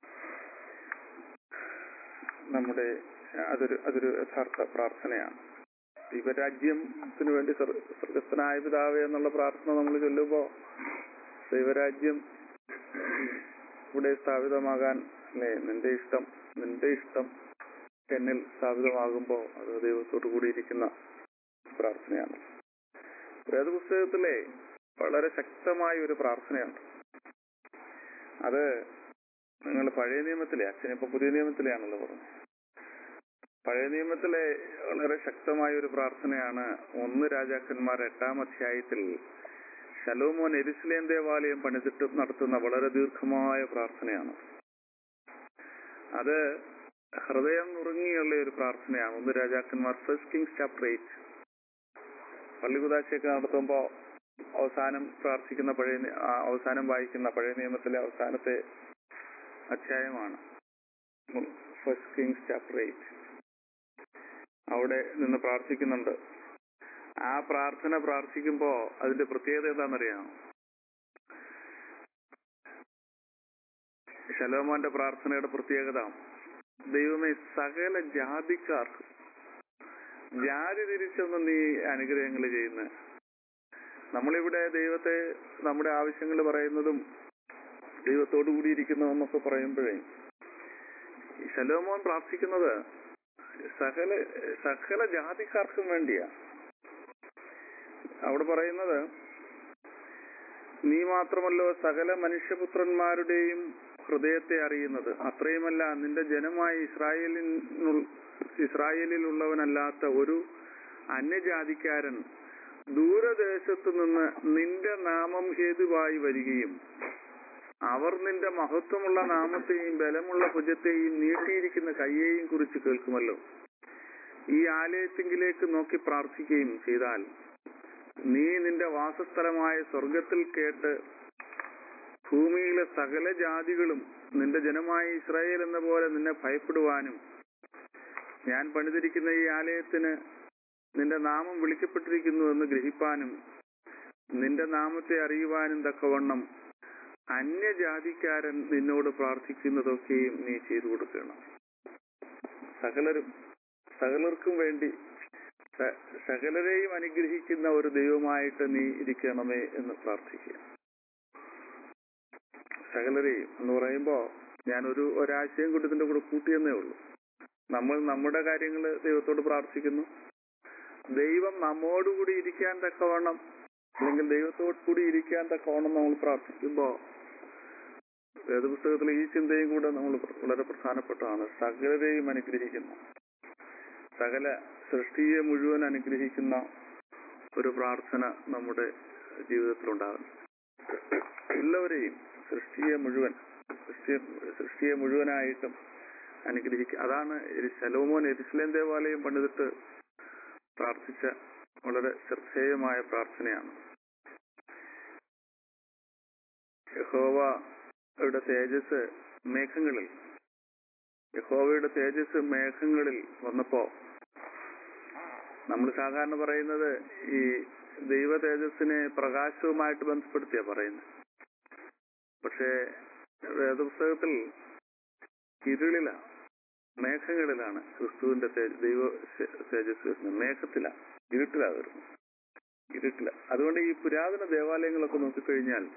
[SPEAKER 3] നമ്മുടെ അതൊരു അതൊരു യഥാർത്ഥ പ്രാർത്ഥനയാണ് ദൈവരാജ്യത്തിന് വേണ്ടി സ്വർഗ- സ്വർഗസ്ഥനായ പിതാവേ എന്നുള്ള പ്രാർത്ഥന നമ്മൾ ചൊല്ലുമ്പോ ദൈവരാജ്യം ഇവിടെ സ്ഥാപിതമാകാൻ അല്ലെ നിന്റെ ഇഷ്ടം നിന്റെ ഇഷ്ടം എന്നിൽ സ്ഥാപിതമാകുമ്പോ അത് ദൈവത്തോടു കൂടിയിരിക്കുന്ന പ്രാർത്ഥനയാണ് വേദപുസ്തകത്തിലെ വളരെ ശക്തമായ ഒരു പ്രാർത്ഥനയുണ്ട് അത് നിങ്ങൾ പഴയ നിയമത്തിലെ അച്ഛനിപ്പോ പുതിയ നിയമത്തിലെയാണല്ലോ പറഞ്ഞത് പഴയ നിയമത്തിലെ വളരെ ശക്തമായ ഒരു പ്രാർത്ഥനയാണ് ഒന്ന് രാജാക്കന്മാർ എട്ടാം അധ്യായത്തിൽ ശലോമോൻ എരുസലേം ദേവാലയം പണിതിട്ട് നടത്തുന്ന വളരെ ദീർഘമായ പ്രാർത്ഥനയാണ് അത് ഹൃദയം നുറുങ്ങിയുള്ള ഒരു പ്രാർത്ഥനയാണ് ഒന്ന് രാജാക്കന്മാർ ഫസ്റ്റ് കിങ്സ് ചാപ്റ്റർ എയ്റ്റ് പള്ളികുദാശയൊക്കെ നടത്തുമ്പോ അവസാനം പ്രാർത്ഥിക്കുന്ന പഴയ നി- ആ, അവസാനം വായിക്കുന്ന പഴയ നിയമത്തിലെ അവസാനത്തെ അധ്യായമാണ് ഫസ്റ്റ് കിങ്സ് ചാപ്റ്റർ എയ്റ്റ് അവിടെ നിന്ന് പ്രാർത്ഥിക്കുന്നുണ്ട് ആ പ്രാർത്ഥന പ്രാർത്ഥിക്കുമ്പോ അതിന്റെ പ്രത്യേകത എന്താണെന്നറിയാമോ ശലോമോന്റെ പ്രാർത്ഥനയുടെ പ്രത്യേകത ദൈവമേ സകല ജാതിക്കാർക്ക് ജാതി തിരിച്ചൊന്നും നീ അനുഗ്രഹങ്ങൾ ചെയ്യുന്ന നമ്മളിവിടെ ദൈവത്തെ നമ്മുടെ ആവശ്യങ്ങൾ പറയുന്നതും ദൈവത്തോടു കൂടിയിരിക്കുന്നു എന്നൊക്കെ പറയുമ്പോഴേ ഈ ശലോമോൻ പ്രാർത്ഥിക്കുന്നത് സകല സകല ജാതിക്കാർക്കും വേണ്ടിയാ അവിടെ പറയുന്നത് നീ മാത്രമല്ലോ സകല മനുഷ്യപുത്രന്മാരുടെയും ഹൃദയത്തെ അറിയുന്നത് അത്രയുമല്ല നിന്റെ ജനമായ ഇസ്രായേലിൽ ഇസ്രായേലിലുള്ളവനല്ലാത്ത ഒരു അന്യജാതിക്കാരൻ ദൂരദേശത്തു നിന്ന് നിന്റെ നാമം ഹേതുവായി വരികയും അവർ നിന്റെ മഹത്വമുള്ള നാമത്തെയും ബലമുള്ള ഭുജത്തെയും നീട്ടിയിരിക്കുന്ന കയ്യെയും കുറിച്ച് കേൾക്കുമല്ലോ ഈ ആലയത്തിങ്കിലേക്ക് നോക്കി പ്രാർത്ഥിക്കുകയും ചെയ്താൽ നീ നിന്റെ വാസസ്ഥലമായ സ്വർഗത്തിൽ കേട്ട് ഭൂമിയിലെ സകല ജാതികളും നിന്റെ ജനമായ ഇസ്രായേൽ എന്ന പോലെ നിന്നെ ഭയപ്പെടുവാനും ഞാൻ പണിതിരിക്കുന്ന ഈ ആലയത്തിന് നിന്റെ നാമം വിളിക്കപ്പെട്ടിരിക്കുന്നു എന്ന് ഗ്രഹിപ്പാനും നിന്റെ നാമത്തെ അറിയുവാനും തക്കവണ്ണം അന്യജാതിക്കാരൻ നിന്നോട് പ്രാർത്ഥിക്കുന്നതൊക്കെയും നീ ചെയ്തു കൊടുക്കണം സകലരും സകലർക്കും വേണ്ടി സ- സകലരെയും അനുഗ്രഹിക്കുന്ന ഒരു ദൈവമായിട്ട് നീ ഇരിക്കണമേ എന്ന് പ്രാർത്ഥിക്കുക സകലരെയും എന്ന് പറയുമ്പോ ഞാൻ ഒരു ഒരാശയം കൂടി ഇതിന്റെ കൂടെ കൂട്ടിയെന്നേ ഉള്ളൂ നമ്മൾ നമ്മുടെ കാര്യങ്ങൾ ദൈവത്തോട് പ്രാർത്ഥിക്കുന്നു ദൈവം നമ്മോടുകൂടി ഇരിക്കാൻ തക്കവണ്ണം അല്ലെങ്കിൽ ദൈവത്തോട് കൂടി ഇരിക്കാൻ തക്കവണ്ണം നമ്മൾ പ്രാർത്ഥിക്കുമ്പോ വേദപുസ്തകത്തിലെ ഈ ചിന്തയും കൂടെ നമ്മൾ വളരെ പ്രധാനപ്പെട്ടതാണ് സകലരെയും അനുഗ്രഹിക്കുന്നു സകല സൃഷ്ടിയെ മുഴുവൻ അനുഗ്രഹിക്കുന്ന ഒരു പ്രാർത്ഥന നമ്മുടെ ജീവിതത്തിലുണ്ടാകുന്നു എല്ലാവരെയും സൃഷ്ടിയെ മുഴുവൻ സൃഷ്ടിയെ സൃഷ്ടിയെ മുഴുവനായിട്ടും അനുഗ്രഹിക്കുക അതാണ് എരി- ശലോമോൻ എരിശിലേം ദേവാലയം പണിതിട്ട് പ്രാർത്ഥിച്ച വളരെ ശ്രദ്ധേയമായ പ്രാർത്ഥനയാണ് യഹോവയുടെ തേജസ് മേഘങ്ങളിൽ യഹോവയുടെ തേജസ് മേഘങ്ങളിൽ വന്നപ്പോ നമ്മൾ സാധാരണ പറയുന്നത് ഈ ദൈവ തേജസ്സിനെ പ്രകാശവുമായിട്ട് ബന്ധപ്പെടുത്തിയാ പറയുന്നത് പക്ഷേ വേദപുസ്തകത്തിൽ ഇരുളില മേഘങ്ങളിലാണ് ക്രിസ്തുവിന്റെ തേ- ദൈവ ശ- തേജസ് വരുന്നത് മേഘത്തില ഇരുട്ടിലാ വരുന്നത് ഇരുട്ടില അതുകൊണ്ട് ഈ പുരാതന ദേവാലയങ്ങളൊക്കെ നോക്കിക്കഴിഞ്ഞാൽ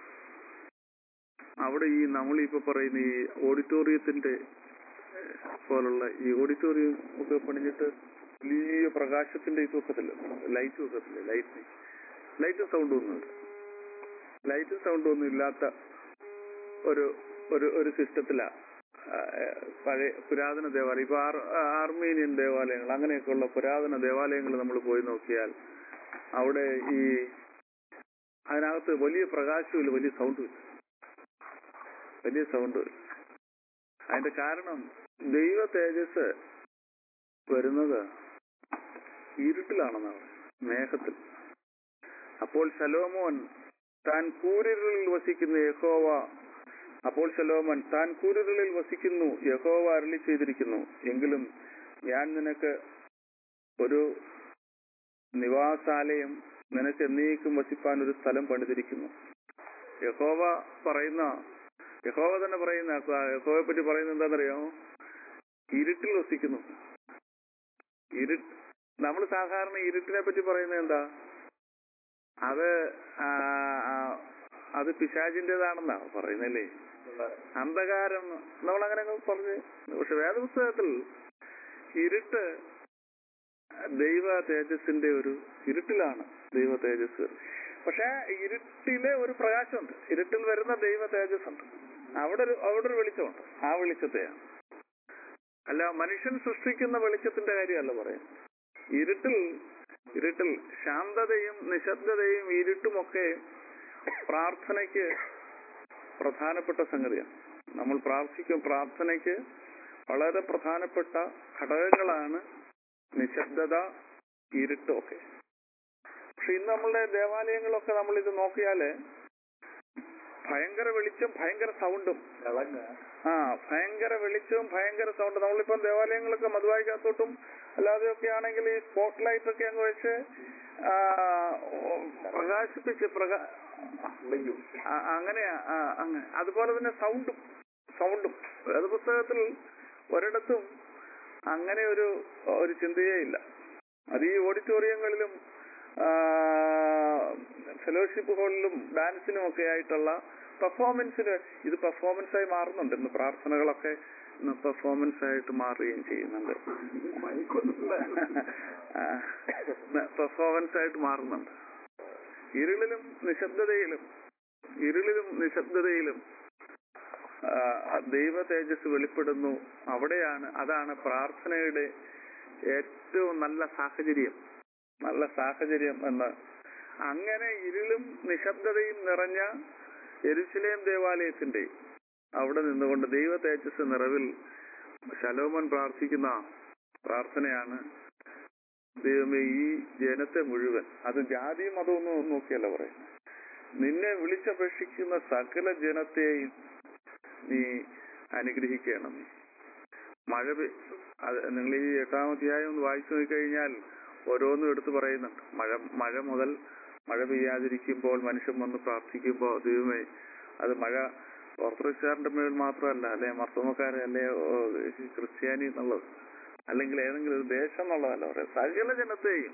[SPEAKER 3] അവിടെ ഈ നമ്മൾ ഇപ്പൊ പറയുന്ന ഈ ഓഡിറ്റോറിയത്തിന്റെ ഏഹ്, പോലുള്ള ഈ ഓഡിറ്റോറിയം ഒക്കെ പണിഞ്ഞിട്ട് വലിയ പ്രകാശത്തിന്റെ ഇത് വെക്കത്തില്ല ലൈറ്റ് വെക്കത്തില്ല ലൈറ്റ് ലൈറ്റും സൗണ്ടും ഒന്നും ലൈറ്റും സൗണ്ടും ഒന്നും ഇല്ലാത്ത ഒരു ഒരു ഒരു സിസ്റ്റത്തിലാ ആ, പഴയ പുരാതന ദേവാലയം ഇപ്പൊ ആർ ആർമീനിയൻ ദേവാലയങ്ങൾ അങ്ങനെയൊക്കെയുള്ള പുരാതന ദേവാലയങ്ങൾ നമ്മൾ പോയി നോക്കിയാൽ അവിടെ ഈ അതിനകത്ത് വലിയ പ്രകാശമില്ല വലിയ സൗണ്ടും ഇല്ല വലിയ സൗണ്ട് അതിന്റെ കാരണം ദൈവ തേജസ് വരുന്നത് ഇരുട്ടിലാണെന്നാണ് മേഘത്തിൽ അപ്പോൾ ശലോമോൻ താൻ കൂരിരുളിൽ വസിക്കുന്ന യഹോവ അപ്പോൾ ശലോമൻ താൻ കൂരിരുളിൽ വസിക്കുന്നു യഹോവ അരളി ചെയ്തിരിക്കുന്നു എങ്കിലും ഞാൻ നിനക്ക് ഒരു നിവാസാലയം നിനക്ക് എന്നേക്കും വസിപ്പാൻ ഒരു സ്ഥലം പണിതിരിക്കുന്നു യഹോവ പറയുന്ന യഹോവ തന്നെ പറയുന്ന യഹോവയെ പറ്റി പറയുന്നത് എന്താണെന്നറിയാമോ ഇരുട്ടിൽ വസിക്കുന്നു ഇരു നമ്മൾ സാധാരണ ഇരുട്ടിനെ പറ്റി പറയുന്നത് എന്താ അത് ആ, ആ, അത് പിശാചിന്റേതാണെന്നാ പറയുന്നല്ലേ അന്ധകാരം നമ്മൾ അങ്ങനെ പറഞ്ഞ് പക്ഷെ വേദപുസ്തകത്തിൽ ഇരുട്ട് ദൈവ തേജസ്സിന്റെ ഒരു ഇരുട്ടിലാണ് ദൈവ തേജസ് വരുന്നത്. പക്ഷെ ഇരുട്ടിലെ ഒരു പ്രകാശമുണ്ട് ഇരുട്ടിൽ വരുന്ന ദൈവ തേജസ് ഉണ്ട് അവിടെ ഒരു അവിടെ ഒരു വെളിച്ചമുണ്ട് ആ വെളിച്ചത്തെയാണ് അല്ല മനുഷ്യൻ സൃഷ്ടിക്കുന്ന വെളിച്ചത്തിന്റെ കാര്യമല്ല പറയുന്നത് ഇരുട്ടിൽ ഇരുട്ടിൽ ശാന്തതയും നിശബ്ദതയും ഇരുട്ടുമൊക്കെ പ്രാർത്ഥനയ്ക്ക് പ്രധാനപ്പെട്ട സംഗതിയാണ് നമ്മൾ പ്രാർത്ഥിക്കും പ്രാർത്ഥനയ്ക്ക് വളരെ പ്രധാനപ്പെട്ട ഘടകങ്ങളാണ് നിശബ്ദത ഇരുട്ടൊക്കെ പക്ഷെ ഇന്ന് നമ്മളുടെ ദേവാലയങ്ങളൊക്കെ നമ്മൾ ഇത് നോക്കിയാല് ഭയങ്കര വെളിച്ചം ഭയങ്കര സൗണ്ടും ആ ഭയങ്കര വെളിച്ചവും ഭയങ്കര സൗണ്ട് നമ്മളിപ്പം ദേവാലയങ്ങളൊക്കെ മധുവായിക്കകത്തോട്ടും അല്ലാതെയൊക്കെ ആണെങ്കിൽ ഈ സ്പോട്ട് ലൈറ്റ് ഒക്കെ അങ്ങ് വെച്ച് ആ, പ്രകാശിപ്പിച്ച് പ്രകാ ആ, അങ്ങനെയാ ആ, അങ്ങനെ അതുപോലെ തന്നെ സൗണ്ടും സൗണ്ടും വേദ പുസ്തകത്തിൽ ഒരിടത്തും അങ്ങനെ ഒരു ഒരു ചിന്തയേ ഇല്ല അത് ഈ ഓഡിറ്റോറിയങ്ങളിലും ഫെലോഷിപ്പ് ഹാളിലും ഡാൻസിനും ഒക്കെ ആയിട്ടുള്ള പെർഫോമൻസിന് ഇത് പെർഫോമൻസ് ആയി മാറുന്നുണ്ട് ഇന്ന് പ്രാർത്ഥനകളൊക്കെ ഇന്ന് പെർഫോമൻസ് ആയിട്ട് മാറുകയും ചെയ്യുന്നുണ്ട് പെർഫോമൻസ് ആയിട്ട് മാറുന്നുണ്ട് ഇരുളിലും നിശബ്ദതയിലും ഇരുളിലും നിശബ്ദതയിലും ആ, ദൈവ തേജസ് വെളിപ്പെടുന്നു അവിടെയാണ് അതാണ് പ്രാർത്ഥനയുടെ ഏറ്റവും നല്ല സാഹചര്യം നല്ല സാഹചര്യം എന്ന് അങ്ങനെ ഇരുളും നിശബ്ദതയും നിറഞ്ഞ എരുസലേം ദേവാലയത്തിന്റെ അവിടെ നിന്നുകൊണ്ട് ദൈവ തേജസ് നിറവിൽ ശലോമൻ പ്രാർത്ഥിക്കുന്ന പ്രാർത്ഥനയാണ് ദൈവമേ ഈ ജനത്തെ മുഴുവൻ അത് ജാതിയും മതമൊന്നും നോക്കിയല്ല പറയുന്നത് നിന്നെ വിളിച്ചപേക്ഷിക്കുന്ന സകല ജനത്തെയും നീ അനുഗ്രഹിക്കണം മഴ പെയ്- അത് നിങ്ങൾ ഈ എട്ടാം അധ്യായം ഒന്ന് വായിച്ചു നോക്കിക്കഴിഞ്ഞാൽ ഓരോന്നും എടുത്തു പറയുന്നുണ്ട് മഴ മഴ മുതൽ മഴ പെയ്യാതിരിക്കുമ്പോൾ മനുഷ്യൻ വന്ന് പ്രാർത്ഥിക്കുമ്പോൾ ദൈവമേ അത് മഴ ഓർത്തഡോക്സുകാരന്റെ മേൽ മാത്രമല്ല അല്ലെ മർത്തമക്കാരെ അല്ലെ ഓ, ക്രിസ്ത്യാനി എന്നുള്ളത് അല്ലെങ്കിൽ ഏതെങ്കിലും ഒരു ദേശം എന്നുള്ളതല്ല പറയാം സകല ജനത്തെയും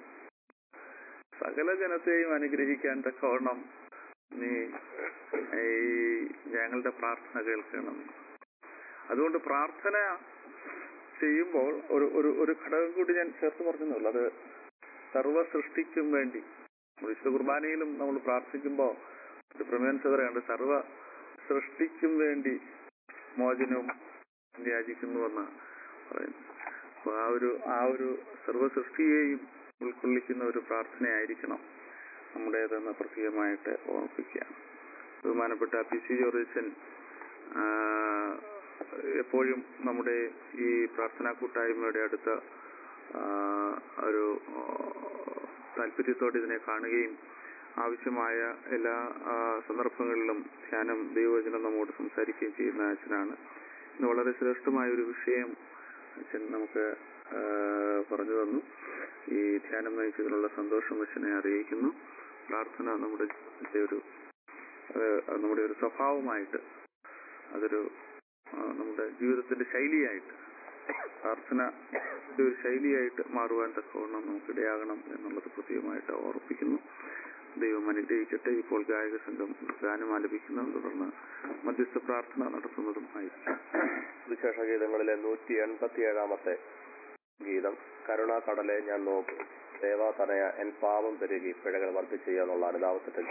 [SPEAKER 3] സകല ജനത്തെയും അനുഗ്രഹിക്കാൻ തക്കവണ്ണം നീ ഈ ഞങ്ങളുടെ പ്രാർത്ഥന കേൾക്കണം അതുകൊണ്ട് പ്രാർത്ഥന ചെയ്യുമ്പോൾ ഒരു ഒരു ഒരു ഘടകം കൂടി ഞാൻ ചേർത്ത് പറഞ്ഞെന്നുള്ളൂ അത് സർവ സൃഷ്ടിക്കും വേണ്ടി വിശുദ്ധ കുർബാനയിലും നമ്മൾ പ്രാർത്ഥിക്കുമ്പോൾ ഒരു പ്രമേൻ സദറയുണ്ട് സർവ സൃഷ്ടിക്കും വേണ്ടി മോചനവും യാചിക്കുന്നുവെന്ന് പറയുന്നു അപ്പൊ ആ ഒരു ആ ഒരു സർവ സൃഷ്ടിയെയും ഉൾക്കൊള്ളിക്കുന്ന ഒരു പ്രാർത്ഥനയായിരിക്കണം നമ്മുടേതെന്ന് പ്രത്യേകമായിട്ട് ഓർമ്മിപ്പിക്കുകയാണ് ബഹുമാനപ്പെട്ട പി സി ജോർജൻ ആ, എപ്പോഴും നമ്മുടെ ഈ പ്രാർത്ഥനാ കൂട്ടായ്മയുടെ അടുത്ത ആ, ഒരു ആ, താല്പര്യത്തോടെ ഇതിനെ കാണുകയും ആവശ്യമായ എല്ലാ ആ, സന്ദർഭങ്ങളിലും ധ്യാനം ദൈവവചനം നമ്മോട് സംസാരിക്കുകയും ചെയ്യുന്ന അച്ഛനാണ് ഇന്ന് വളരെ ശ്രേഷ്ഠമായ ഒരു വിഷയം അച്ഛൻ നമുക്ക് ആ, പറഞ്ഞു തന്നു ഈ ധ്യാനം നയിച്ചതിനുള്ള സന്തോഷം അച്ഛനെ അറിയിക്കുന്നു പ്രാർത്ഥന നമ്മുടെ ജീവിതത്തിന്റെ ഒരു ആ, നമ്മുടെ ഒരു സ്വഭാവമായിട്ട് അതൊരു ആ, നമ്മുടെ ജീവിതത്തിന്റെ ശൈലിയായിട്ട് പ്രാർത്ഥന ഒരു ശൈലിയായിട്ട് മാറുവാൻ തക്കവണ്ണം നമുക്ക് ഇടയാകണം എന്നുള്ളത് പ്രത്യേകമായിട്ട് ഓർപ്പിക്കുന്നു ദൈവം അനുഗ്രഹിക്കട്ടെ ഇപ്പോൾ ഗായക സംഘം ഗാനം ആലപിക്കുന്നതും തുടർന്ന് മധ്യസ്ഥ പ്രാർത്ഥന നടത്തുന്നതും ആയിരിക്കും
[SPEAKER 2] വിശേഷ ഗീതങ്ങളിലെ നൂറ്റി എൺപത്തി ഏഴാമത്തെ ഗീതം കരുണാകടലെ ഞാൻ നോക്കും ദേവാ തനയ എൻ പാപം പെരുകി പിഴകൾ വർദ്ധിച്ചു എന്നുള്ള അനുതാപത്തിന്റെ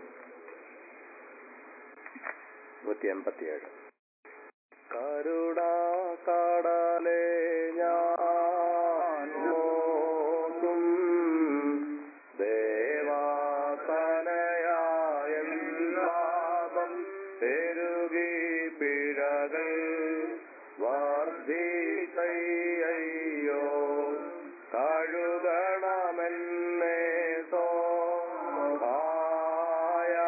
[SPEAKER 2] നൂറ്റി എൺപത്തിയേഴ് കരുണാകടലെ ഞാൻ നോക്കും ദേവാസനയായ പാപം പെരുകി പിഴകൾ വർദ്ധിച്ചയ്യോ കഴുകണമെന്നേ സോഹായ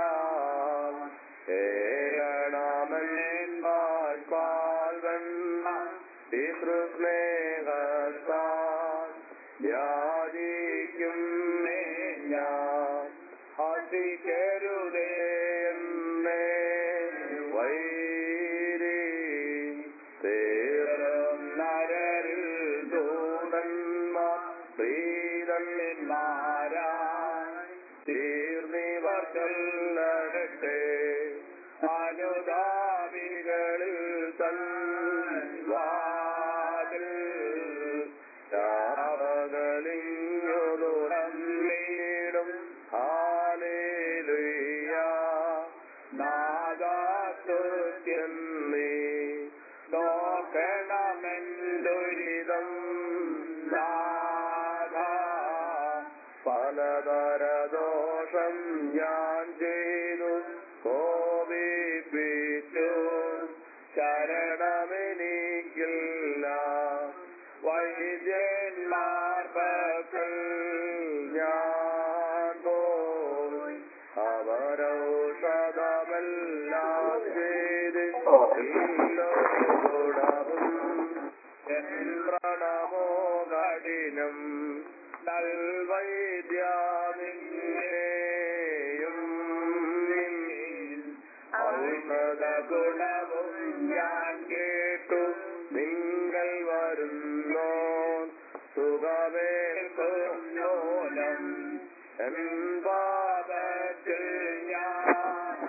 [SPEAKER 2] പിതൃസ്നേഹത്താൽ യാചിക്കും ഞാൻ ഹസിക്കരുതേ എന്നേ വൈരി തേരം നരരിൽ ദൂതന്മാർ പ്രീതന്മാരായി തീർന്നിവർക്കല്ലടട്ടെ അനുദാപികളിൽ തൻ വാതിൽ ചാവകളിഞ്ഞുതുറന്നിടും ഹാലേലുയ്യ നാദാസ്തുത്യം നീ നോക്കണമെന്തൊരിതം നാഥ പലതരദോഷം ഞാൻ ചെയ്തു കോപിപ്പിച്ചു ശരണമെനിക്കില്ല വൈദ്യന്മാർ പക്കൽ ഞാൻ പോയി അവരൗഷധമെല്ലാം ചെയ്ത് ഇല്ലോടവും എൻ പ്രണമോ കഠിനം നൽവൈദ്യാമിന്നേയും ഔഷധ ഗുണവും ഞാൻ കേട്ടു നിങ്ങൾ വരുന്നോ സുഖമേൽക്കുന്നോലം എൻപാദത്തിൽ ഞാൻ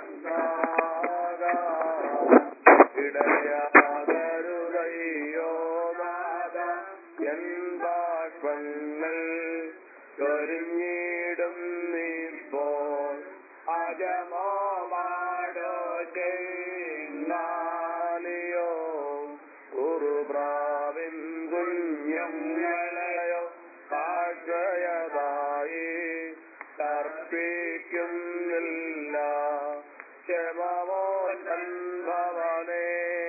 [SPEAKER 2] ഇടയാകരുതയ്യോ നാഥ എൻ ബാഷ്പങ്ങൾ ചൊരിഞ്ഞിടും നീപ്പോൾ അജമോ മാടോ ചെയ്യോ ഉറുപ്രാവിൻ കുഞ്ഞം വിളയോ കാഴ്ചയതായി തർപ്പിക്കുന്നില്ല ക്ഷമമോ സംഭവനേ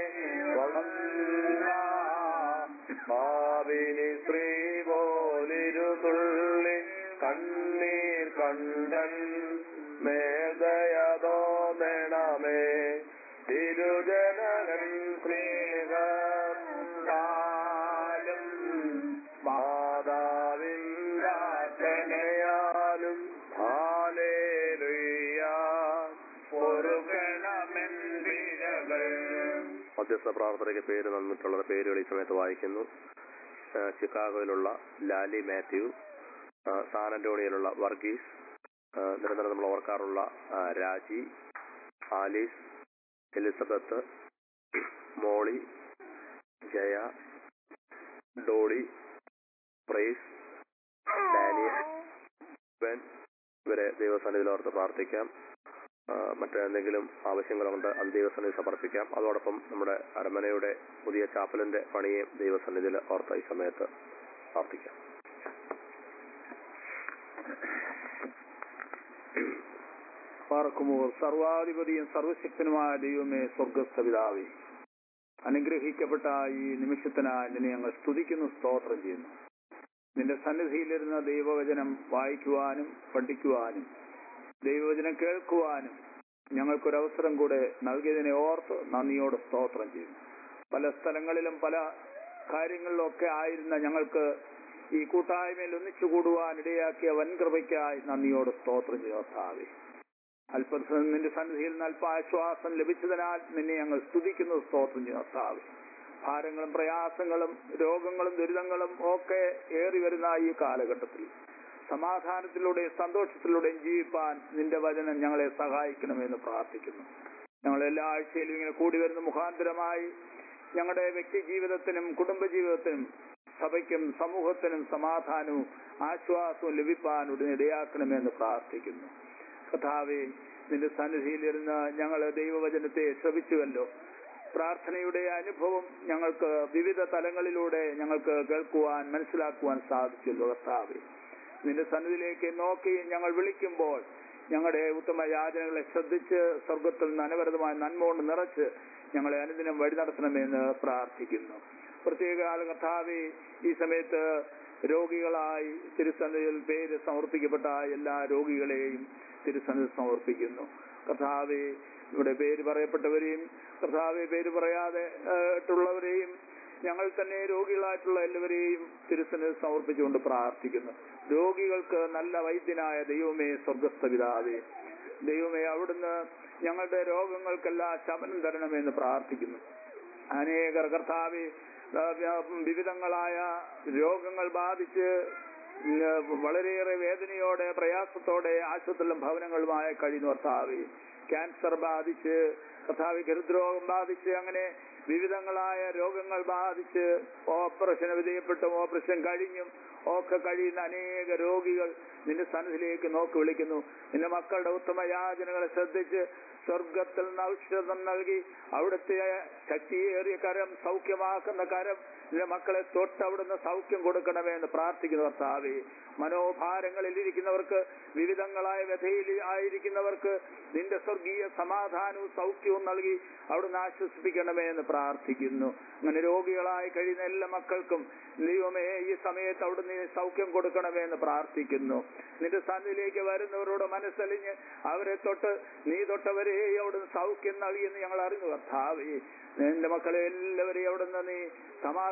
[SPEAKER 2] ഭാവിനി സ്ത്രീ പോലിരുതുള്ളി കണ്ണീർ കണ്ടൻ മേധയതോ നേണമേ തിരുജനകൻ സ്നേഹത്താലും മാതാവിൻ പ്രാർത്ഥനയാലും ഹാലേലുയ്യ പൊറുക്കണമെൻ വിരകൾ മധ്യസ്ഥ പ്രാർത്ഥനയ്ക്ക് പേര് തന്നിട്ടുള്ള പേരുകൾ ഈ സമയത്ത് വായിക്കുന്നു ആ, ചിക്കാഗോയിലുള്ള ലാലി മാത്യു ആ, സാൻ അന്റോണിയിലുള്ള വർഗീസ് ആ, നിരന്തരം നമ്മൾ ഓർക്കാറുള്ള ആ, Raji Alice Elizabeth Molly Jaya Dolly Price Daniel Ben ഇവരെ ദൈവസന്നിധിയിൽ ഓർത്ത് പ്രാർത്ഥിക്കാം ആ, മറ്റെന്തെങ്കിലും ആവശ്യങ്ങളുണ്ട് അത് ദൈവസന്നിധി സമർപ്പിക്കാം അതോടൊപ്പം നമ്മുടെ അരമനയുടെ പുതിയ ചാപ്പലിന്റെ പണിയെ ദൈവസന്നിധിയിൽ ഓർത്ത ഈ സമയത്ത് പ്രാർത്ഥിക്കാം
[SPEAKER 3] പാർക്കുമോ സർവാധിപതിയും സർവശക്തനുമായ ദൈവമേ സ്വർഗസ്ഥ പിതാവേ അനുഗ്രഹിക്കപ്പെട്ട ഈ നിമിഷത്തിനായി നിന്നെ ഞങ്ങൾ സ്തുതിക്കുന്നു സ്തോത്രം ചെയ്യുന്നു നിന്റെ സന്നിധിയിലിരുന്ന ദൈവവചനം വായിക്കുവാനും പഠിക്കുവാനും ദൈവവചനം കേൾക്കുവാനും ഞങ്ങൾക്കൊരവസരം കൂടെ നൽകിയതിനെ ഓർത്ത് നന്ദിയോട് സ്തോത്രം ചെയ്യുന്നു പല സ്ഥലങ്ങളിലും പല കാര്യങ്ങളിലൊക്കെ ആയിരുന്ന ഞങ്ങൾക്ക് ഈ കൂട്ടായ്മയിൽ ഒന്നിച്ചു കൂടുവാൻ ഇടയാക്കിയ വൻകൃപയ്ക്കായി നന്ദിയോട് സ്തോത്രം ചെയ്യുന്നു അല്പം നിന്റെ സന്നിധിയിൽ നിന്ന് അല്പ ആശ്വാസം ലഭിച്ചതിനാൽ നിന്നെ ഞങ്ങൾ സ്തുതിക്കുന്നു സ്തോത്രം ചെയ്യുന്നു കർത്താവേ ഭാരങ്ങളും പ്രയാസങ്ങളും രോഗങ്ങളും ദുരിതങ്ങളും ഒക്കെ ഏറി വരുന്ന ഈ കാലഘട്ടത്തിൽ സമാധാനത്തിലൂടെയും സന്തോഷത്തിലൂടെയും ജീവിപ്പാൻ നിന്റെ വചനം ഞങ്ങളെ സഹായിക്കണമെന്ന് പ്രാർത്ഥിക്കുന്നു ഞങ്ങൾ എല്ലാ ആഴ്ചയിലും ഇങ്ങനെ കൂടി വരുന്ന മുഖാന്തരമായി ഞങ്ങളുടെ വ്യക്തി ജീവിതത്തിനും കുടുംബ ജീവിതത്തിനും സഭയ്ക്കും സമൂഹത്തിനും സമാധാനവും ആശ്വാസവും ലഭിപ്പാൻ ഉടനെ ഇടയാക്കണമെന്ന് പ്രാർത്ഥിക്കുന്നു കഥാവെ നിന്റെ സന്നിധിയിലിരുന്ന് ഞങ്ങൾ ദൈവവചനത്തെ ശ്രവിച്ചുവല്ലോ പ്രാർത്ഥനയുടെ അനുഭവം ഞങ്ങൾക്ക് വിവിധ തലങ്ങളിലൂടെ ഞങ്ങൾക്ക് കേൾക്കുവാൻ മനസ്സിലാക്കുവാൻ സാധിച്ചല്ലോ കർത്താവെ നിന്റെ സന്നിധിയിലേക്ക് നോക്കി ഞങ്ങൾ വിളിക്കുമ്പോൾ ഞങ്ങളുടെ ഉത്തമ യാചനകളെ ശ്രദ്ധിച്ച് സ്വർഗത്തിൽ നിന്ന് അനവരതമായ നന്മ കൊണ്ട് നിറച്ച് ഞങ്ങളെ അനുദിനം വഴി നടത്തണമെന്ന് പ്രാർത്ഥിക്കുന്നു പ്രത്യേക കർത്താവെ ഈ സമയത്ത് രോഗികളായി തിരുസന്നിധിയിൽ പേര് സമർപ്പിക്കപ്പെട്ട എല്ലാ രോഗികളെയും തിരുസന്നിധി സമർപ്പിക്കുന്നു കർത്താവെ ഇവിടെ പേര് പറയപ്പെട്ടവരെയും കർത്താവെ പേര് പറയാതെ ആയിട്ടുള്ളവരെയും ഞങ്ങൾ തന്നെ രോഗികളായിട്ടുള്ള എല്ലാവരെയും തിരുസന്നിധി സമർപ്പിച്ചുകൊണ്ട് പ്രാർത്ഥിക്കുന്നു രോഗികൾക്ക് നല്ല വൈദ്യനായ ദൈവമേ സ്വർഗസ്ഥ പിതാവേ ദൈവമേ അവിടുന്ന് ഞങ്ങളുടെ രോഗങ്ങൾക്കെല്ലാം ശമനം തരണമെന്ന് പ്രാർത്ഥിക്കുന്നു അനേകർ കർത്താവെ ആ, വിവിധങ്ങളായ രോഗങ്ങൾ ബാധിച്ച് വളരെയേറെ വേദനയോടെ പ്രയാസത്തോടെ ആശുപത്രിയിലും ഭവനങ്ങളുമായി കഴിയുന്നു കർത്താവെ ക്യാൻസർ ബാധിച്ച് കർത്താവ് ഹൃദ്രോഗം ബാധിച്ച് അങ്ങനെ വിവിധങ്ങളായ രോഗങ്ങൾ ബാധിച്ച് ഓപ്പറേഷന് വിധേയപ്പെട്ടും ഓപ്പറേഷൻ കഴിഞ്ഞും ഒക്കെ കഴിയുന്ന അനേക രോഗികൾ നിന്റെ സന്നിധിയിലേക്ക് നോക്കി വിളിക്കുന്നു നിന്റെ മക്കളുടെ ഉത്തമ യാചനകളെ ശ്രദ്ധിച്ച് സ്വർഗത്തിൽ നിന്ന് ഔഷധം നൽകി അവിടുത്തെ ശക്തിയേറിയ കരം സൗഖ്യമാക്കുന്ന കരം നിന്റെ മക്കളെ തൊട്ട് അവിടുന്ന് സൗഖ്യം കൊടുക്കണമേ എന്ന് പ്രാർത്ഥിക്കുന്നു കർത്താവേ മനോഭാരങ്ങളിൽ ഇരിക്കുന്നവർക്ക് വിവിധങ്ങളായ വ്യഥയിൽ ആയിരിക്കുന്നവർക്ക് നിന്റെ സ്വർഗീയ സമാധാനവും സൗഖ്യവും നൽകി അവിടുന്ന് ആശ്വസിപ്പിക്കണമേ എന്ന് പ്രാർത്ഥിക്കുന്നു അങ്ങനെ രോഗികളായി കഴിയുന്ന എല്ലാ മക്കൾക്കും ദൈവമേ ഈ സമയത്ത് അവിടുന്ന് ഈ സൗഖ്യം കൊടുക്കണമേ എന്ന് പ്രാർത്ഥിക്കുന്നു നിന്റെ സന്നിധിയിലേക്ക് വരുന്നവരോട് മനസ്സലിഞ്ഞ് അവരെ തൊട്ട് നീ തൊട്ടവരെ അവിടുന്ന് സൗഖ്യം നൽകിയെന്ന് ഞങ്ങൾ അറിഞ്ഞു കർത്താവേ നിന്റെ മക്കളെ എല്ലാവരെയും അവിടുന്ന് നീ സമാധാനം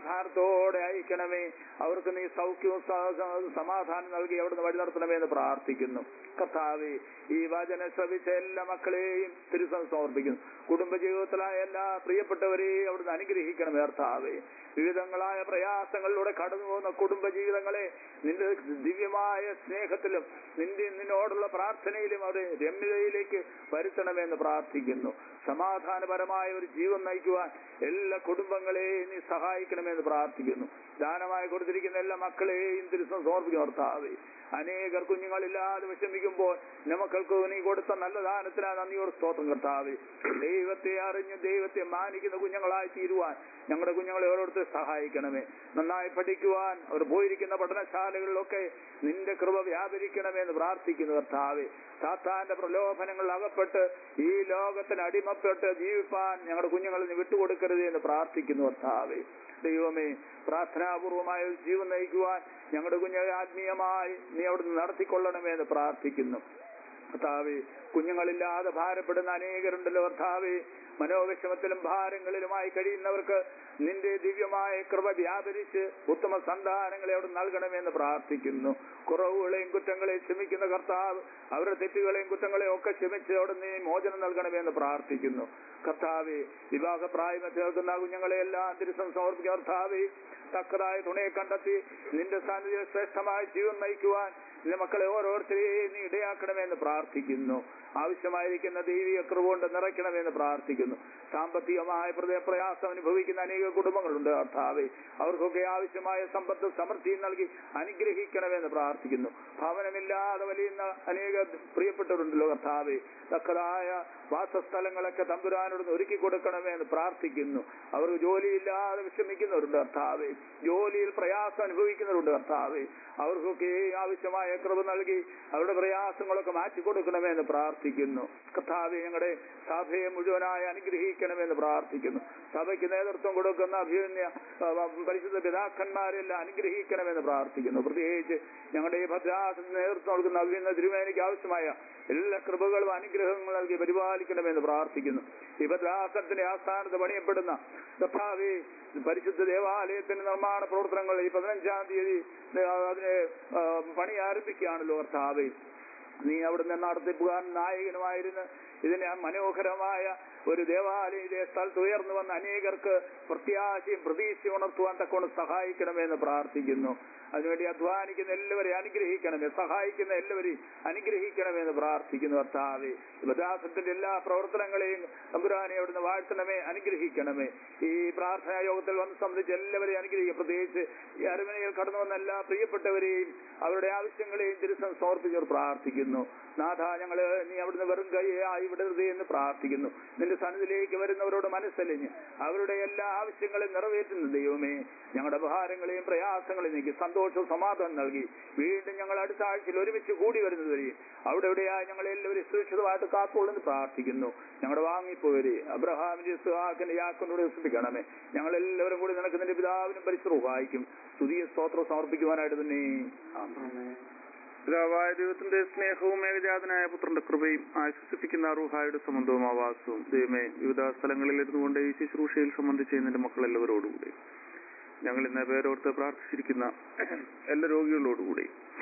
[SPEAKER 3] സമാധാനത്തോടെ അയക്കണമേ അവർക്ക് നീ സൗഖ്യവും സ- സ- സമാധാനം നൽകി അവിടുന്ന് വഴി നടത്തണമേ എന്ന് പ്രാർത്ഥിക്കുന്നു കർത്താവെ ഈ വചന ശ്രവിച്ച എല്ലാ മക്കളെയും തിരുസം സമർപ്പിക്കുന്നു കുടുംബജീവിതത്തിലായ എല്ലാ പ്രിയപ്പെട്ടവരെയും അവിടുന്ന് അനുഗ്രഹിക്കണമേ കർത്താവെ വിവിധങ്ങളായ പ്രയാസങ്ങളിലൂടെ കടന്നു പോകുന്ന കുടുംബജീവിതങ്ങളെ നിന്റെ ദിവ്യമായ സ്നേഹത്തിലും നിന്റെ നിന്നോടുള്ള പ്രാർത്ഥനയിലും അവരെ രമ്യതയിലേക്ക് വരുത്തണമെന്ന് പ്രാർത്ഥിക്കുന്നു സമാധാനപരമായ ഒരു ജീവൻ നയിക്കുവാൻ എല്ലാ കുടുംബങ്ങളെയും നീ സഹായിക്കണമെന്ന് പ്രാർത്ഥിക്കുന്നു ദാനമായി കൊടുത്തിരിക്കുന്ന എല്ലാ മക്കളെയും തിരുസം സമർപ്പിക്കും കർത്താവേ അനേകർ കുഞ്ഞുങ്ങളില്ലാതെ വിഷമിക്കുമ്പോൾ നമുക്കൾക്ക് നീ കൊടുത്ത നല്ല ദാനത്തിനാ നന്ദിയോട് സ്തോത്രം കർത്താവേ ദൈവത്തെ അറിഞ്ഞ് ദൈവത്തെ മാനിക്കുന്ന കുഞ്ഞുങ്ങളായി തീരുവാൻ ഞങ്ങളുടെ കുഞ്ഞുങ്ങളെ ഓരോരുത്തർ സഹായിക്കണമേ നന്നായി പഠിക്കുവാൻ അവർ പോയിരിക്കുന്ന പഠനശാലകളിലൊക്കെ നിന്റെ കൃപ വ്യാപരിക്കണമെന്ന് പ്രാർത്ഥിക്കുന്നു കർത്താവെ സാത്താന്റെ പ്രലോഭനങ്ങളിൽ അകപ്പെട്ട് ഈ ലോകത്തിന് അടിമപ്പെട്ട് ജീവിപ്പാൻ ഞങ്ങളുടെ കുഞ്ഞുങ്ങളെ നീ വിട്ടുകൊടുക്കരുത് എന്ന് പ്രാർത്ഥിക്കുന്നു കർത്താവെ ദൈവമേ പ്രാർത്ഥനാപൂർവമായ ഒരു ജീവൻ നയിക്കുവാൻ ഞങ്ങളുടെ കുഞ്ഞുങ്ങളെ ആത്മീയമായി നീ അവിടുന്ന് നടത്തിക്കൊള്ളണമേ എന്ന് പ്രാർത്ഥിക്കുന്നു കർത്താവെ കുഞ്ഞുങ്ങളില്ലാതെ ഭാരപ്പെടുന്ന അനേകരുണ്ടല്ലോ കർത്താവെ മനോവിഷമത്തിലും ഭാരങ്ങളിലുമായി കഴിയുന്നവർക്ക് നിന്റെ ദിവ്യമായ കൃപ വ്യാപരിച്ച് ഉത്തമ സന്താനങ്ങളെ അവിടെ നൽകണമെന്ന് പ്രാർത്ഥിക്കുന്നു കുറവുകളെയും കുറ്റങ്ങളെയും ക്ഷമിക്കുന്ന കർത്താവ് അവരുടെ തെറ്റുകളെയും കുറ്റങ്ങളെയും ഒക്കെ ക്ഷമിച്ച് അവിടെ നീ മോചനം നൽകണമെന്ന് പ്രാർത്ഥിക്കുന്നു കർത്താവെ വിവാഹപ്രായം ചേർക്കുന്ന കുഞ്ഞുങ്ങളെയെല്ലാം തിരുസം സമർപ്പിക്കുന്ന കർത്താവെ തക്കതായ തുണയെ കണ്ടെത്തി നിന്റെ സാന്നിധ്യം ശ്രേഷ്ഠമായ ജീവൻ നയിക്കുവാൻ നിന്റെ മക്കളെ ഓരോരുത്തരെയും നീ ഇടയാക്കണമെന്ന് പ്രാർത്ഥിക്കുന്നു ആവശ്യമായിരിക്കുന്ന ദൈവിക കൃപ നിറയ്ക്കണമെന്ന് പ്രാർത്ഥിക്കുന്നു സാമ്പത്തികമായ ഹൃദയ പ്രയാസം അനുഭവിക്കുന്ന അനേക കുടുംബങ്ങളുണ്ട് കർത്താവെ അവർക്കൊക്കെ ആവശ്യമായ സമ്പത്ത് സമൃദ്ധിയും നൽകി അനുഗ്രഹിക്കണമെന്ന് പ്രാർത്ഥിക്കുന്നു ഭവനമില്ലാതെ വലിയുന്ന അനേക പ്രിയപ്പെട്ടവരുണ്ടല്ലോ കർത്താവെ തക്കതായ വാസസ്ഥലങ്ങളൊക്കെ തമ്പുരാനോട് ഒരുക്കി കൊടുക്കണമെന്ന് പ്രാർത്ഥിക്കുന്നു അവർക്ക് ജോലിയില്ലാതെ വിഷമിക്കുന്നവരുണ്ട് കർത്താവെ ജോലിയിൽ പ്രയാസം അനുഭവിക്കുന്നവരുണ്ട് കർത്താവെ അവർക്കൊക്കെ ആവശ്യമായ കൃപ നൽകി അവരുടെ പ്രയാസങ്ങളൊക്കെ മാറ്റി കൊടുക്കണമെന്ന് പ്രാർത്ഥിക്കുന്നു കർത്താവെ ഞങ്ങളുടെ സഭയെ മുഴുവനായി അനുഗ്രഹിക്കണമെന്ന് പ്രാർത്ഥിക്കുന്നു സഭയ്ക്ക് നേതൃത്വം കൊടുക്കുന്ന അഭിമന്യ ആ, പരിശുദ്ധ പിതാക്കന്മാരെല്ലാം അനുഗ്രഹിക്കണമെന്ന് പ്രാർത്ഥിക്കുന്നു പ്രത്യേകിച്ച് ഞങ്ങളുടെ ഈ ഭദ്രാസന നേതൃത്വം കൊടുക്കുന്ന അഭിമന്യ തിരുമേനിക്ക് ആവശ്യമായ എല്ലാ കൃപകളും അനുഗ്രഹങ്ങളും നൽകി പരിപാലിക്കണമെന്ന് പ്രാർത്ഥിക്കുന്നു ഈ ഭദ്രാസനത്തിന്റെ ആസ്ഥാനത്ത് പണിയപ്പെടുന്ന കർത്താവെ പരിശുദ്ധ ദേവാലയത്തിന്റെ നിർമ്മാണ പ്രവർത്തനങ്ങൾ ഈ പതിനഞ്ചാം തീയതി ആ, അതിന് ആ, പണി ആരംഭിക്കുകയാണല്ലോ കർത്താവെ നീ അവിടുന്ന് നടത്തിപ്പുകാരൻ നായകനുമായിരുന്ന് ഇതിനെ മനോഹരമായ ഒരു ദേവാലയം ഇതേ സ്ഥലത്ത് ഉയർന്നു വന്ന അനേകർക്ക് പ്രത്യാശയും പ്രതീക്ഷയും ഉണർത്തുവാൻ തക്കോണം സഹായിക്കണമെന്ന് പ്രാർത്ഥിക്കുന്നു അതിനുവേണ്ടി അധ്വാനിക്കുന്ന എല്ലാവരെയും അനുഗ്രഹിക്കണമേ സഹായിക്കുന്ന എല്ലാവരെയും അനുഗ്രഹിക്കണമെന്ന് പ്രാർത്ഥിക്കുന്നു കർത്താവെ ഉപദാസത്തിന്റെ എല്ലാ പ്രവർത്തനങ്ങളെയും തമ്പുരാനെ അവിടുന്ന് വാഴ്ത്തണമേ അനുഗ്രഹിക്കണമേ ഈ പ്രാർത്ഥനാ യോഗത്തിൽ വന്ന് സംബന്ധിച്ച് എല്ലാവരെയും അനുഗ്രഹിക്കും പ്രത്യേകിച്ച് ഈ അരമനയിൽ കടന്നു വന്ന എല്ലാ പ്രിയപ്പെട്ടവരെയും അവരുടെ ആവശ്യങ്ങളെയും തിരുസം സമർപ്പിച്ചവർ പ്രാർത്ഥിക്കുന്നു നാഥ ഞങ്ങള് നീ അവിടുന്ന് വെറും കൈയായി വിടരുത് എന്ന് പ്രാർത്ഥിക്കുന്നു നിന്റെ സന്നിധിയിലേക്ക് വരുന്നവരോട് മനസ്സലിഞ്ഞ് അവരുടെ എല്ലാ ആവശ്യങ്ങളും നിറവേറ്റുന്ന ദൈവമേ ഞങ്ങളുടെ ഭാരങ്ങളെയും പ്രയാസങ്ങളെയും നീക്കി സന്തോഷവും സമാധാനം നൽകി വീണ്ടും ഞങ്ങൾ അടുത്ത ആഴ്ചയിൽ ഒരുമിച്ച് കൂടി വരുന്നതുവരെയും അവിടെ എവിടെയായി ഞങ്ങൾ എല്ലാവരും സുരക്ഷിതമായിട്ട് കാത്തുകൊള്ളുന്നു പ്രാർത്ഥിക്കുന്നു ഞങ്ങളുടെ വാങ്ങിപ്പോവരെ അബ്രഹാമിന്റെ സുഹാക്കിന്റെ യാക്കൊണ്ടോട് വിശ്വസിക്കണമേ ഞങ്ങൾ എല്ലാവരും കൂടി നിനക്ക് നിന്റെ പിതാവിനും പരിസരവും വായിക്കും സ്തുതിയ സ്തോത്രം സമർപ്പിക്കുവാനായിട്ട് തന്നെ ആമേൻ.
[SPEAKER 5] പിതാവായ ദൈവത്തിന്റെ സ്നേഹവും ഏകജാതനായ പുത്രന്റെ കൃപയും ആശ്വസിപ്പിക്കുന്ന അറുഹായുടെ സംബന്ധവും ആവാസവും ദൈവമേ വിവിധ സ്ഥലങ്ങളിൽ ഇരുന്നുകൊണ്ട് ഈ ശുശ്രൂഷയിൽ സംബന്ധിച്ച് നിന്റെ മക്കൾ എല്ലാവരോടുകൂടി ഞങ്ങൾ ഇന്ന് പേരോർത്ത് പ്രാർത്ഥിച്ചിരിക്കുന്ന എല്ലാ രോഗികളോടുകൂടി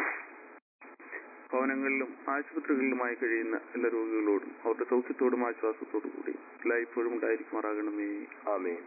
[SPEAKER 5] ഭവനങ്ങളിലും ആശുപത്രികളിലുമായി കഴിയുന്ന എല്ലാ രോഗികളോടും അവരുടെ സൗഖ്യത്തോടും ആശ്വാസത്തോടും കൂടി എല്ലായ്പ്പോഴും ഉണ്ടായിരിക്കുമാറാകണമേ
[SPEAKER 2] ആമീൻ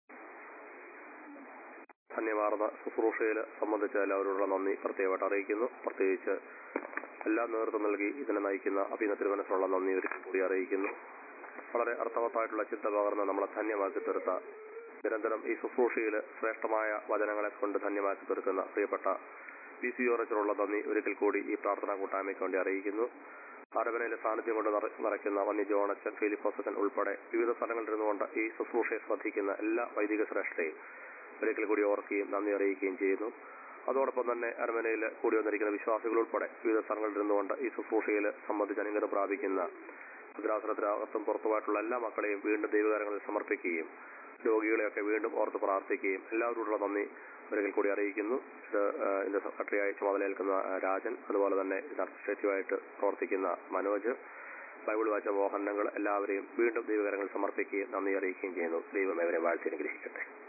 [SPEAKER 2] ധന്യവാർന്ന ശുശ്രൂഷയിൽ സംബന്ധിച്ച എല്ലാവരോടുള്ള നന്ദി പ്രത്യേകമായിട്ട് അറിയിക്കുന്നു പ്രത്യേകിച്ച് എല്ലാം നേതൃത്വം നൽകി ഇതിനെ നയിക്കുന്ന അഭിന തിരുമനസിനുള്ള നന്ദി ഒരിക്കൽ കൂടി അറിയിക്കുന്നു വളരെ അർത്ഥവത്തായിട്ടുള്ള ചിന്ത പകർന്ന് നമ്മളെ ധന്യമാക്കി തീർത്ത നിരന്തരം ഈ ശുശ്രൂഷയിൽ ശ്രേഷ്ഠമായ വചനങ്ങളെ കൊണ്ട് ധന്യമാക്കി തീർക്കുന്ന പ്രിയപ്പെട്ട പി സി ഓറച്ചിനുള്ള നന്ദി ഒരിക്കൽ കൂടി ഈ പ്രാർത്ഥനാ കൂട്ടായ്മയ്ക്ക് വേണ്ടി അറിയിക്കുന്നു ആരവനയിലെ സാന്നിധ്യം കൊണ്ട് നിറ- നിറയ്ക്കുന്ന വന്യ ജോണച്ചൻ ഫിലിപ്പോസച്ചൻ ഉൾപ്പെടെ വിവിധ സ്ഥലങ്ങളിൽ ഇരുന്നുകൊണ്ട് ഈ ശുശ്രൂഷയെ ശ്രദ്ധിക്കുന്ന എല്ലാ വൈദിക ശ്രേഷ്ഠയും ഒരിക്കൽ കൂടി ഓർക്കുകയും നന്ദി അറിയിക്കുകയും ചെയ്യുന്നു അതോടൊപ്പം തന്നെ അരമനയിൽ കൂടി വന്നിരിക്കുന്ന വിശ്വാസികൾ ഉൾപ്പെടെ വിവിധ സ്ഥലങ്ങളിൽ ഇരുന്നുകൊണ്ട് ഈ ശുശ്രൂഷയിൽ സംബന്ധിച്ച് അനുഗ്രഹം പ്രാപിക്കുന്ന ഭദ്രാസനത്തിനകത്തും പുറത്തുമായിട്ടുള്ള എല്ലാ മക്കളെയും വീണ്ടും ദൈവകാരങ്ങളിൽ സമർപ്പിക്കുകയും രോഗികളെയൊക്കെ വീണ്ടും ഓർത്ത് പ്രാർത്ഥിക്കുകയും എല്ലാവരോടുള്ള നന്ദി ഒരിക്കൽ കൂടി അറിയിക്കുന്നു ഇത് ആ, ഇതിന്റെ സെക്രട്ടറിയായി ചുമതലയേൽക്കുന്ന ആ, രാജൻ അതുപോലെ തന്നെ ഇത് അഡ്മിനിസ്ട്രേറ്റീവായിട്ട് പ്രവർത്തിക്കുന്ന മനോജ് ബൈബിൾ വായിച്ച മോഹനങ്ങൾ എല്ലാവരെയും വീണ്ടും ദൈവകരങ്ങൾ സമർപ്പിക്കുകയും നന്ദി അറിയിക്കുകയും ചെയ്യുന്നു ദൈവം അവരെ വാഴ്ത്തി അനുഗ്രഹിക്കട്ടെ